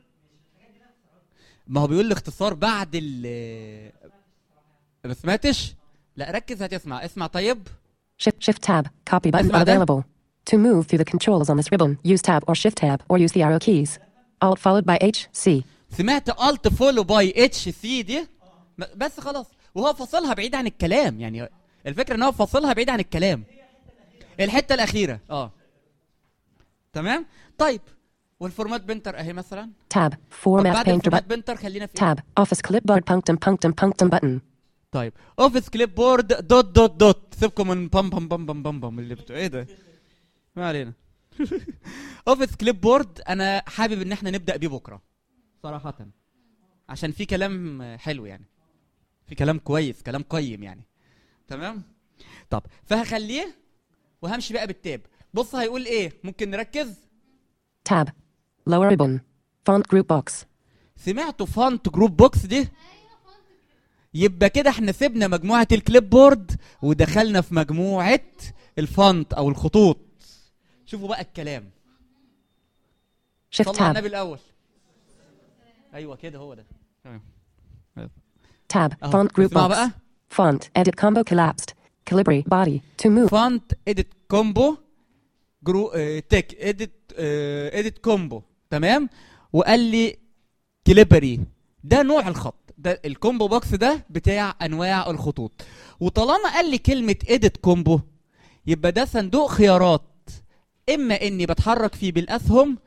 ما هو بيقول لي اختصار بعد ال ما سمعتش لا ركز هتسمع اسمع طيب Shift Shift tab. Copy button اسمع ده. unavailable. To move through the controls on this ribbon, use tab or shift tab or use the arrow keys. Alt followed by H C. سمعت الت فولو باي اتش سي دي م- بس خلاص وهو فاصلها بعيد عن الكلام يعني الفكره ان هو فاصلها بعيد عن الكلام الحته الاخيره اه تمام طيب والفورمات بنتر اهي مثلا Tab. طب Format بعد painter الفورمات button. بنتر خلينا في إيه؟ Tab. Office clipboard punctum punctum punctum button. طيب اوفيس كليب بورد دوت دوت دوت سيبكم من بام بام بام بام بام بام اللي بتوع ايه ده ما علينا اوفيس كليب بورد انا حابب ان احنا نبدا بيه بكره صراحه عشان في كلام حلو يعني في كلام كويس كلام قيم يعني تمام طب فهخليه وهمشي بقى بالتاب بص هيقول ايه ممكن نركز Tab. Lower ribbon. Font group box. سمعتوا فونت جروب بوكس دي يبقى كده احنا سيبنا مجموعة الكليب بورد ودخلنا في مجموعة الفونت او الخطوط شوفوا بقى الكلام Shift صلوا على tab. النبي الاول ايوه كده هو ده تمام Tab. أهو. Font group اسمعوا box. بقى Font. Edit combo collapsed. Calibri. Body. To move. فونت اديت كومبو جرو اه تك اديت اه اديت كومبو تمام وقال لي كليبري ده نوع الخط ده الكومبو بوكس ده بتاع انواع الخطوط وطالما قال لي كلمه اديت كومبو يبقى ده صندوق خيارات اما اني بتحرك فيه بالاسهم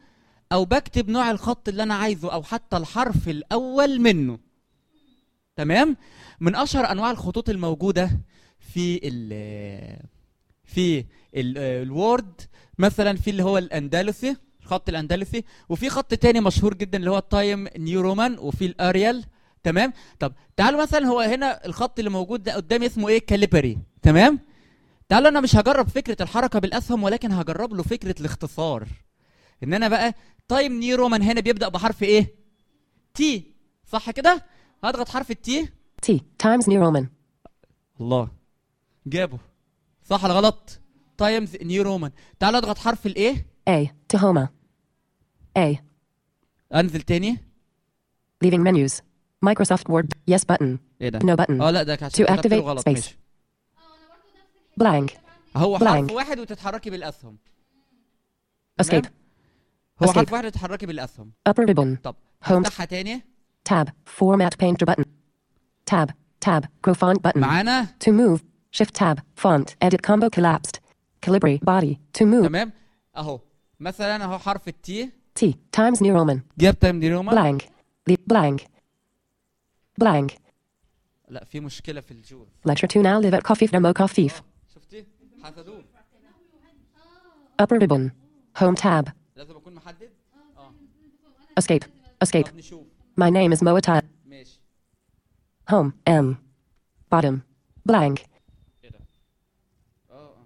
او بكتب نوع الخط اللي انا عايزه او حتى الحرف الاول منه تمام من اشهر انواع الخطوط الموجوده في ال في ال- الوورد مثلا في اللي هو الاندلسي الخط الاندلسي وفي خط تاني مشهور جدا اللي هو التايم نيو رومان وفي الاريال تمام طب تعالوا مثلا هو هنا الخط اللي موجود ده قدامي اسمه ايه كاليبري تمام تعالوا انا مش هجرب فكره الحركه بالاسهم ولكن هجرب له فكره الاختصار ان انا بقى تايم نيو رومان هنا بيبدا بحرف ايه تي صح كده هضغط حرف التي T times New Roman. الله جابه صح ولا غلط تايمز نيو رومان تعال اضغط حرف الايه A Tahoma. A انزل تاني leaving menus. Microsoft Word. Yes button. ايه ده No button. اه لا ده عشان To كتبت له activate غلط space. ماشي Blank. هو حرف Blank. واحد وتتحركي بالاسهم Escape. هو Escape. حرف واحد وتتحركي بالاسهم Upper ribbon. طب Home. افتحها تاني Tab. Format painter button. Tab. Tab. Grow font button. معانا To move. Shift tab. Font. Edit combo collapsed. Calibri. Body. To move. تمام اهو مثلا اهو حرف التي T times New Roman. جاب تايم نيو رومان Blank. Le- blank. Blank. لا في مشكله في الجول Lecture 2 now live at coffee from coffee. شفتي حسدوه Upper ribbon. Home tab. لازم اكون محدد اه Escape. Escape. طب نشوف My name is Moatai. ماشي Home. M. Bottom. Blank. ايه ده اه اه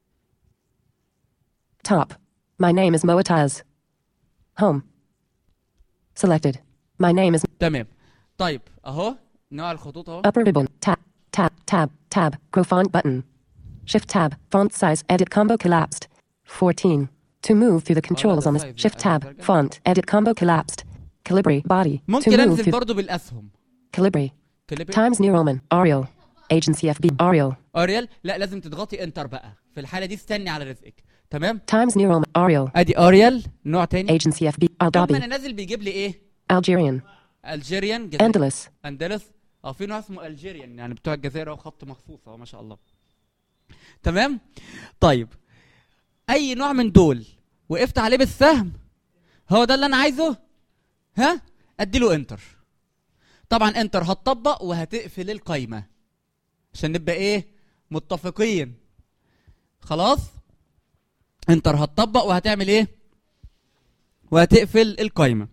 Top. My name is Moataz. Home. Selected. My name is تمام طيب اهو نوع الخطوط اهو upper ribbon. Tab. Tab. Tab. Tab. Grow font button. Shift tab. Font size. Edit combo collapsed. 14. To move through the controls on this. size. Shift I- tab. I- Font. Edit combo collapsed. Calibri. Body. To ممكن move انزل through. برضو بالاسهم Calibri. كليبر Times New Roman. Arial. Agency FB. Arial. اريال لا لازم تضغطي انتر بقى في الحاله دي استني على رزقك تمام Times New Roman. Arial. ادي اريال نوع تاني Agency FB. طول ما Aldabi. انا نازل بيجيب لي ايه Algerian. الجيريان جزائر Andalus. اندلس اه في نوع اسمه الجيريان يعني بتوع الجزائر اهو خط مخصوص اهو ما شاء الله تمام طيب اي نوع من دول وقفت عليه بالسهم هو ده اللي انا عايزه ها اديله انتر طبعا انتر هتطبق وهتقفل القايمه عشان نبقى ايه متفقين خلاص انتر هتطبق وهتعمل ايه وهتقفل القايمه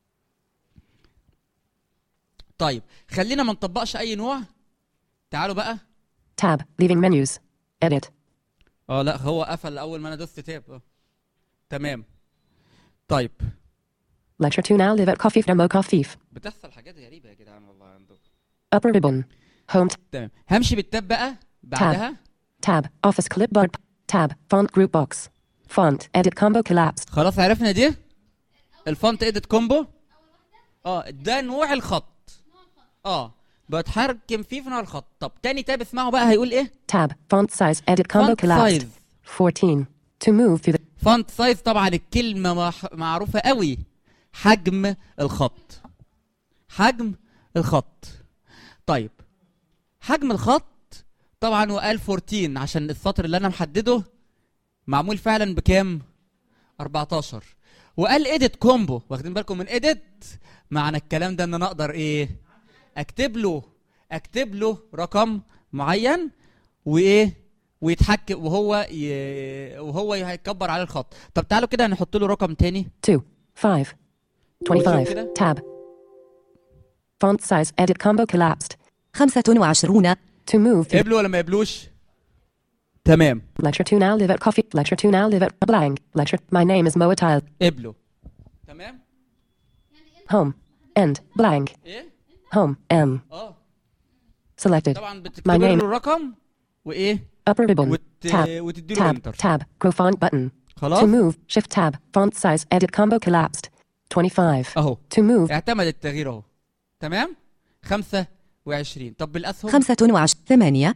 طيب خلينا ما نطبقش اي نوع تعالوا بقى Tab. Leaving menus. Edit. اه لا هو قفل اول ما انا دوست تاب اه تمام طيب Lecture 2 now live at coffee from coffee. بتحصل حاجات غريبه يا جدعان والله عندكم Upper ribbon. Home. t- تمام همشي بالتاب بقى بعدها Tab. Office clipboard. Tab. Font group box. Font. Edit combo collapsed. خلاص عرفنا دي الفونت اديت كومبو اه ده نوع الخط اه بتحكم فيه في نوع الخط طب تاني تاب اسمعوا بقى هيقول ايه Tab. Font size. Edit combo Font collapsed. size. 14. To move through the. فونت سايز طبعا الكلمه مح- معروفه قوي حجم الخط حجم الخط طيب حجم الخط طبعا وقال 14 عشان السطر اللي انا محدده معمول فعلا بكام 14 وقال اديت كومبو واخدين بالكم من اديت معنى الكلام ده ان انا اقدر ايه اكتب له اكتب له رقم معين وايه ويتحكم وهو ي... وهو هيكبر على الخط طب تعالوا كده نحط له رقم تاني 2. 5. 25. Tab. Font size. Edit combo collapsed. 25 To move through. قبلوا ولا ما قبلوش تمام Lecture 2 now live at coffee. Lecture 2 now live at blank. Lecture. My name is Moatile. قبلوا تمام Home. End. Blank. ايه Home. M. اه Selected. طبعا My بتكتبوا له name. الرقم وايه Upper ribbon. وت... Tab. وتدي له Tab. انتر Tab. Grow font button. خلاص To move. Shift tab. Font size. Edit combo collapsed. 25. اهو To move. اعتمد التغيير اهو تمام 25 طب بالاسهم 25 8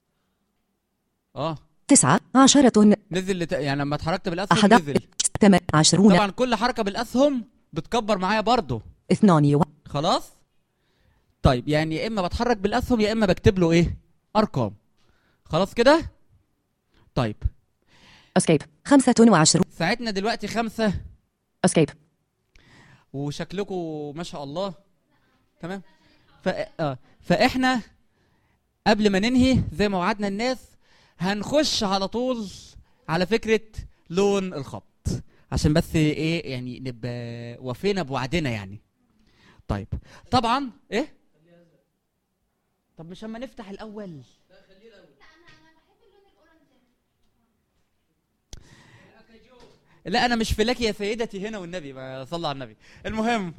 اه 19 نزل لت... يعني لما اتحركت بالاسهم أحد نزل 28 طبعا كل حركه بالاسهم بتكبر معايا برضه 2 خلاص طيب يعني يا اما بتحرك بالاسهم يا اما بكتب له ايه ارقام خلاص كده طيب Escape. 25 ساعتنا دلوقتي خمسة Escape. وشكلكم ما شاء الله تمام ف... آه. فاحنا قبل ما ننهي زي ما وعدنا الناس هنخش على طول على فكره لون الخط عشان بس ايه يعني نبقى وفينا بوعدنا يعني طيب طبعا ايه طب مش اما نفتح الاول لا انا مش في لك يا سيدتي هنا والنبي ما صلى على النبي المهم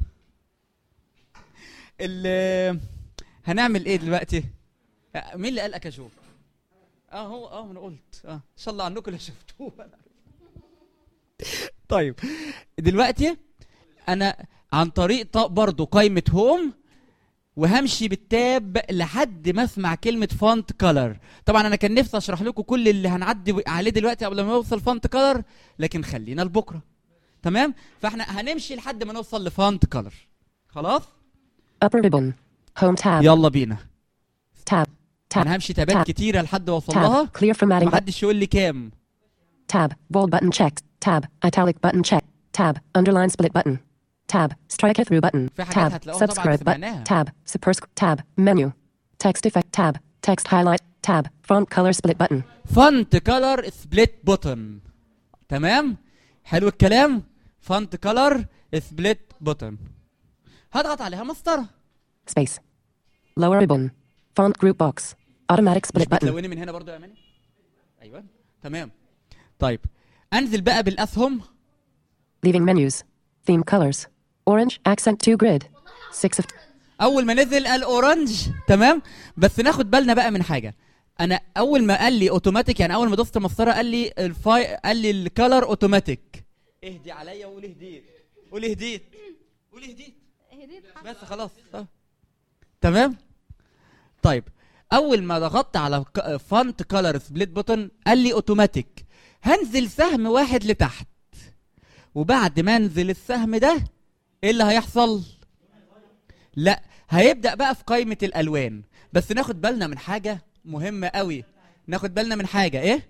ال هنعمل ايه دلوقتي آه، مين اللي قال اكاجو اه هو اه انا قلت اه ان شاء الله عنكم اللي شفتوه طيب دلوقتي انا عن طريق ط- برضو قائمه هوم وهمشي بالتاب لحد ما اسمع كلمه فونت كلر طبعا انا كان نفسي اشرح لكم كل اللي هنعدي عليه دلوقتي قبل ما نوصل فونت كلر لكن خلينا لبكره تمام فاحنا هنمشي لحد ما نوصل لفونت كلر خلاص Upper ribbon. Home tab. يلا بينا Tab. Tab. انا همشي تابات Tab. كتيره لحد ما اوصل Tab. لها Clear formatting. button. محدش يقول لي كام Tab. Bold button checked. Tab. Italic button checked. Tab. Underline split button. Tab. Strike through button. في حاجات Tab. هتلاقوها طبعاً Subscribe button. سمعناها. Tab. Superscript. Tab. Menu. Text effect. Tab. Text highlight. Tab. Font color split button. فونت كلر سبليت بوتن تمام حلو الكلام فونت كلر سبليت بوتن هضغط عليها مسطره Space. Lower ribbon. Font group box. Automatic مش split button. بتلوني من هنا برضو يا اماني ايوه تمام طيب انزل بقى بالاسهم Leaving menus. Theme colors. Orange. Accent 2 grid. 6 of اول ما نزل قال اورنج تمام بس ناخد بالنا بقى من حاجه انا اول ما قال لي اوتوماتيك يعني اول ما دوست مسطره قال لي الفاي قال لي الكلر اوتوماتيك اهدي عليا وقول هديت قول هديت قول هديت بس خلاص آه. تمام طيب اول ما ضغطت على فونت كلر سبليت بوتن قال لي اوتوماتيك هنزل سهم واحد لتحت وبعد ما انزل السهم ده ايه اللي هيحصل لا هيبدا بقى في قائمه الالوان بس ناخد بالنا من حاجه مهمه قوي ناخد بالنا من حاجه ايه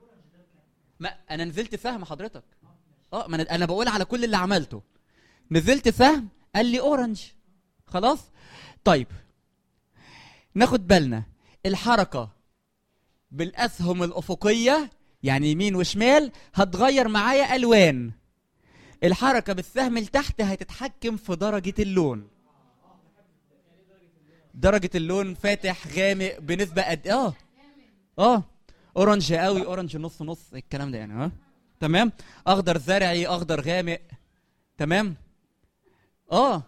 ما انا نزلت سهم حضرتك اه ما انا انا بقول على كل اللي عملته نزلت سهم قال لي اورنج خلاص طيب ناخد بالنا الحركه بالاسهم الافقيه يعني يمين وشمال هتغير معايا الوان الحركه بالسهم لتحت هتتحكم في درجه اللون درجه اللون فاتح غامق بنسبه قد اه اه اورنج قوي اورنج نص نص الكلام ده يعني ها تمام اخضر زرعي اخضر غامق تمام اه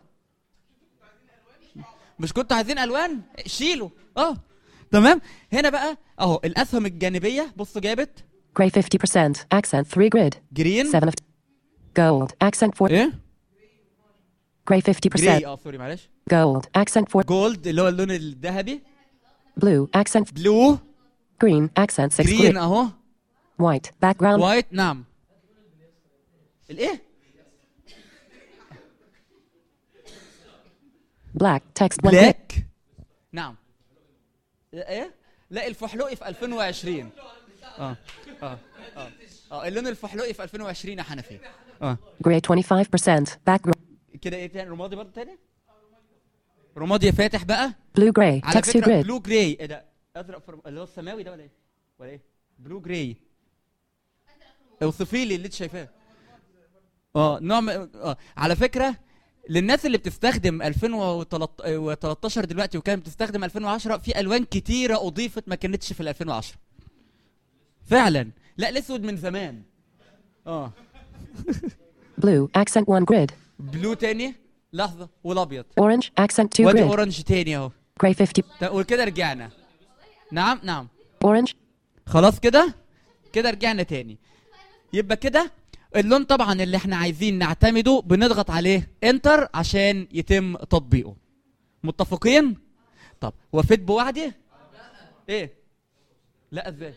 مش كنتوا عايزين الوان شيلوا اه تمام هنا بقى اهو الاسهم الجانبيه بصوا جابت Gray 50%. Accent 3 grid. Green. 7 of Gold. Accent 4. ايه Gray 50%. جراي اه سوري معلش Gold. Accent 4. جولد اللي هو اللون الذهبي Blue. Accent بلو Green. Accent 6 جرين grid. اهو White. Background. وايت نعم الايه Black. Text 1 grid. بلاك نعم ايه لا الفحلوقي في 2020 اه اه اه اه اللون الفحلوقي في 2020 يا حنفي اه Gray 25%. Background. كده ايه تاني رمادي برضه تاني رمادي فاتح بقى Blue gray. على Text 2 فكره grid. بلو جراي ايه ده ازرق فر... اللي هو السماوي ده ولا ايه ولا ايه بلو جراي اوصفي لي اللي انت شايفاه اه نوع م... اه على فكره للناس اللي بتستخدم 2013 دلوقتي وكانت بتستخدم 2010 في الوان كتيره اضيفت ما كانتش في ال 2010 فعلا لا الاسود من زمان اه Blue. Accent 1 grid. بلو تاني لحظه والابيض Orange. Accent 2 وادي grid. اورنج تاني اهو Gray 50. طب وكده رجعنا نعم نعم Orange. خلاص كده كده رجعنا تاني يبقى كده اللون طبعا اللي احنا عايزين نعتمده بنضغط عليه انتر عشان يتم تطبيقه متفقين طب وفيت بوعدي ايه لا ازاي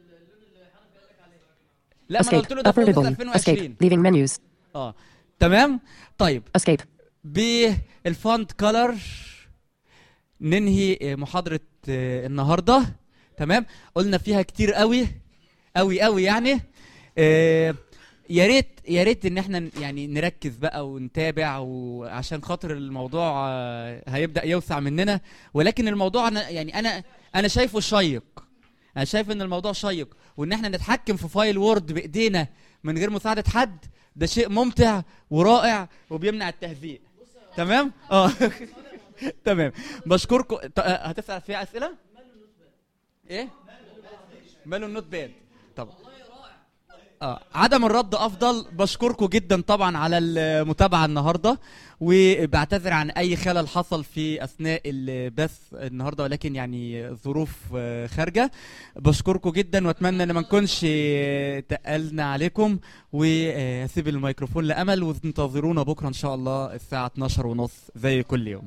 لا ما انا Escape. قلت له ده Upper فوق ribbon. 2020 Escape. Leaving menus. اه تمام طيب Escape. بالفونت كولر ننهي آه، محاضرة آه، النهاردة تمام قلنا فيها كتير قوي قوي قوي يعني آه، يا ريت يا ريت ان احنا ن- يعني نركز بقى ونتابع وعشان خاطر الموضوع آه، هيبدا يوسع مننا ولكن الموضوع انا يعني انا انا شايفه شيق انا شايف ان الموضوع شيق وان احنا نتحكم في فايل وورد بايدينا من غير مساعده حد ده شيء ممتع ورائع وبيمنع التهزيء تمام اه تمام بشكركم ط- آه، هتسال فيها اسئله ايه ماله النوت باد طب اه عدم الرد افضل بشكركم جدا طبعا على المتابعه النهارده وبعتذر عن اي خلل حصل في اثناء البث النهارده ولكن يعني ظروف آه، خارجه بشكركم جدا واتمنى ان ما نكونش آه، تقلنا عليكم وهسيب الميكروفون لامل وانتظرونا بكره ان شاء الله الساعه 12 ونص زي كل يوم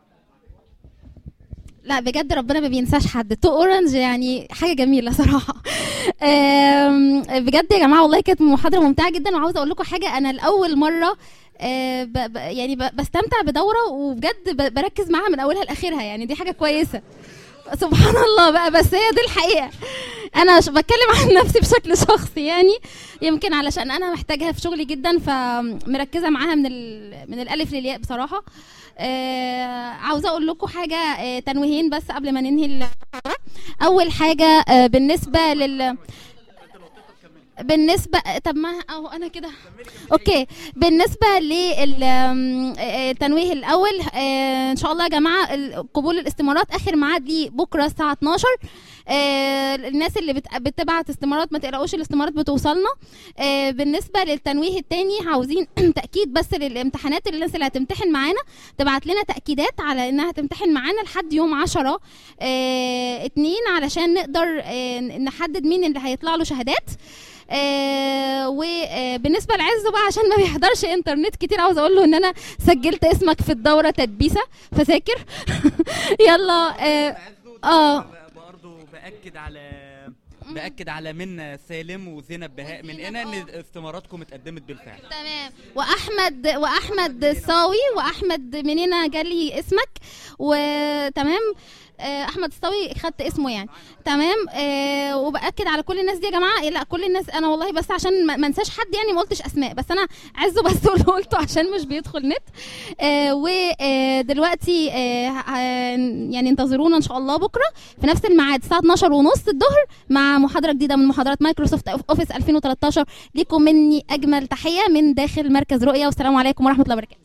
لا بجد ربنا ما بينساش حد تو اورنج يعني حاجه جميله صراحه آم، بجد يا جماعه والله كانت محاضره ممتعه جدا وعاوزه اقول لكم حاجه انا لاول مره آه، ب ب يعني ب بستمتع بدوره وبجد ب بركز معاها من اولها لاخرها يعني دي حاجه كويسه سبحان الله بقى بس هي دي الحقيقه انا ش- بتكلم عن نفسي بشكل شخصي يعني يمكن علشان انا محتاجها في شغلي جدا فمركزه معاها من ال... من الالف للياء بصراحه آه عاوزه اقول لكم حاجه آه تنويهين بس قبل ما ننهي المحاضره اول حاجه آه بالنسبه لل بالنسبه طب ما اهو انا كده اوكي بالنسبه للتنويه الاول آه، ان شاء الله يا جماعه ال- قبول الاستمارات اخر ميعاد ليه بكره الساعه 12 آه، الناس اللي بت- بتبعت استمارات ما تقلقوش الاستمارات بتوصلنا آه، بالنسبه للتنويه التاني عاوزين تاكيد بس للامتحانات اللي الناس اللي هتمتحن معانا تبعت لنا تاكيدات على انها هتمتحن معانا لحد يوم 10 آه، اتنين علشان نقدر آه، نحدد مين اللي هيطلع له شهادات آه وبالنسبه لعزه بقى عشان ما بيحضرش انترنت كتير عاوز اقول له ان انا سجلت اسمك في الدوره تدبيسه فذاكر يلا اه, آه برضه باكد على باكد على منى سالم وزينب بهاء من هنا ان استماراتكم اتقدمت بالفعل تمام واحمد واحمد الصاوي واحمد منين جالي اسمك وتمام آه، احمد الصاوي خدت اسمه يعني تمام آه وباكد على كل الناس دي يا جماعه لا كل الناس انا والله بس عشان ما ما انساش حد يعني ما قلتش اسماء بس انا عزه بس اللي قلته عشان مش بيدخل نت آه ودلوقتي آه ه- يعني انتظرونا ان شاء الله بكره في نفس الميعاد الساعه 12 ونص الظهر مع محاضره جديده من محاضرات مايكروسوفت اوفيس 2013 ليكم مني اجمل تحيه من داخل مركز رؤيه والسلام عليكم ورحمه الله وبركاته